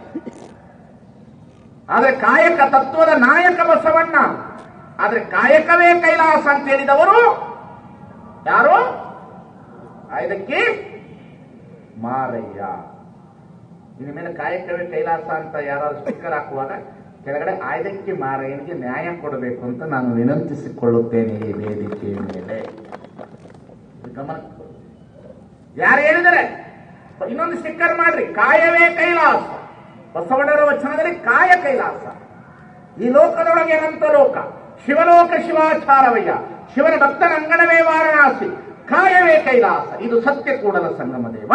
ಆದ್ರೆ ಕಾಯಕ ತತ್ವದ ನಾಯಕ ಬಸವಣ್ಣ ಆದ್ರೆ ಕಾಯಕವೇ ಕೈಲಾಸ ಅಂತ ಹೇಳಿದವರು ಯಾರು ಇದಕ್ಕೆ ಮಾರಯ್ಯ ಇನ್ನು ಮೇಲೆ ಕಾಯಕವೇ ಕೈಲಾಸ ಅಂತ ಯಾರಾದ್ರೂ ಸ್ಟಿಕ್ಕರ್ ಹಾಕುವಾಗ ಕೆಳಗಡೆ ಆಯ್ದಕ್ಕೆ ಮಾರಯ್ಯನಿಗೆ ನ್ಯಾಯ ಕೊಡಬೇಕು ಅಂತ ನಾನು ವಿನಂತಿಸಿಕೊಳ್ಳುತ್ತೇನೆ ಈ ವೇದಿಕೆಯ ಮೇಲೆ ಇದು ಗಮನ ಯಾರು ಹೇಳಿದರೆ ಇನ್ನೊಂದು ಸ್ಟಿಕ್ಕರ್ ಮಾಡ್ರಿ ಕಾಯವೇ ಕೈಲಾಸ ಬಸವಣ್ಣರ ವಚನದಲ್ಲಿ ಕಾಯ ಕೈಲಾಸ ಈ ಲೋಕದೊಳಗೆ ಅನಂತ ಲೋಕ ಶಿವಲೋಕ ಶಿವಾಚಾರವಯ್ಯ ಶಿವನ ಭಕ್ತನ ಅಂಗಣವೇ ವಾರಣಾಸಿ ಕಾಯವೇ ಕೈಲಾಸ ಇದು ಸತ್ಯ ಕೂಡಲ ಸಂಗಮ ದೇವ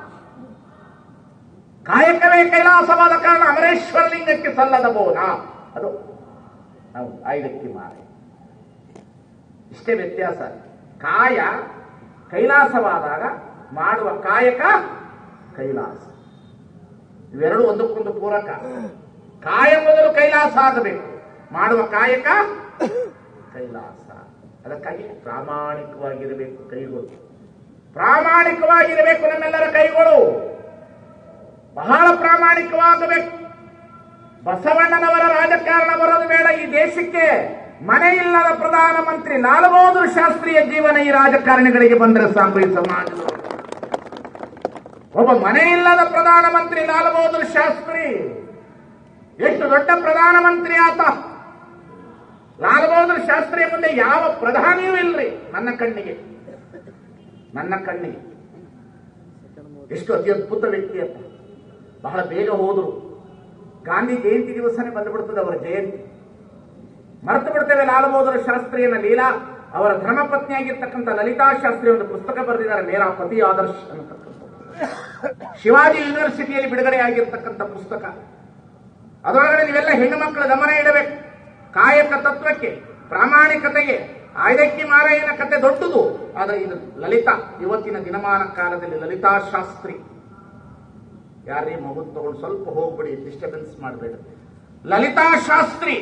ಕಾಯಕವೇ ಕೈಲಾಸವಾದ ಕಾರಣ ಅಮರೇಶ್ವರ ಲಿಂಗಕ್ಕೆ ಸಲ್ಲದ ಬೋಧ ಅದು ನಾವು ಐದಕ್ಕೆ ಮಾರೆ ಇಷ್ಟೇ ವ್ಯತ್ಯಾಸ ಕಾಯ ಕೈಲಾಸವಾದಾಗ ಮಾಡುವ ಕಾಯಕ ಕೈಲಾಸ ಇವೆರಡು ಒಂದಕ್ಕೊಂದು ಪೂರಕ ಕಾಯ ಮೊದಲು ಕೈಲಾಸ ಆಗಬೇಕು ಮಾಡುವ ಕಾಯಕ ಕೈಲಾಸ ಅದಕ್ಕಾಗಿ ಪ್ರಾಮಾಣಿಕವಾಗಿರಬೇಕು ಕೈಗಳು ಪ್ರಾಮಾಣಿಕವಾಗಿರಬೇಕು ನಮ್ಮೆಲ್ಲರ ಕೈಗಳು ಬಹಳ ಪ್ರಾಮಾಣಿಕವಾಗಬೇಕು ಬಸವಣ್ಣನವರ ರಾಜಕಾರಣ ಬರೋದು ಬೇಡ ಈ ದೇಶಕ್ಕೆ ಮನೆ ಇಲ್ಲದ ಪ್ರಧಾನಮಂತ್ರಿ ಲಾಲ್ ಬಹದ್ದೂರ್ ಶಾಸ್ತ್ರಿಯ ಜೀವನ ಈ ರಾಜಕಾರಣಿಗಳಿಗೆ ಬಂದರೆ ಸಾಕು ಈ ಸಮಾಜದವರು ಒಬ್ಬ ಮನೆ ಇಲ್ಲದ ಪ್ರಧಾನಮಂತ್ರಿ ಲಾಲ್ ಬಹದ್ದೂರ್ ಶಾಸ್ತ್ರಿ ಎಷ್ಟು ದೊಡ್ಡ ಪ್ರಧಾನಮಂತ್ರಿ ಆತ ಲಾಲ್ ಬಹದ್ದೂರ್ ಶಾಸ್ತ್ರಿಯ ಮುಂದೆ ಯಾವ ಪ್ರಧಾನಿಯೂ ಇಲ್ರಿ ನನ್ನ ಕಣ್ಣಿಗೆ ನನ್ನ ಕಣ್ಣಿಗೆ ಎಷ್ಟು ಅತಿ ಅದ್ಭುತ ವ್ಯಕ್ತಿ ಅಂತ ಬಹಳ ಬೇಗ ಹೋದರು ಗಾಂಧಿ ಜಯಂತಿ ದಿವಸನೇ ಬಂದುಬಿಡ್ತದೆ ಅವರ ಜಯಂತಿ ಮರೆತು ಬಿಡ್ತೇವೆ ಲಾಲ್ ಬಹದ್ದೂರ್ ಶಾಸ್ತ್ರಿಯನ್ನ ಲೀಲಾ ಅವರ ಧರ್ಮಪತ್ನಿಯಾಗಿರ್ತಕ್ಕಂಥ ಲಲಿತಾ ಶಾಸ್ತ್ರಿ ಒಂದು ಪುಸ್ತಕ ಬರೆದಿದ್ದಾರೆ ಮೇರಾ ಪತಿ ಆದರ್ಶ್ ಅನ್ನತಕ್ಕಂಥ ಶಿವಾಜಿ ಯೂನಿವರ್ಸಿಟಿಯಲ್ಲಿ ಬಿಡುಗಡೆ ಆಗಿರ್ತಕ್ಕಂಥ ಪುಸ್ತಕ ಅದರೊಳಗಡೆ ನೀವೆಲ್ಲ ಹೆಣ್ಣು ಮಕ್ಕಳ ಗಮನ ಇಡಬೇಕು ಕಾಯಕ ತತ್ವಕ್ಕೆ ಪ್ರಾಮಾಣಿಕತೆಗೆ ಆಯ್ದಕ್ಕಿ ಮಾರಾಯನ ಕತೆ ದೊಡ್ಡದು ಆದರೆ ಇದು ಲಲಿತಾ ಇವತ್ತಿನ ದಿನಮಾನ ಕಾಲದಲ್ಲಿ ಲಲಿತಾ ಶಾಸ್ತ್ರಿ ಯಾರೇ ಮಗು ತಗೊಂಡು ಸ್ವಲ್ಪ ಹೋಗ್ಬಿಡಿ ಡಿಸ್ಟರ್ಬೆನ್ಸ್ ಮಾಡಬೇಡ ಲಲಿತಾ ಶಾಸ್ತ್ರಿ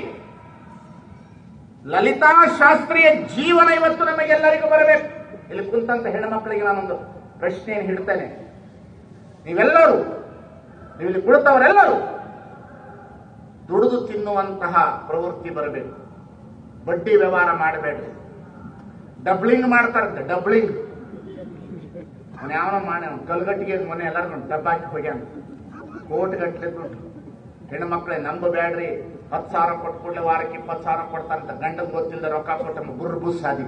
ಲಲಿತಾ ಶಾಸ್ತ್ರಿಯ ಜೀವನ ಇವತ್ತು ನಮಗೆಲ್ಲರಿಗೂ ಬರಬೇಕು ಇಲ್ಲಿ ಕುಂತಂತ ಹೆಣ್ಮಕ್ಳಿಗೆ ನಾನೊಂದು ಪ್ರಶ್ನೆಯನ್ನು ಹಿಡ್ತೇನೆ ನೀವೆಲ್ಲರೂ ನೀವು ಇಲ್ಲಿ ಕುಳಿತವರೆಲ್ಲರೂ ದುಡಿದು ತಿನ್ನುವಂತಹ ಪ್ರವೃತ್ತಿ ಬರಬೇಕು ಬಡ್ಡಿ ವ್ಯವಹಾರ ಮಾಡಬೇಡ್ರಿ ಡಬ್ಲಿಂಗ್ ಮಾಡ್ತಾರಂತೆ ಡಬ್ಲಿಂಗ್ ಅವನು ಯಾವನೋ ಮಾಡಿ ಅವ್ನು ಕಲ್ಗಟ್ಟಿಗೆ ಮೊನ್ನೆ ಎಲ್ಲರೂ ಡಬ್ಬ ಹಾಕಿ ಹೋಗ್ಯಾನ ಕೋಟಿ ಗಟ್ಟಲೆ ದುಡ್ಡು ಹೆಣ್ಣು ಮಕ್ಕಳೇ ನಂಬಬೇಡ್ರಿ ಹತ್ತು ಸಾವಿರ ಕೊಟ್ಟು ಕೂಡಲೇ ವಾರಕ್ಕೆ ಇಪ್ಪತ್ತು ಸಾವಿರ ಕೊಡ್ತಾರಂತ ಗಂಡನ್ ಗೊತ್ತಿಲ್ಲದೆ ರೊಕ್ಕ ಕೊಟ್ಟ ಬುರ್ರ ಬುಸ್ ಆದಿ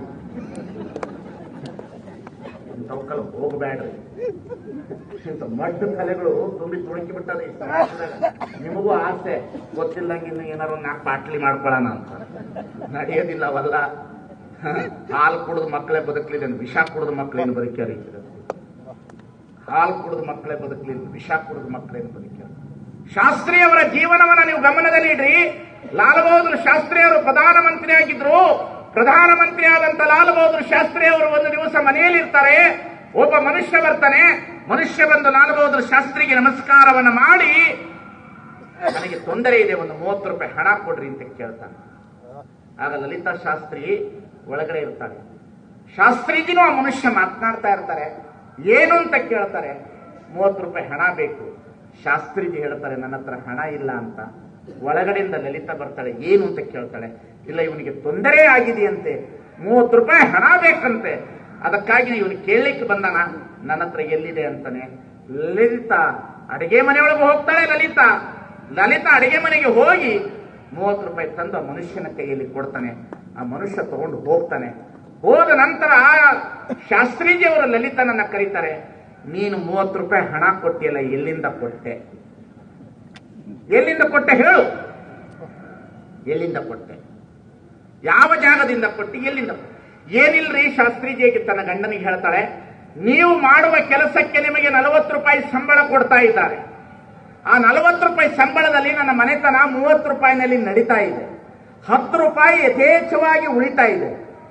ಇಂಥವಕ್ಕಲ್ಲ ಹೋಗಬೇಡ್ರಿ ಇಂಥ ಮಡ್ಡ ಕಲೆಗಳು ತುಂಬಿ ತುಳುಕಿ ಬಿಟ್ಟದ ಈ ಸಮಾಜದಾಗ ನಿಮಗೂ ಆಸೆ ಗೊತ್ತಿಲ್ಲಂಗೆ ಇನ್ನು ಏನಾರು ಒಂದು ನಾಲ್ಕು ಬಾಟ್ಲಿ ಮಾಡ್ಕೊಳ್ಳೋಣ ಅಂತ ನಡೆಯೋದಿಲ್ಲ ಅವಲ್ಲ ಹಾಲು ಕುಡಿದು ಮಕ್ಕಳೇ ಬದುಕಲಿದೆ ವಿಷ ಕುಡಿದು ಮಕ್ಕಳೇನು ಬದುಕ್ಯಾರ ಹಾಲು ಕುಡಿದು ಮಕ್ಕಳೇ ಬದುಕಲಿಲ್ಲ ವಿಷ ಕುಡಿದು ಮಕ್ಕಳೇನು ಬದುಕ್ಯಾರ ಶಾಸ್ತ್ರಿ ಅವರ ಜೀವನವನ್ನ ನೀವು ಗಮನದಲ್ಲಿ ಇಡ್ರಿ ಲಾಲ್ ಬಹದ್ದೂರ್ ಶಾಸ್ತ್ರಿ ಅವರು ಪ್ರಧಾನಮಂತ್ರಿ ಆಗಿದ್ರು ಪ್ರಧಾನಮಂತ್ರಿ ಆದಂತ ಲಾಲ್ ಬಹದ್ದೂರ್ ಶಾಸ್ತ್ರಿ ಅವರು ಒಂದು ದಿವಸ ಮನೆಯಲ್ಲಿ ಇರ್ತಾರೆ ಒಬ್ಬ ಮನುಷ್ಯ ಬರ್ತಾನೆ ಮನುಷ್ಯ ಬಂದು ಲಾಲ್ ಬಹದ್ದೂರ್ ಶಾಸ್ತ್ರಿಗೆ ನಮಸ್ಕಾರವನ್ನ ಮಾಡಿ ನನಗೆ ತೊಂದರೆ ಇದೆ ಒಂದು ಮೂವತ್ತು ರೂಪಾಯಿ ಹಣ ಕೊಡ್ರಿ ಅಂತ ಕೇಳ್ತಾನೆ ಆಗ ಲಲಿತಾ ಶಾಸ್ತ್ರಿ ಒಳಗಡೆ ಇರ್ತಾರೆ ಶಾಸ್ತ್ರಿಜಿನೂ ಆ ಮನುಷ್ಯ ಮಾತನಾಡ್ತಾ ಇರ್ತಾರೆ ಏನು ಅಂತ ಕೇಳ್ತಾರೆ ಮೂವತ್ತು ರೂಪಾಯಿ ಹಣ ಬೇಕು ಶಾಸ್ತ್ರಿಜಿ ಹೇಳ್ತಾರೆ ನನ್ನ ಹತ್ರ ಹಣ ಇಲ್ಲ ಅಂತ ಒಳಗಡೆಯಿಂದ ಲಲಿತಾ ಬರ್ತಾಳೆ ಏನು ಅಂತ ಕೇಳ್ತಾಳೆ ಇಲ್ಲ ಇವನಿಗೆ ತೊಂದರೆ ಆಗಿದೆಯಂತೆ ಮೂವತ್ತು ರೂಪಾಯಿ ಹಣ ಬೇಕಂತೆ ಅದಕ್ಕಾಗಿ ಇವನು ಕೇಳಲಿಕ್ಕೆ ಬಂದಾನ ನನ್ನ ಹತ್ರ ಎಲ್ಲಿದೆ ಅಂತಾನೆ ಲಲಿತಾ ಅಡಿಗೆ ಮನೆಯೊಳಗೆ ಹೋಗ್ತಾಳೆ ಲಲಿತಾ ಲಲಿತಾ ಅಡಿಗೆ ಮನೆಗೆ ಹೋಗಿ ಮೂವತ್ತು ರೂಪಾಯಿ ತಂದು ಆ ಮನುಷ್ಯನ ಕೈಯಲ್ಲಿ ಕೊಡ್ತಾನೆ ಆ ಮನುಷ್ಯ ತಗೊಂಡು ಹೋಗ್ತಾನೆ ಹೋದ ನಂತರ ಆ ಶಾಸ್ತ್ರೀಜಿ ಅವರು ಲಲಿತನನ್ನ ಕರೀತಾರೆ ನೀನು ಮೂವತ್ತು ರೂಪಾಯಿ ಹಣ ಕೊಟ್ಟಿಯಲ್ಲ ಎಲ್ಲಿಂದ ಕೊಟ್ಟೆ ಎಲ್ಲಿಂದ ಕೊಟ್ಟೆ ಹೇಳು ಎಲ್ಲಿಂದ ಕೊಟ್ಟೆ ಯಾವ ಜಾಗದಿಂದ ಕೊಟ್ಟಿ ಎಲ್ಲಿಂದ ಕೊಟ್ಟೆ? ಏನಿಲ್ರಿ ಶಾಸ್ತ್ರೀಜಿಗೆ ತನ್ನ ಗಂಡನಿಗೆ ಹೇಳ್ತಾಳೆ ನೀವು ಮಾಡುವ ಕೆಲಸಕ್ಕೆ ನಿಮಗೆ ನಲವತ್ತು ರೂಪಾಯಿ ಸಂಬಳ ಕೊಡ್ತಾ ಇದ್ದಾರೆ ಆ ನಲವತ್ತು ರೂಪಾಯಿ ಸಂಬಳದಲ್ಲಿ ನನ್ನ ಮನೆತನ ಮೂವತ್ತು ರೂಪಾಯಿನಲ್ಲಿ ನಡೀತಾ ಇದೆ ಹತ್ತು ರೂಪಾಯಿ ಯಥೇಚ್ಛವಾಗಿ ಉಳಿತಾ ಇದೆ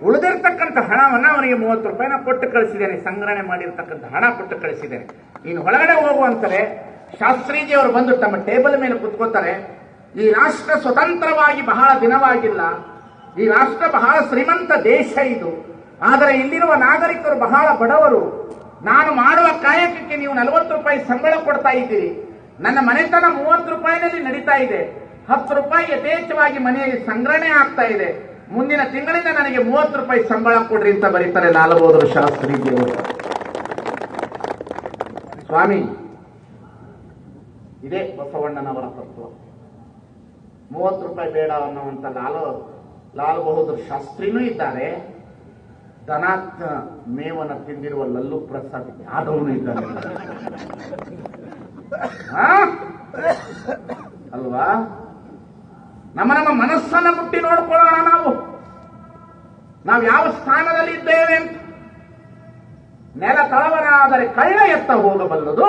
ಉಳಿದಿರ್ತಕ್ಕಂಥ ಹಣವನ್ನ ಅವನಿಗೆ ಮೂವತ್ತು ರೂಪಾಯಿನ ಕೊಟ್ಟು ಕಳಿಸಿದ್ದೇನೆ ಸಂಗ್ರಹಣೆ ಮಾಡಿರ್ತಕ್ಕಂಥ ಹಣ ಕೊಟ್ಟು ಕಳಿಸಿದ್ದೇನೆ ಇನ್ನು ಹೊರಗಡೆ ಹೋಗುವಂತಾರೆ ಶಾಸ್ತ್ರೀಜಿಯವರು ಬಂದು ತಮ್ಮ ಟೇಬಲ್ ಮೇಲೆ ಕುತ್ಕೋತಾರೆ ಈ ರಾಷ್ಟ್ರ ಸ್ವತಂತ್ರವಾಗಿ ಬಹಳ ದಿನವಾಗಿಲ್ಲ ಈ ರಾಷ್ಟ್ರ ಬಹಳ ಶ್ರೀಮಂತ ದೇಶ ಇದು ಆದರೆ ಇಲ್ಲಿರುವ ನಾಗರಿಕರು ಬಹಳ ಬಡವರು ನಾನು ಮಾಡುವ ಕಾಯಕಕ್ಕೆ ನೀವು ನಲವತ್ತು ರೂಪಾಯಿ ಸಂಬಳ ಕೊಡ್ತಾ ಇದ್ದೀರಿ ನನ್ನ ಮನೆತನ ಮೂವತ್ತು ರೂಪಾಯಿನಲ್ಲಿ ನಡೀತಾ ಇದೆ ಹತ್ತು ರೂಪಾಯಿ ಯಥೇಚ್ಛವಾಗಿ ಮನೆಯಲ್ಲಿ ಸಂಗ್ರಹಣೆ ಆಗ್ತಾ ಇದೆ ಮುಂದಿನ ತಿಂಗಳಿಂದ ನನಗೆ ಮೂವತ್ತು ರೂಪಾಯಿ ಸಂಬಳ ಕೊಡ್ರಿ ಅಂತ ಬರೀತಾರೆ ಲಾಲಬೋದರು ಶಾಸ್ತ್ರೀಜಿಯವರು ಸ್ವಾಮಿ ಇದೇ ಬಸವಣ್ಣನವರ ತತ್ವ ಮೂವತ್ತು ರೂಪಾಯಿ ಬೇಡ ಅನ್ನುವಂತ ಲಾಲ ಲಾಲ್ ಬಹದ್ದೂರ್ ಶಾಸ್ತ್ರಿನೂ ಇದ್ದಾರೆ ದನಾತ್ ಮೇವನ ತಿಂದಿರುವ ಲಲ್ಲು ಪ್ರಸಾದ್ ಯಾದವನು ಇದ್ದಾನೆ ಆ? ಅಲ್ವಾ ನಮ್ಮ ನಮ್ಮ ಮನಸ್ಸನ್ನ ಮುಟ್ಟಿ ನೋಡ್ಕೊಳ್ಳೋಣ ನಾವು ನಾವು ಯಾವ ಸ್ಥಾನದಲ್ಲಿ ಇದ್ದೇವೆ ಅಂತ ನೆಲ ತಳವನಾದರೆ ಕಳ್ಳ ಎತ್ತ ಹೋಗಬಲ್ಲದು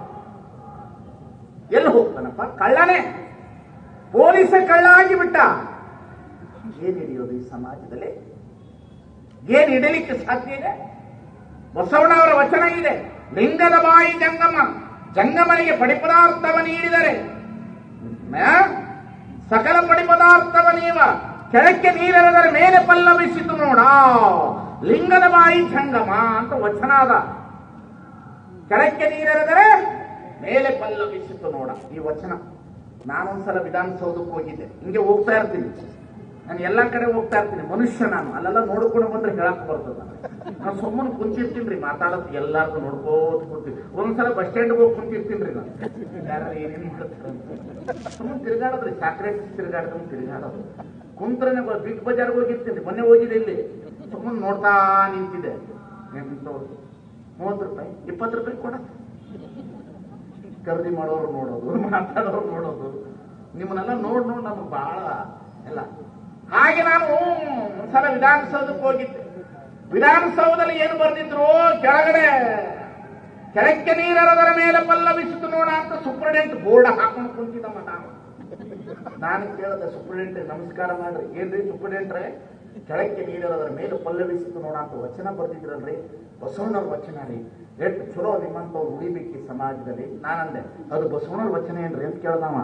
ಎಲ್ಲಿ ಹೋಗ್ತಾನಪ್ಪ ಕಳ್ಳನೇ ಪೊಲೀಸ ಕಳ್ಳ ಆಗಿಬಿಟ್ಟ ಏನ್ ಹಿಡಿಯೋದು ಈ ಸಮಾಜದಲ್ಲಿ ಏನ್ ಹಿಡಲಿಕ್ಕೆ ಸಾಧ್ಯ ಇದೆ ಬಸವಣ್ಣವರ ವಚನ ಇದೆ ಲಿಂಗದ ಬಾಯಿ ಜಂಗಮ ಜಂಗಮನಿಗೆ ಪಡಿಪದಾರ್ಥವ ನೀಡಿದರೆ ಆ? ಸಕಲ ಪಡಿಪದಾರ್ಥವ ನೀವ ಕೆಳಕ್ಕೆ ನೀರೆರೆದರೆ ಮೇಲೆ ಪಲ್ಲವಿಸಿತು ನೋಡ ಲಿಂಗದ ಬಾಯಿ ಜಂಗಮ ಅಂತ ವಚನ ಅದ ಕೆಳಕ್ಕೆ ನೀರೆರೆದರೆ ಮೇಲೆ ಪಲ್ಲವಿಸಿತು ನೋಡ ಈ ವಚನ ನಾನೊಂದ್ಸಲ ವಿಧಾನಸೌಧಕ್ಕೆ ಹೋಗಿದ್ದೆ ಹಿಂಗೆ ಹೋಗ್ತಾ ಇರ್ತೀನಿ ನಾನು ಎಲ್ಲ ಕಡೆ ಹೋಗ್ತಾ ಇರ್ತೀನಿ ಮನುಷ್ಯ ನಾನು ಅಲ್ಲೆಲ್ಲ ನೋಡ್ಕೊಂಡು ಬಂದ್ರೆ ಹೇಳಕ್ ಬರ್ತದ ನಾನು ಸುಮ್ಮನೆ ಕುಂತಿರ್ತೀನಿ ಮಾತಾಡೋದು ಎಲ್ಲಾರ್ಗು ನೋಡ್ಕೋತ ಕೂರ್ತೀನಿ ಒಂದ್ಸಲ ಬಸ್ ಸ್ಟ್ಯಾಂಡ್ ಹೋಗಿ ಕುಂತಿರ್ತೀನಿ ನಾನು ಯಾರು ಏನೇನು ಮಾಡ್ತಾರೆ ಸುಮ್ಮನೆ ತಿರುಗಾಡೋದ್ರಿ ಚಾಕ್ಲೇಟ್ ತಿರುಗಾಡ್ದು ತಿರುಗಾಡೋದು ಕುಂತ್ರನೆ ಬಿಗ್ ಬಜಾರ್ಗೆ ಹೋಗಿರ್ತೀನಿ ಮೊನ್ನೆ ಹೋಗಿದೆ ಇಲ್ಲಿ ಸುಮ್ಮನೆ ನೋಡ್ತಾ ನಿಂತಿದೆ ಎಂತವ್ರು ಮೂವತ್ತು ರೂಪಾಯಿ ಇಪ್ಪತ್ತು ರೂಪಾಯಿ ಕೊಡ ಖರೀದಿ ಮಾಡೋರು ನೋಡೋದು ಮಾತಾಡೋರು ನೋಡೋದು ನಿಮ್ಮನ್ನೆಲ್ಲ ನೋಡ್ ನೋಡಿ ನಮ್ಗೆ ಬಹಳ ಎಲ್ಲ ಹಾಗೆ ನಾನು ಒಂದ್ಸಲ ವಿಧಾನಸೌಧಕ್ಕೆ ಹೋಗಿದ್ದೆ ವಿಧಾನಸೌಧದಲ್ಲಿ ಏನು ಬರೆದಿದ್ರು ಕೆಳಗಡೆ ಕೆಳಕ್ಕೆ ನೀರದರ ಮೇಲೆ ಪಲ್ಲವಿಸಿತು ನೋಡ ಅಂತ ಸೂಪರ್ಡೆಂಟ್ ಬೋರ್ಡ್ ಹಾಕೊಂಡು ಕುಂತಿದ್ದಮ್ಮ ನಾವು ನಾನು ಕೇಳಿದೆ ಸೂಪರ್ಡೆಂಟ್ ನಮಸ್ಕಾರ ಮಾಡ್ರಿ ಏನ್ರಿ ಸೂಪರ್ಡೆಂಟ್ರೆ ಕೆಳಕ್ಕೆ ನೀರದರ ಮೇಲೆ ಪಲ್ಲವಿಸಿತು ನೋಡ ಅಂತ ವಚನ ಬರ್ದಿದ್ರಲ್ರಿ ಬಸವಣ್ಣವ್ರ ವಚನ ರೀ ಎಷ್ಟು ಚಲೋ ನಿಮ್ಮಂತವ್ರು ಉಳಿಬೇಕು ಈ ಸಮಾಜದಲ್ಲಿ ನಾನಂದೆ ಅದು ಬಸವಣ್ಣವ್ರ ವಚನ ಏನ್ರಿ ಅಂತ ಕೇಳ್ದವ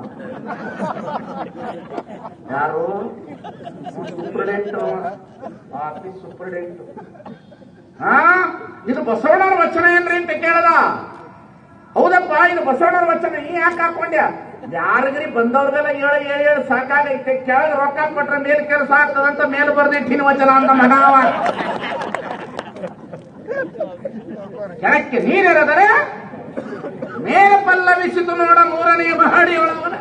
ಯಾರು ಸೂಪರ್ಡೆಂಟ್ ಆಫೀಸ್ ಸೂಪರ್ಡೆಂಟ್ ಹಾ ಇದು ಬಸವಣ್ಣವ್ರ ವಚನ ಏನ್ರಿ ಅಂತ ಕೇಳದ ಹೌದಪ್ಪ ಇದು ಬಸವಣ್ಣವ್ರ ವಚನ ನೀ ಯಾಕೆ ಹಾಕೊಂಡ್ಯ ಯಾರಿಗ್ರಿ ಬಂದವ್ರಿಗೆಲ್ಲ ಏಳು ಏಳು ಏಳು ಸಾಕಾಗೈತೆ ಕೆಳಗೆ ರೊಕ್ಕ ಕೊಟ್ರೆ ಮೇಲೆ ಕೆಲಸ ಆಗ್ತದಂತ ಮೇಲೆ ಬರ್ದಿಟ್ಟಿನ ವಚನ ಅಂತ ಮನಾವ ಕೆಳಕ್ಕೆ ನೀರಿರದರೆ ಮೇಲೆ ಪಲ್ಲವಿಸಿತು ನೋಡ ಮೂರನೇ ಮಹಡಿ ಒಳಗಡೆ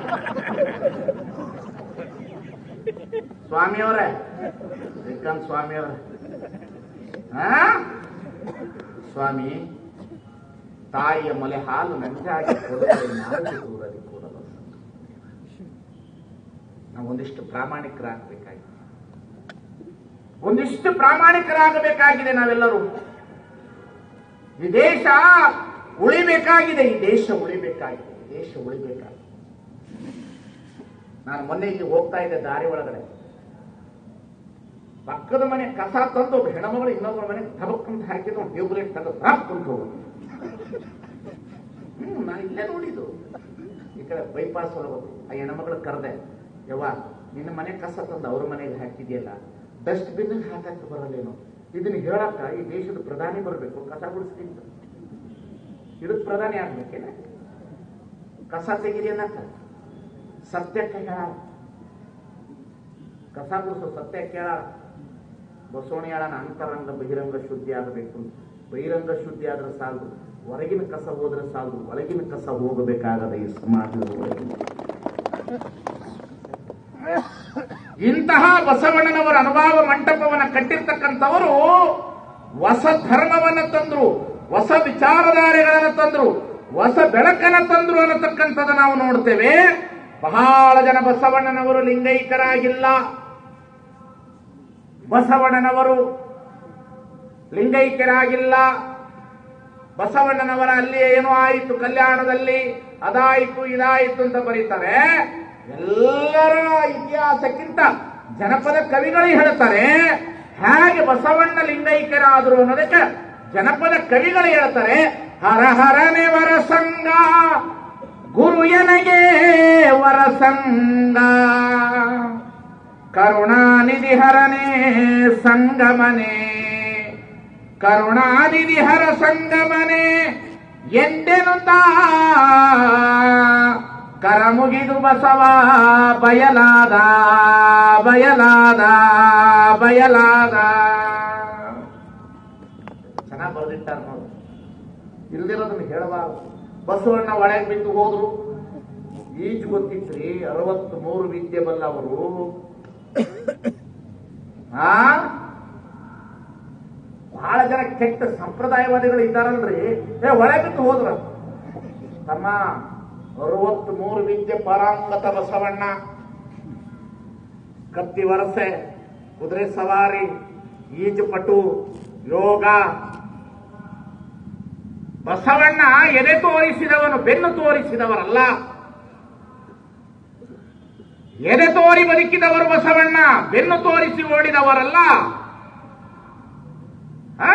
ಸ್ವಾಮಿಯವರೇ ಶ್ರೀಕಾಂತ್ ಸ್ವಾಮಿಯವರೇ ಆ? ಸ್ವಾಮಿ ತಾಯಿಯ ಮೊಲೆ ಹಾಲು ನಂಜಾಗಿ ಕೊಡುತ್ತದೆ ನಾಲ್ಕು ದೂರದಲ್ಲಿ ಕೂಡಲು ನಾವು ಒಂದಿಷ್ಟು ಪ್ರಾಮಾಣಿಕರಾಗಬೇಕಾಗಿದೆ ಒಂದಿಷ್ಟು ಪ್ರಾಮಾಣಿಕರಾಗಬೇಕಾಗಿದೆ ನಾವೆಲ್ಲರೂ ಈ ದೇಶ ಉಳಿಬೇಕಾಗಿದೆ ಈ ದೇಶ ಉಳಿಬೇಕಾಗಿದೆ ಈ ದೇಶ ಉಳಿಬೇಕಾಗಿದೆ ನಾನು ಮೊನ್ನೆ ಇಲ್ಲಿ ಹೋಗ್ತಾ ಇದ್ದೆ ದಾರಿ ಒಳಗಡೆ ಪಕ್ಕದ ಮನೆ ಕಸ ತಂದು ಒಬ್ಬ ಹೆಣ್ಮಗಳು ಇನ್ನೊಬ್ಬರ ಮನೆ ಧಬಕ್ ಅಂತ ಹಾಕಿದ್ದು ಒಂದು ಟ್ಯೂಬ್ಲೈಟ್ ತೆಗೆದು ರಾಕ್ ಕುಂತು ಹೋಗೋದು ಹ್ಮ್ ನಾನು ಇಲ್ಲೇ ನೋಡಿದ್ದು ಈ ಕಡೆ ಬೈಪಾಸ್ ಒಳಗೋದು ಆ ಹೆಣ್ಮಗಳು ಕರೆದೆ ಯವ್ವ ನಿನ್ನ ಮನೆ ಕಸ ತಂದು ಅವ್ರ ಮನೆಗೆ ಹಾಕಿದೆಯಲ್ಲ ಡಸ್ಟ್ ಬಿನ್ ಹಾಕಕ್ಕೆ ಬರಲ್ಲೇನೋ ಇದನ್ನ ಹೇಳಕ್ಕ ಈ ದೇಶದ ಪ್ರಧಾನಿ ಬರಬೇಕು ಕಸ ಗುಡಿಸ್ತೀನಿ ಇದಕ್ಕೆ ಪ್ರಧಾನಿ ಆಗ್ಬೇಕೇನ ಕಸ ತೆಗೀರಿ ಅನ್ನಕ್ಕ ಸತ್ಯಕ್ಕೆ ಹೇಳ ಕಸ ಗುಡಿಸೋ ಸತ್ಯ ಕೇಳ ಬಸವಣಿಯಾಳನ ಅಂತರಂಗ ಬಹಿರಂಗ ಶುದ್ಧಿ ಆಗಬೇಕು ಬಹಿರಂಗ ಶುದ್ಧಿ ಆದ್ರೆ ಸಾಲದು ಹೊರಗಿನ ಕಸ ಹೋದ್ರೆ ಸಾಲದು ಒಳಗಿನ ಕಸ ಹೋಗಬೇಕಾಗದ ಈ ಸಮಾಜದ ಒಳಗೆ ಇಂತಹ ಬಸವಣ್ಣನವರ ಅನುಭವ ಮಂಟಪವನ್ನ ಕಟ್ಟಿರ್ತಕ್ಕಂಥವರು ಹೊಸ ಧರ್ಮವನ್ನ ತಂದ್ರು ಹೊಸ ವಿಚಾರಧಾರೆಗಳನ್ನ ತಂದ್ರು ಹೊಸ ಬೆಳಕನ್ನ ತಂದ್ರು ಅನ್ನತಕ್ಕಂಥದ್ದು ನಾವು ನೋಡ್ತೇವೆ ಬಹಳ ಜನ ಬಸವಣ್ಣನವರು ಲಿಂಗೈಕ್ಯರಾಗಿಲ್ಲ ಬಸವಣ್ಣನವರು ಲಿಂಗೈಕ್ಯರಾಗಿಲ್ಲ ಬಸವಣ್ಣನವರ ಅಲ್ಲಿ ಏನೋ ಆಯಿತು ಕಲ್ಯಾಣದಲ್ಲಿ ಅದಾಯಿತು ಇದಾಯಿತು ಅಂತ ಬರೀತಾರೆ ಎಲ್ಲರ ಇತಿಹಾಸಕ್ಕಿಂತ ಜನಪದ ಕವಿಗಳು ಹೇಳ್ತಾರೆ ಹೇಗೆ ಬಸವಣ್ಣ ಲಿಂಗೈಕ್ಯರಾದರು ಅನ್ನೋದಕ್ಕೆ ಜನಪದ ಕವಿಗಳು ಹೇಳ್ತಾರೆ ಹರ ಹರನೆ ವರಸಂಗ ಗುರು ಎನಗೆ ವರಸಂಗ ಕರುಣಾನಿಧಿ ಹರನೆ ಸಂಗಮನೆ ಕರುಣಾನಿಧಿ ಹರ ಸಂಗಮನೆ ಎಂದೆನುತ್ತಾ ಕರ ಮುಗಿದು ಬಸವ ಬಯಲಾದ ಬಯಲಾದ ಬಯಲಾದ ಚೆನ್ನಾಗಿ ಬರೆದಿಟ್ಟಾರ ನೋಡು ಇಲ್ದಿರೋದನ್ನ ಹೇಳಬಾರದು ಬಸವಣ್ಣ ಒಳಗೆ ಬಿದ್ದು ಹೋದ್ರು ಈಜು ಗೊತ್ತಿತ್ರಿ ಅರವತ್ತ್ ಮೂರು ವಿದ್ಯೆ ಬಲ್ಲ ಅವರು ಆ ಬಹಳ ಜನ ಕೆಟ್ಟ ಸಂಪ್ರದಾಯವಾದಿಗಳು ಇದ್ದಾರಲ್ರಿ ಏ ಒಳಗೆ ಬಿದ್ದು ಹೋದ್ರ ತಮ್ಮ ಅರವತ್ತ್ ಮೂರು ವಿದ್ಯೆ ಪರಾಂಗತ ಬಸವಣ್ಣ ಕತ್ತಿ ವರಸೆ ಕುದುರೆ ಸವಾರಿ ಈಜುಪಟು ಯೋಗ ಬಸವಣ್ಣ ಎದೆ ತೋರಿಸಿದವನು ಬೆನ್ನು ತೋರಿಸಿದವರಲ್ಲ ಎದೆ ತೋರಿ ಬದುಕಿದವರು ಬಸವಣ್ಣ ಬೆನ್ನು ತೋರಿಸಿ ಓಡಿದವರಲ್ಲ ಆ?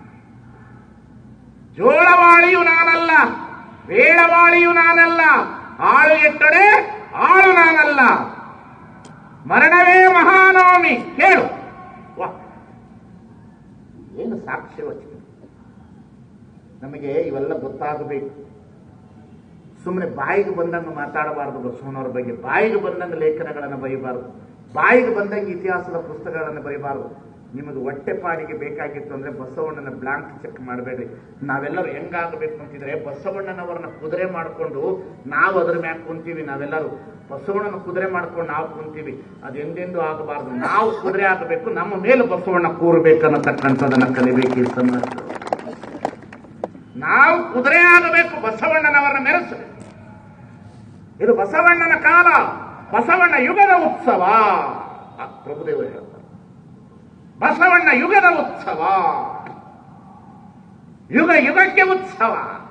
ಜೋಳವಾಳಿಯು ನಾನಲ್ಲ ವೇಳವಾಳಿಯು ನಾನಲ್ಲ ಆಳು ಎಕ್ಕಡೆ ಆಳು ನಾನಲ್ಲ ಮರಣವೇ ಮಹಾನವಮಿ ಕೇಳು ವಾ ಏನು ಸಾಕ್ಷ್ಯ ವಚನ ನಮಗೆ ಇವೆಲ್ಲ ಗೊತ್ತಾಗಬೇಕು ಸುಮ್ಮನೆ ಬಾಯಿಗೆ ಬಂದಂಗೆ ಮಾತಾಡಬಾರದು ಬಸವಣ್ಣವ್ರ ಬಗ್ಗೆ ಬಾಯಿಗೆ ಬಂದಂಗೆ ಲೇಖನಗಳನ್ನು ಬರೀಬಾರದು ಬಾಯಿಗೆ ಬಂದಂಗೆ ಇತಿಹಾಸದ ಪುಸ್ತಕಗಳನ್ನು ಬರೀಬಾರದು ನಿಮಗೆ ಹೊಟ್ಟೆಪಾಡಿಗೆ ಬೇಕಾಗಿತ್ತು ಅಂದ್ರೆ ಬಸವಣ್ಣನ ಬ್ಲಾಂಕ್ ಚೆಕ್ ಮಾಡಬೇಡ್ರಿ ನಾವೆಲ್ಲರೂ ಹೆಂಗಾಗಬೇಕು ಅಂತಿದ್ರೆ ಬಸವಣ್ಣನವರನ್ನ ಕುದುರೆ ಮಾಡಿಕೊಂಡು ನಾವು ಅದ್ರ ಮ್ಯಾಗ ಕುಂತೀವಿ ನಾವೆಲ್ಲರೂ ಬಸವಣ್ಣನ ಕುದುರೆ ಮಾಡ್ಕೊಂಡು ನಾವು ಕುಂತೀವಿ ಅದು ಎಂದೆಂದೂ ಆಗಬಾರದು ನಾವು ಕುದುರೆ ಆಗಬೇಕು ನಮ್ಮ ಮೇಲೆ ಬಸವಣ್ಣ ಕೂರ್ಬೇಕನ್ನತಕ್ಕಂಥದನ್ನ ಕಲಿಬೇಕು ಈ ಸಮಾಜ ನಾವು ಕುದುರೆ ಆಗಬೇಕು ಬಸವಣ್ಣನವರನ್ನ ಮೆರೆಸಬೇಕು ಇದು ಬಸವಣ್ಣನ ಕಾಲ ಬಸವಣ್ಣ ಯುಗದ ಉತ್ಸವ ಆ ಪ್ರಭುದೇವರು ಹೇಳ್ತಾರೆ ಬಸವಣ್ಣ ಯುಗದ ಉತ್ಸವ ಯುಗ ಯುಗಕ್ಕೆ ಉತ್ಸವ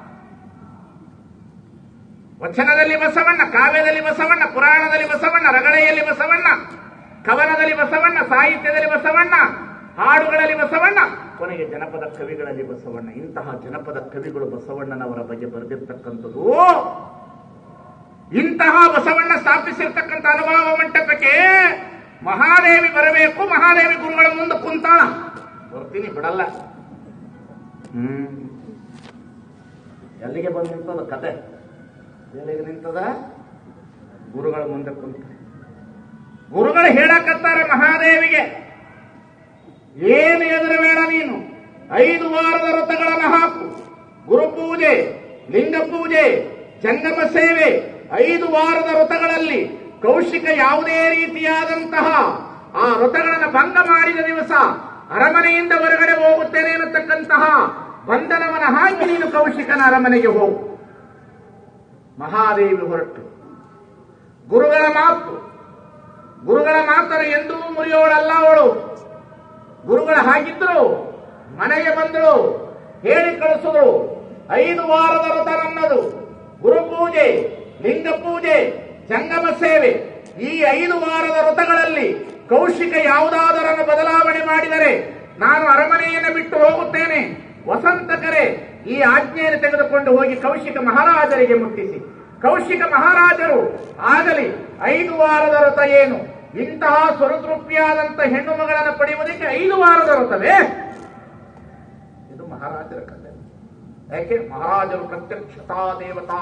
ವಚನದಲ್ಲಿ ಬಸವಣ್ಣ ಕಾವ್ಯದಲ್ಲಿ ಬಸವಣ್ಣ ಪುರಾಣದಲ್ಲಿ ಬಸವಣ್ಣ ರಗಳೆಯಲ್ಲಿ ಬಸವಣ್ಣ ಕವನದಲ್ಲಿ ಬಸವಣ್ಣ ಸಾಹಿತ್ಯದಲ್ಲಿ ಬಸವಣ್ಣ ಹಾಡುಗಳಲ್ಲಿ ಬಸವಣ್ಣ ಕೊನೆಗೆ ಜನಪದ ಕವಿಗಳಲ್ಲಿ ಬಸವಣ್ಣ ಇಂತಹ ಜನಪದ ಕವಿಗಳು ಬಸವಣ್ಣನವರ ಬಗ್ಗೆ ಬರೆದಿರ್ತಕ್ಕಂಥದ್ದು ಇಂತಹ ಬಸವಣ್ಣ ಸ್ಥಾಪಿಸಿರ್ತಕ್ಕಂಥ ಅನುಭವ ಮಂಟಪಕ್ಕೆ ಮಹಾದೇವಿ ಬರಬೇಕು ಮಹಾದೇವಿ ಗುರುಗಳ ಮುಂದೆ ಕುಂತಾಳ ಬರ್ತೀನಿ ಬಿಡಲ್ಲ ಹ್ಮ್ ಎಲ್ಲಿಗೆ ಬಂದು ನಿಂತದ ಕತೆ ಎಲ್ಲಿಗೆ ನಿಂತದ ಗುರುಗಳ ಮುಂದೆ ಕುಂತ ಗುರುಗಳು ಹೇಳಕತ್ತಾರೆ ಮಹಾದೇವಿಗೆ ಏನು ಎದುರು ಬೇಡ ನೀನು ಐದು ವಾರದ ವ್ರತಗಳನ್ನು ಹಾಕು ಗುರುಪೂಜೆ ಲಿಂಗ ಪೂಜೆ ಜಂಗಮ ಸೇವೆ ಐದು ವಾರದ ವ್ರತಗಳಲ್ಲಿ ಕೌಶಿಕ ಯಾವುದೇ ರೀತಿಯಾದಂತಹ ಆ ವ್ರತಗಳನ್ನು ಭಂಗ ಮಾಡಿದ ದಿವಸ ಅರಮನೆಯಿಂದ ಹೊರಗಡೆ ಹೋಗುತ್ತೇನೆ ಅನ್ನತಕ್ಕಂತಹ ಬಂಧನವನ್ನ ಹಾಕಿ ನೀನು ಕೌಶಿಕನ ಅರಮನೆಗೆ ಹೋಗು ಮಹಾದೇವಿ ಹೊರಟು ಗುರುಗಳ ಮಾತು ಗುರುಗಳ ಮಾತನ್ನು ಎಂದೂ ಮುರಿಯೋಳಲ್ಲ ಅವಳು ಗುರುಗಳ ಹಾಗಿದ್ರು ಮನೆಗೆ ಬಂದಳು ಹೇಳಿ ಕಳಿಸಿದ್ರು ಐದು ವಾರದ ವ್ರತ ನನ್ನದು ಗುರು ಪೂಜೆ ಲಿಂಗ ಪೂಜೆ ಜಂಗಮ ಸೇವೆ ಈ ಐದು ವಾರದ ವ್ರತಗಳಲ್ಲಿ ಕೌಶಿಕ ಯಾವುದಾದರನ್ನು ಬದಲಾವಣೆ ಮಾಡಿದರೆ ನಾನು ಅರಮನೆಯನ್ನು ಬಿಟ್ಟು ಹೋಗುತ್ತೇನೆ ವಸಂತ ಕರೆ ಈ ಆಜ್ಞೆಯನ್ನು ತೆಗೆದುಕೊಂಡು ಹೋಗಿ ಕೌಶಿಕ ಮಹಾರಾಜರಿಗೆ ಮುಟ್ಟಿಸಿ ಕೌಶಿಕ ಮಹಾರಾಜರು ಆಗಲಿ ಐದು ವಾರದ ವ್ರತ ಏನು ಇಂತಹ ಸ್ವರತೃಪ್ತಿಯಾದಂತ ಹೆಣ್ಣು ಮಗಳನ್ನು ಪಡೆಯುವುದಕ್ಕೆ ಐದು ವಾರದ ವ್ರತವೇ ಇದು ಮಹಾರಾಜರ ಕಥೆ ಯಾಕೆ ಮಹಾರಾಜರು ಪ್ರತ್ಯಕ್ಷತಾ ದೇವತಾ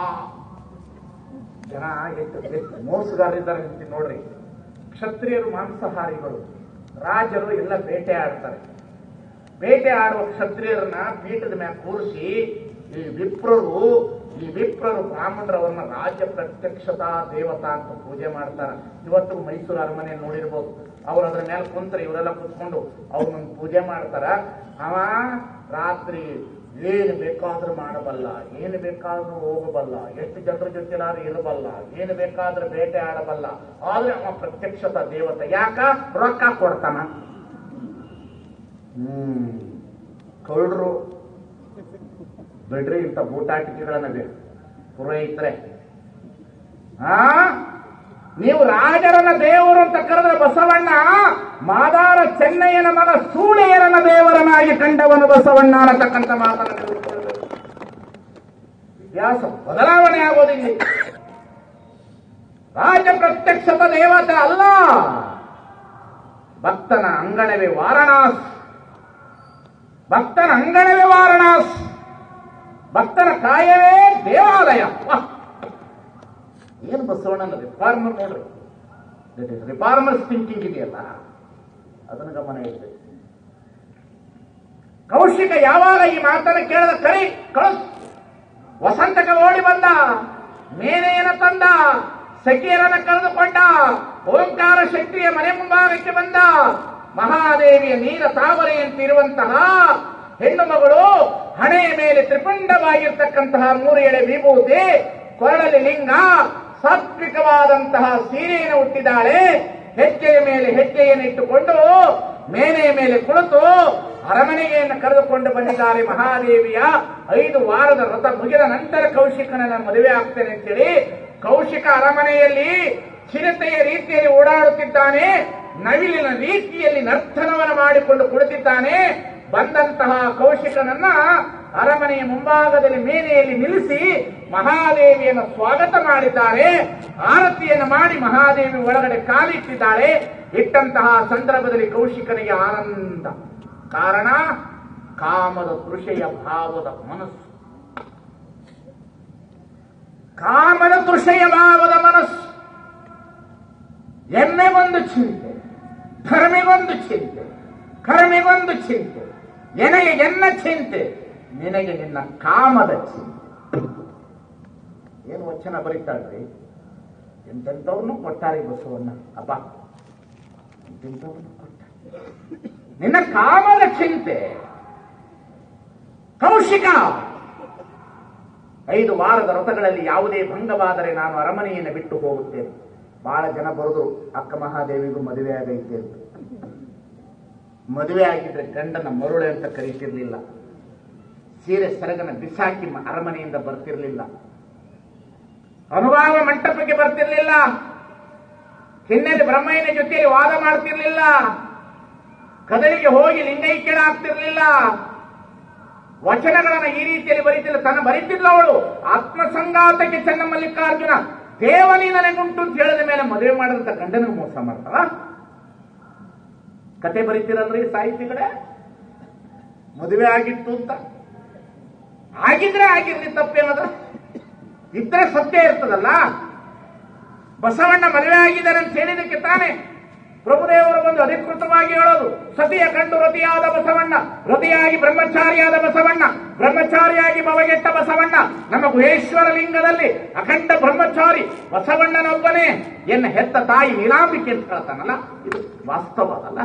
ಜನ ಎಷ್ಟು ಎಷ್ಟು ಮೋಸಗಾರರಿದ್ದಾರೆ ಅಂತ ನೋಡ್ರಿ ಕ್ಷತ್ರಿಯರು ಮಾಂಸಾಹಾರಿಗಳು ರಾಜರು ಎಲ್ಲ ಬೇಟೆ ಆಡ್ತಾರೆ ಬೇಟೆ ಆಡುವ ಕ್ಷತ್ರಿಯರನ್ನ ಪೀಠದ ಮ್ಯಾಗ ಕೂರಿಸಿ ಈ ವಿಪ್ರರು ಈ ವಿಪ್ರರು ಬ್ರಾಹ್ಮಣರವರನ್ನ ರಾಜ್ಯ ಪ್ರತ್ಯಕ್ಷತಾ ದೇವತಾ ಅಂತ ಪೂಜೆ ಮಾಡ್ತಾರ ಇವತ್ತು ಮೈಸೂರು ಅರಮನೆ ನೋಡಿರ್ಬೋದು ಅವ್ರು ಅದ್ರ ಮೇಲೆ ಕುಂತ್ರೆ ಇವರೆಲ್ಲ ಕುತ್ಕೊಂಡು ಅವ್ರನ್ನ ಪೂಜೆ ಮಾಡ್ತಾರ ಅವ ರಾತ್ರಿ ಏನು ಬೇಕಾದ್ರೂ ಮಾಡಬಲ್ಲ ಏನು ಬೇಕಾದ್ರೂ ಹೋಗಬಲ್ಲ ಎಷ್ಟು ಜನರ ಜೊತೆಲಾದ್ರೂ ಇರಬಲ್ಲ ಏನು ಬೇಕಾದ್ರೂ ಬೇಟೆ ಆಡಬಲ್ಲ ಆದ್ರೆ ಅವ ಪ್ರತ್ಯಕ್ಷತಾ ದೇವತೆ ಯಾಕ ರೊಕ್ಕ ಕೊಡ್ತಾನ ಹ್ಮ್ ಕಳ್ಳರು ಬಿಡ್ರಿ ಇಂಥ ಬೂಟಾಟಿಕೆಗಳನ್ನ ಬೇಕು ಪುರೋಹಿತರೆ ಆ ನೀವು ರಾಜರನ ದೇವರು ಅಂತ ಕರೆದ್ರೆ ಬಸವಣ್ಣ ಮಾದಾರ ಚೆನ್ನಯ್ಯನ ಮಗ ಸೂಳೆಯರನ ದೇವರನಾಗಿ ಕಂಡವನು ಬಸವಣ್ಣ ಅನ್ನತಕ್ಕಂಥ ಮಾತನ್ನು ನೀವು ಕೇಳಬೇಕು. ಇತಿಹಾಸ ಬದಲಾವಣೆ ಆಗೋದಿಲ್ಲ ರಾಜ ಪ್ರತ್ಯಕ್ಷತ ದೇವತೆ ಅಲ್ಲ ಭಕ್ತನ ಅಂಗಣವೇ ವಾರಣಾಸ್ ಭಕ್ತನ ಅಂಗಣವೇ ವಾರಣಾಸ್ ಭಕ್ತನ ಕಾಯವೇ ದೇವಾಲಯ ವಾಹ್! ಏನು ಬಸವಣ್ಣನ ರಿಫಾರ್ಮರ್ ನೋಡ್ರಿ ರಿಫಾರ್ಮರ್ಸ್ ಥಿಂಕಿಂಗ್ ಇದೆಯಲ್ಲ ಅದನ್ನು ಗಮನ ಇರ್ತದೆ ಕೌಶಿಕ ಯಾವಾಗ ಈ ಮಾತನ್ನು ಕೇಳಿದ ಕರಿ ಕಳಿಸ್ ವಸಂತಕ ಓಡಿ ಬಂದ ಮೇನೆಯನ ತಂದ ಸಖಿಯರನ್ನ ಕಳೆದುಕೊಂಡ ಓಂಕಾರ ಶಕ್ತಿಯ ಮನೆ ಮುಂಭಾಗಕ್ಕೆ ಬಂದ ಮಹಾದೇವಿಯ ನೀರ ತಾವರೆಯಂತಿರುವಂತಹ ಹೆಣ್ಣು ಮಗಳು ಹಣೆಯ ಮೇಲೆ ತ್ರಿಪುಂಡವಾಗಿರ್ತಕ್ಕಂತಹ ಮೂರು ಎಳೆ ವಿಭೂತಿ ಕೊರಳಲ್ಲಿ ಲಿಂಗ ಸಾತ್ವಿಕವಾದಂತಹ ಸೀರೆಯನ್ನು ಹುಟ್ಟಿದ್ದಾಳೆ ಹೆಜ್ಜೆಯ ಮೇಲೆ ಹೆಜ್ಜೆಯನ್ನು ಇಟ್ಟುಕೊಂಡು ಮೇನೆಯ ಮೇಲೆ ಕುಳಿತು ಅರಮನೆಗೆಯನ್ನು ಕರೆದುಕೊಂಡು ಬಂದಿದ್ದಾರೆ ಮಹಾದೇವಿಯ ಐದು ವಾರದ ವ್ರತ ಮುಗಿದ ನಂತರ ಕೌಶಿಕನನ್ನ ಮದುವೆ ಆಗ್ತೇನೆ ಅಂತೇಳಿ ಕೌಶಿಕ ಅರಮನೆಯಲ್ಲಿ ಚಿರತೆಯ ರೀತಿಯಲ್ಲಿ ಓಡಾಡುತ್ತಿದ್ದಾನೆ ನವಿಲಿನ ರೀತಿಯಲ್ಲಿ ನರ್ತನವನ್ನು ಮಾಡಿಕೊಂಡು ಕುಳಿತಿದ್ದಾನೆ ಬಂದಂತಹ ಕೌಶಿಕನನ್ನ ಅರಮನೆಯ ಮುಂಭಾಗದಲ್ಲಿ ಮೇನೆಯಲ್ಲಿ ನಿಲ್ಲಿಸಿ ಮಹಾದೇವಿಯನ್ನು ಸ್ವಾಗತ ಮಾಡಿದ್ದಾರೆ ಆರತಿಯನ್ನು ಮಾಡಿ ಮಹಾದೇವಿ ಒಳಗಡೆ ಕಾಲಿಟ್ಟಿದ್ದಾಳೆ ಇಟ್ಟಂತಹ ಸಂದರ್ಭದಲ್ಲಿ ಕೌಶಿಕನಿಗೆ ಆನಂದ ಕಾರಣ ಕಾಮದ ತೃಷೆಯ ಭಾವದ ಮನಸ್ಸು ಕಾಮದ ತೃಷೆಯ ಭಾವದ ಮನಸ್ಸು ಎಮ್ಮೆಗೊಂದು ಚಿಂತೆ ಧರ್ಮಿಗೊಂದು ಚಿಂತೆ ಕರ್ಮಿಗೊಂದು ಚಿಂತೆ ಎನಗೆ ಎನ್ನ ಚಿಂತೆ ನಿನಗೆ ನಿನ್ನ ಕಾಮದ ಚಿಂತೆ ಏನು ವಚನ ಬರೀತಾಳ್ರಿ ಎಂತೆಂಥವ್ರನ್ನು ಕೊಟ್ಟಾರೆ ಬಸವಣ್ಣ ಅಪ್ಪ ಎಂತೆಂಥವ್ರನ್ನು ಕೊಟ್ಟ ನಿನ್ನ ಕಾಮದ ಚಿಂತೆ ಕೌಶಿಕ ಐದು ವಾರದ ವ್ರತಗಳಲ್ಲಿ ಯಾವುದೇ ಭಂಗವಾದರೆ ನಾನು ಅರಮನೆಯನ್ನು ಬಿಟ್ಟು ಹೋಗುತ್ತೇನೆ ಬಹಳ ಜನ ಬರೆದ್ರು ಅಕ್ಕ ಮಹಾದೇವಿಗೂ ಮದುವೆ ಆಗೈತೆ ಅಂತ ಮದುವೆ ಆಗಿದ್ರೆ ಗಂಡನ ಮರುಳೆ ಅಂತ ಕರೀತಿರ್ಲಿಲ್ಲ ಸೀರೆ ಸೆರಗನ ಬಿಸಾಕಿ ಮ- ಅರಮನೆಯಿಂದ ಬರ್ತಿರ್ಲಿಲ್ಲ ಅನುಭವ ಮಂಟಪಕ್ಕೆ ಬರ್ತಿರ್ಲಿಲ್ಲ ಹಿನ್ನೆಲೆ ಬ್ರಹ್ಮಯ್ಯನ ಜೊತೆಯಲ್ಲಿ ವಾದ ಮಾಡ್ತಿರ್ಲಿಲ್ಲ ಕದಲಿಗೆ ಹೋಗಿ ಲಿಂಗೈಕ್ಯಳ ಆಗ್ತಿರ್ಲಿಲ್ಲ ವಚನಗಳನ್ನ ಈ ರೀತಿಯಲ್ಲಿ ಬರೀತಿಲ್ಲ ತನ್ನ ಬರೀತಿದ್ಲ ಅವಳು ಆತ್ಮಸಂಗಾತಕ್ಕೆ ಚೆನ್ನ ಮಲ್ಲಿಕಾರ್ಜುನ ದೇವನಿ ನನಗುಂಟು ಅಂತ ಹೇಳಿದ ಮೇಲೆ ಮದುವೆ ಮಾಡಿದಂತ ಗಂಡನಿಗೆ ಮೋಸ ಮಾಡ್ತಾವ ಕತೆ ಬರೀತಿರಲ್ರಿ ಸಾಹಿತಿಗಳೇ ಮದುವೆ ಆಗಿತ್ತು ಅಂತ ಆಗಿದ್ರೆ ಆಗಿರ್ಲಿ ತಪ್ಪೇನದ ಇದ್ರೆ ಸತ್ಯ ಇರ್ತದಲ್ಲ ಬಸವಣ್ಣ ಮದುವೆ ಆಗಿದ್ದಾರೆ ಅಂತ ಹೇಳಿದಕ್ಕೆ ತಾನೇ ಪ್ರಭುದೇವರು ಬಂದು ಅಧಿಕೃತವಾಗಿ ಹೇಳೋದು ಸತಿಯ ಕಂಡು ರತಿಯಾದ ಬಸವಣ್ಣ ರತಿಯಾಗಿ ಬ್ರಹ್ಮಚಾರಿಯಾದ ಬಸವಣ್ಣ ಬ್ರಹ್ಮಚಾರಿಯಾಗಿ ಭವಗೆಟ್ಟ ಬಸವಣ್ಣ ನಮ್ಮ ಗುಹೇಶ್ವರ ಲಿಂಗದಲ್ಲಿ ಅಖಂಡ ಬ್ರಹ್ಮಚಾರಿ ಬಸವಣ್ಣನೊಬ್ಬನೇ ಎನ್ನ ಹೆತ್ತ ತಾಯಿ ನೀಲಾಂಬಿಕೆ ಅಂತ ಹೇಳ್ತಾನಲ್ಲ ಇದು ವಾಸ್ತವ ಅಲ್ಲ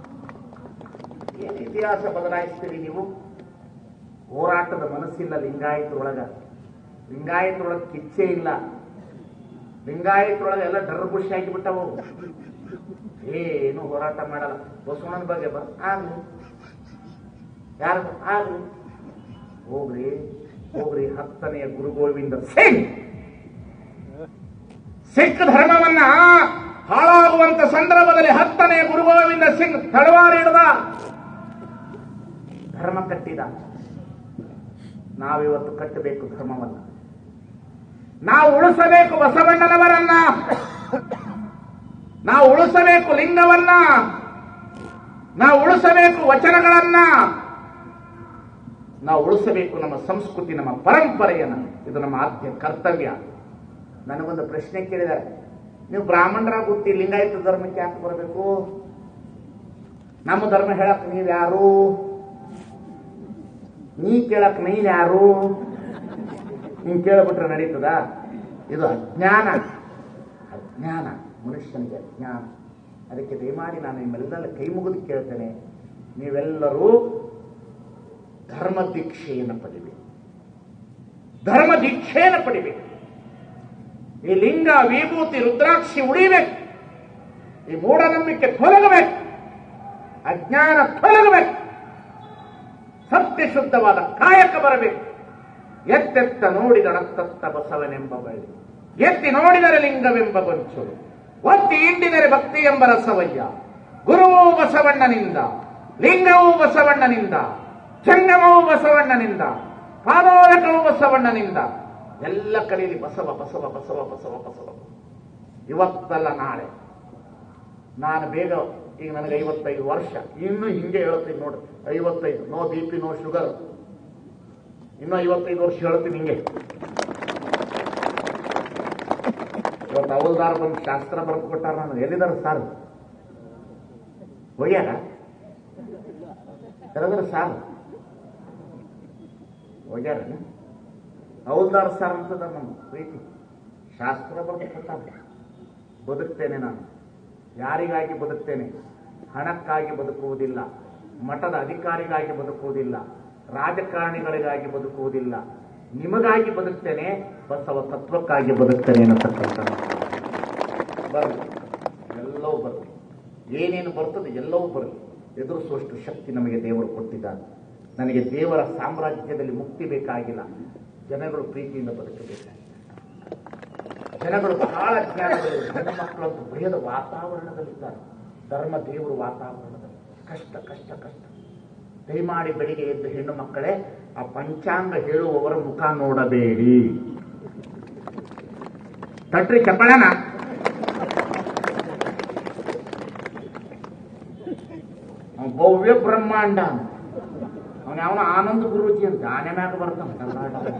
ಏನು ಇತಿಹಾಸ ಬದಲಾಯಿಸ್ತೀರಿ ನೀವು ಹೋರಾಟದ ಮನಸ್ಸಿಲ್ಲ ಲಿಂಗಾಯತರೊಳಗ ಲಿಂಗಾಯತರೊಳಗೆ ಕಿಚ್ಚೆ ಇಲ್ಲ ಲಿಂಗಾಯತರೊಳಗೆ ಎಲ್ಲ ಡರ್ಬುಷಿ ಆಗಿಬಿಟ್ಟವು ಏನು ಹೋರಾಟ ಮಾಡಲ್ಲ ಬಸವಣ್ಣನ ಬಗ್ಗೆ ಬ ಆಗ್ಲಿ ಯಾರು ಆಗ್ಲಿ ಹೋಗ್ರಿ ಹೋಗ್ರಿ ಹತ್ತನೆಯ ಗುರು ಗೋವಿಂದ ಸಿಂಗ್ ಸಿಖ್ ಧರ್ಮವನ್ನ ಹಾಳಾಗುವಂತ ಸಂದರ್ಭದಲ್ಲಿ ಹತ್ತನೆಯ ಗುರು ಗೋವಿಂದ ಸಿಂಗ್ ತಳವಾರ ಹಿಡಿದ ಧರ್ಮ ಕಟ್ಟಿದ ನಾವಿವತ್ತು ಕಟ್ಟಬೇಕು ಧರ್ಮವನ್ನ ನಾವು ಉಳಿಸಬೇಕು ಬಸವಣ್ಣನವರನ್ನ ನಾವು ಉಳಿಸಬೇಕು ಲಿಂಗವನ್ನ ನಾವು ಉಳಿಸಬೇಕು ವಚನಗಳನ್ನ ನಾವು ಉಳಿಸಬೇಕು ನಮ್ಮ ಸಂಸ್ಕೃತಿ ನಮ್ಮ ಪರಂಪರೆಯನ್ನ ಇದು ನಮ್ಮ ಆದ್ಯ ಕರ್ತವ್ಯ ನನಗೊಂದು ಪ್ರಶ್ನೆ ಕೇಳಿದ್ದಾರೆ ನೀವು ಬ್ರಾಹ್ಮಣರಾಗುತ್ತಿ ಲಿಂಗಾಯತ ಧರ್ಮಕ್ಕೆ ಯಾಕೆ ಬರಬೇಕು ನಮ್ಮ ಧರ್ಮ ಹೇಳಕ್ ನೀವ್ ಯಾರು ನೀ ಕೇಳಕ್ ನೀನ್ ಯಾರು ನೀನ್ ಕೇಳ್ಬಿಟ್ರೆ ನಡೀತದ ಇದು ಅಜ್ಞಾನ ಅಜ್ಞಾನ ಮನುಷ್ಯನಿಗೆ ಅಜ್ಞಾನ ಅದಕ್ಕೆ ದಯಮಾಡಿ ನಾನು ನಿಮ್ಮೆಲ್ಲರ ಕೈ ಮುಗಿದು ಕೇಳ್ತೇನೆ ನೀವೆಲ್ಲರೂ ಧರ್ಮ ದೀಕ್ಷೆಯನ್ನು ಪಡಿಬೇಕು ಧರ್ಮ ದೀಕ್ಷೆಯನ್ನು ಪಡಿಬೇಕು ಈ ಲಿಂಗ ವಿಭೂತಿ ರುದ್ರಾಕ್ಷಿ ಉಳಿಬೇಕು ಈ ಮೂಢನಂಬಿಕೆ ತೊಲಗಬೇಕು ಅಜ್ಞಾನ ತೊಲಗಬೇಕು ಸತ್ಯ ಶುದ್ಧವಾದ ಕಾಯಕ ಬರಬೇಕು ಎತ್ತೆತ್ತ ನೋಡಿದಳತ್ತತ್ತ ಬಸವನೆಂಬ ಬಳ್ಳಿ ಎತ್ತಿ ನೋಡಿದರೆ ಲಿಂಗವೆಂಬ ಗೊಂಚಲು ಒತ್ತಿ ಇಂಡಿದರೆ ಭಕ್ತಿ ಎಂಬ ರಸವಯ್ಯ ಗುರುವು ಬಸವಣ್ಣನಿಂದ ಲಿಂಗವು ಬಸವಣ್ಣನಿಂದ ಜಂಗಮವು ಬಸವಣ್ಣನಿಂದ ಪಾದೋದಕವು ಬಸವಣ್ಣನಿಂದ ಎಲ್ಲ ಕಡೆಯಲ್ಲಿ ಬಸವ ಬಸವ ಬಸವ ಬಸವ ಬಸವ ಇವತ್ತಲ್ಲ ನಾಳೆ ನಾನು ಬೇಗ ಈಗ ನನಗೆ ಐವತ್ತೈದು ವರ್ಷ ಇನ್ನು ಹಿಂಗೆ ಹೇಳ್ತೀನಿ ನೋಡಿ ಐವತ್ತೈದು no B P no sugar ಇನ್ನು ಐವತ್ತೈದು ವರ್ಷ ಹೇಳ್ತೀನಿ ಹಿಂಗೆ ಇವತ್ತು ಅವಲ್ದಾರ ಬಂದು ಶಾಸ್ತ್ರ ಬರೆದು ಕೊಟ್ಟಾರ ನಾನು ಎಲ್ಲಿದ್ದಾರೆ ಸಾರ್ ಹೋಗ್ಯಾರ ಎಲ್ಲದಾರ ಸಾರ್ ಹೋಗ್ಯಾರ ಅವಲ್ದಾರ ಸಾರ್ ಅಂತದ ನಮ್ಮ ಪ್ರೀತಿ ಶಾಸ್ತ್ರ ಬರೆದು ಕೊಟ್ಟಾರ ಬದುಕ್ತೇನೆ ನಾನು ಯಾರಿಗಾಗಿ ಬದುಕ್ತೇನೆ ಹಣಕ್ಕಾಗಿ ಬದುಕುವುದಿಲ್ಲ ಮಠದ ಅಧಿಕಾರಿಗಾಗಿ ಬದುಕುವುದಿಲ್ಲ ರಾಜಕಾರಣಿಗಳಿಗಾಗಿ ಬದುಕುವುದಿಲ್ಲ ನಿಮಗಾಗಿ ಬದುಕ್ತೇನೆ ಬಸವ ತತ್ವಕ್ಕಾಗಿ ಬದುಕ್ತೇನೆ ಅನ್ನತಕ್ಕಂಥ ಬರಲಿ ಎಲ್ಲವೂ ಬರಲಿ ಏನೇನು ಬರ್ತದೆ ಎಲ್ಲವೂ ಬರಲಿ ಎದುರಿಸುವಷ್ಟು ಶಕ್ತಿ ನಮಗೆ ದೇವರು ಕೊಟ್ಟಿದ್ದಾನೆ ನನಗೆ ದೇವರ ಸಾಮ್ರಾಜ್ಯದಲ್ಲಿ ಮುಕ್ತಿ ಬೇಕಾಗಿಲ್ಲ ಜನಗಳು ಪ್ರೀತಿಯಿಂದ ಬದುಕಬೇಕಾಗಿದೆ ಜನಗಳು ಬಹಳ ಜ್ಞಾನದಲ್ಲಿ ಹೆಣ್ಣು ಮಕ್ಕಳಂತೂ ಭಯದ ವಾತಾವರಣದಲ್ಲಿದ್ದಾರೆ ಧರ್ಮ ದೇವರು ವಾತಾವರಣದಲ್ಲಿ ಕಷ್ಟ ಕಷ್ಟ ಕಷ್ಟ ದಯಮಾಡಿ ಬೆಳಿಗ್ಗೆ ಎದ್ದು ಹೆಣ್ಣು ಮಕ್ಕಳೇ ಆ ಪಂಚಾಂಗ ಹೇಳುವವರ ಮುಖ ನೋಡಬೇಡಿ ತಟ್ರಿ ಚಪ್ಪಳನ ಅವ್ನು ಭವ್ಯ ಬ್ರಹ್ಮಾಂಡ ಅವನ ಅವನ ಆನಂದ ಗುರೂಜಿ ಅಂತ ಆನೆ ಮ್ಯಾಗ ಬರ್ತಾನ ಕರ್ನಾಟಕ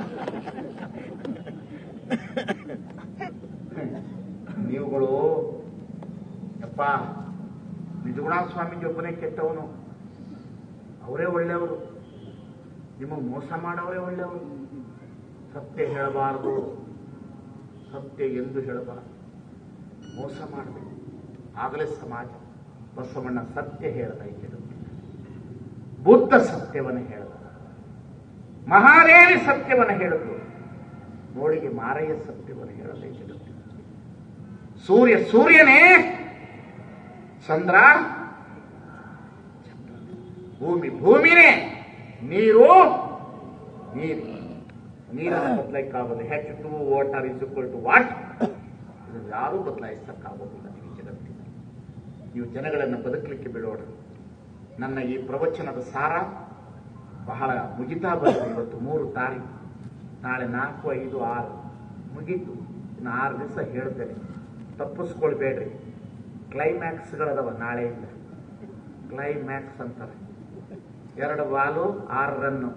ನೀವುಗಳು ಯಪ್ಪ ನಿಜಗುಣಾಥ ಸ್ವಾಮೀಜಿ ಒಬ್ಬನೇ ಕೆಟ್ಟವನು ಅವರೇ ಒಳ್ಳೆಯವರು ನಿಮಗೆ ಮೋಸ ಮಾಡೋರೇ ಒಳ್ಳೆಯವರು ಸತ್ಯ ಹೇಳಬಾರದು ಸತ್ಯ ಎಂದು ಹೇಳಬಾರದು ಮೋಸ ಮಾಡಬೇಕು ಆಗಲೇ ಸಮಾಜ ಬಸವಣ್ಣ ಸತ್ಯ ಹೇಳ್ದ ಈ ಜಗತ್ತಿಗೆ ಬುದ್ಧ ಸತ್ಯವನ್ನು ಹೇಳ್ದ ಮಹಾದೇವಿ ಸತ್ಯವನ್ನು ಹೇಳಿದ್ರು ನೋಡಿಗೆ ಮಾರಯ್ಯ ಸತ್ಯವನ್ನು ಹೇಳದ ಈ ಜಗತ್ತಿಗೆ ಸೂರ್ಯ ಸೂರ್ಯನೇ ಚಂದ್ರ ಚಂದ್ರ. ಭೂಮಿ ಭೂಮಿನೇ ನೀರು ನೀರು ನೀರನ್ನು ಬದಲಾಯಿಕಾಗೋದು H two water is equal to what ಇದು ಯಾರೂ ಬದಲಾಯಿಸಕ್ಕಾಗೋದಿಲ್ಲ ಈ ಜಗತ್ತಿನಲ್ಲಿ ನೀವು ಜನಗಳನ್ನು ಬದುಕಲಿಕ್ಕೆ ಬಿಡೋಣ ನನ್ನ ಈ ಪ್ರವಚನದ ಸಾರ ಬಹಳ ಮುಗಿತಾ ಬಂದಿದೆ ಇವತ್ತು ಮೂರು ತಾರೀಕು ನಾಳೆ ನಾಲ್ಕು ಐದು ಆರು ಮುಗೀತು ಇನ್ನು ಆರು ದಿವಸ ಹೇಳ್ತೇನೆ ತಪ್ಪಿಸ್ಕೊಳ್ಬೇಡ್ರಿ ಕ್ಲೈಮ್ಯಾಕ್ಸ್ಗಳದವ ನಾಳೆಯಿಂದ ಕ್ಲೈಮ್ಯಾಕ್ಸ್ ಅಂತಾರೆ ಎರಡು ಬಾಲು ಆರು ರನ್ನು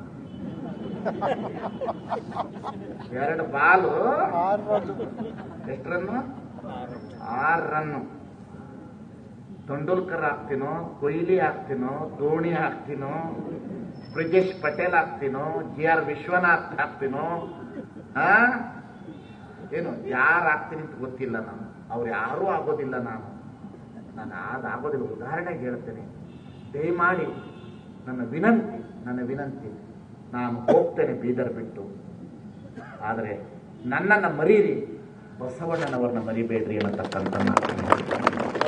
ಎರಡು ಬಾಲು ಎಷ್ಟು ರನ್ನು ಆರು ರನ್ನು ತೆಂಡೂಲ್ಕರ್ ಆಗ್ತೀನೋ ಕೊಹ್ಲಿ ಆಗ್ತೀನೋ ಧೋನಿ ಆಗ್ತೀನೋ ಬ್ರಿಜೇಶ್ ಪಟೇಲ್ ಆಗ್ತೀನೋ ಜಿ ಆರ್ ವಿಶ್ವನಾಥ್ ಆಗ್ತೀನೋ ಆ ಏನು ಯಾರು ಆಗ್ತೀನಿ ಅಂತ ಗೊತ್ತಿಲ್ಲ ನಾನು ಅವ್ರು ಯಾರೂ ಆಗೋದಿಲ್ಲ ನಾನು ನಾನು ಆದ ಆಗೋದಿಲ್ಲ ಉದಾಹರಣೆಗೆ ಹೇಳ್ತೇನೆ ದಯಮಾಡಿ ನನ್ನ ವಿನಂತಿ ನನ್ನ ವಿನಂತಿ ನಾನು ಹೋಗ್ತೇನೆ ಬೀದರ್ ಬಿಟ್ಟು ಆದರೆ ನನ್ನನ್ನು ಮರೀರಿ ಬಸವಣ್ಣನವರನ್ನ ಮರಿಬೇಡ್ರಿ ಅನ್ನತಕ್ಕಂಥ ಮಾತನ್ನು ಹೇಳ್ತೇನೆ.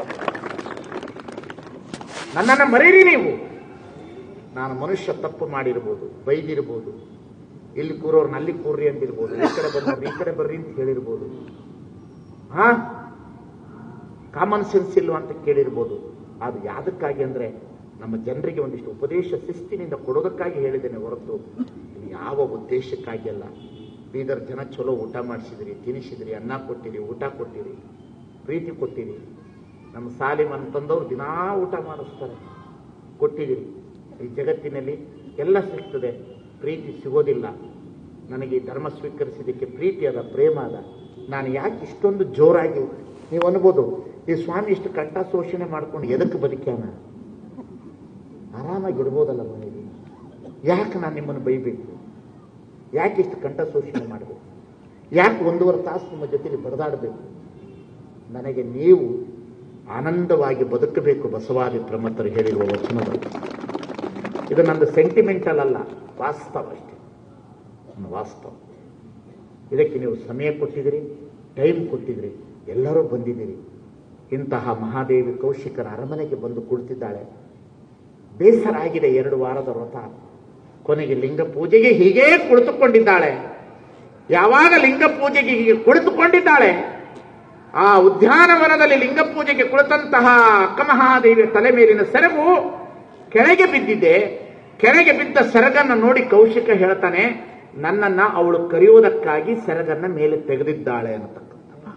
ನನ್ನನ್ನು ಮರೀರಿ ನೀವು ನಾನು ಮನುಷ್ಯ ತಪ್ಪು ಮಾಡಿರ್ಬೋದು ಬೈದಿರ್ಬೋದು ಇಲ್ಲಿ ಕೂರೋರ್ನ ಅಲ್ಲಿ ಕೂರ್ರಿ ಅಂತಿರ್ಬೋದು ಈ ಕಡೆ ಬಂದವ್ರು ಈ ಕಡೆ ಬರ್ರಿ ಅಂತ ಹೇಳಿರ್ಬೋದು ಹಾ ಕಾಮನ್ ಸೆನ್ಸ್ ಇಲ್ವಾ ಅಂತ ಕೇಳಿರ್ಬೋದು ಅದು ಯಾದಕ್ಕಾಗಿ ಅಂದ್ರೆ ನಮ್ಮ ಜನರಿಗೆ ಒಂದಿಷ್ಟು ಉಪದೇಶ ಶಿಸ್ತಿನಿಂದ ಕೊಡೋದಕ್ಕಾಗಿ ಹೇಳಿದ್ದೇನೆ ಹೊರತು ಇದು ಯಾವ ಉದ್ದೇಶಕ್ಕಾಗಿ ಅಲ್ಲ ಬೀದರ್ ಜನ ಚಲೋ ಊಟ ಮಾಡಿಸಿದಿರಿ ತಿನ್ನಿಸಿದಿರಿ ಅನ್ನ ಕೊಟ್ಟಿರಿ ಊಟ ಕೊಟ್ಟಿರಿ ಪ್ರೀತಿ ಕೊಟ್ಟಿರಿ ನಮ್ಮ ಸಾಲಿಮ್ ಅಂತಂದವ್ರು ದಿನಾ ಊಟ ಮಾಡಿಸ್ತಾರೆ ಕೊಟ್ಟಿದ್ದೀರಿ ಈ ಜಗತ್ತಿನಲ್ಲಿ ಎಲ್ಲ ಸಿಗ್ತದೆ ಪ್ರೀತಿ ಸಿಗೋದಿಲ್ಲ ನನಗೆ ಈ ಧರ್ಮ ಸ್ವೀಕರಿಸಿದ್ದಕ್ಕೆ ಪ್ರೀತಿ ಅದ ಪ್ರೇಮ ಅದ ನಾನು ಯಾಕೆ ಇಷ್ಟೊಂದು ಜೋರಾಗಿ ನೀವು ಅನ್ಬೋದು ಈ ಸ್ವಾಮಿ ಇಷ್ಟು ಕಂಠ ಶೋಷಣೆ ಮಾಡ್ಕೊಂಡು ಎದಕ್ಕೆ ಬದುಕ್ಯಾನ ಆರಾಮಾಗಿ ಇರ್ಬೋದಲ್ಲ ಮನೆಯಲ್ಲಿ ಯಾಕೆ ನಾನು ನಿಮ್ಮನ್ನು ಬೈಬೇಕು ಯಾಕೆ ಇಷ್ಟು ಕಂಠ ಶೋಷಣೆ ಮಾಡಬೇಕು ಯಾಕೆ ಒಂದೂವರೆ ತಾಸು ನಿಮ್ಮ ಜೊತೆಲಿ ಬಡದಾಡಬೇಕು ನನಗೆ ನೀವು ಆನಂದವಾಗಿ ಬದುಕಬೇಕು ಬಸವಾದಿ ಪ್ರಮತ್ತರು ಹೇಳಿರುವ ವಚನಗಳು ಇದು ನಂದು ಸೆಂಟಿಮೆಂಟಲ್ ಅಲ್ಲ ವಾಸ್ತವ ಅಷ್ಟೇ ನನ್ನ ವಾಸ್ತವ ಇದಕ್ಕೆ ನೀವು ಸಮಯ ಕೊಟ್ಟಿದ್ದೀರಿ ಟೈಮ್ ಕೊಟ್ಟಿದ್ದೀರಿ ಎಲ್ಲರೂ ಬಂದಿದ್ದೀರಿ ಇಂತಹ ಮಹಾದೇವಿ ಕೌಶಿಕರ ಅರಮನೆಗೆ ಬಂದು ಕುಳಿತಿದ್ದಾಳೆ ಬೇಸರ ಆಗಿದೆ ಎರಡು ವಾರದ ವ್ರತ ಕೊನೆಗೆ ಲಿಂಗ ಪೂಜೆಗೆ ಹೀಗೇ ಕುಳಿತುಕೊಂಡಿದ್ದಾಳೆ ಯಾವಾಗ ಲಿಂಗ ಪೂಜೆಗೆ ಹೀಗೆ ಕುಳಿತುಕೊಂಡಿದ್ದಾಳೆ ಆ ಉದ್ಯಾನವನದಲ್ಲಿ ಲಿಂಗ ಪೂಜೆಗೆ ಕುಳಿತಂತಹ ಅಕ್ಕಮಹಾದೇವಿಯ ತಲೆ ಮೇಲಿನ ಸೆರಗು ಕೆಳಗೆ ಬಿದ್ದಿದೆ ಕೆಳಗೆ ಬಿದ್ದ ಸೆರಗನ್ನು ನೋಡಿ ಕೌಶಿಕ ಹೇಳ್ತಾನೆ ನನ್ನನ್ನ ಅವಳು ಕರೆಯುವುದಕ್ಕಾಗಿ ಸೆರಗನ್ನ ಮೇಲೆ ತೆಗೆದಿದ್ದಾಳೆ ಅನ್ನತಕ್ಕಂಥ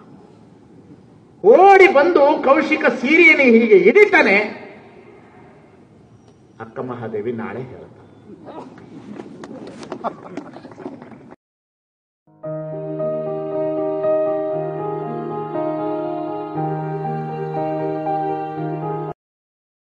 ಓಡಿ ಬಂದು ಕೌಶಿಕ ಸೀರೆಯನ್ನು ಹೀಗೆ ಹಿಡಿತಾನೆ ಅಕ್ಕ ಮಹಾದೇವಿ ನಾಳೆ ಹೇಳ್ತಾನೆ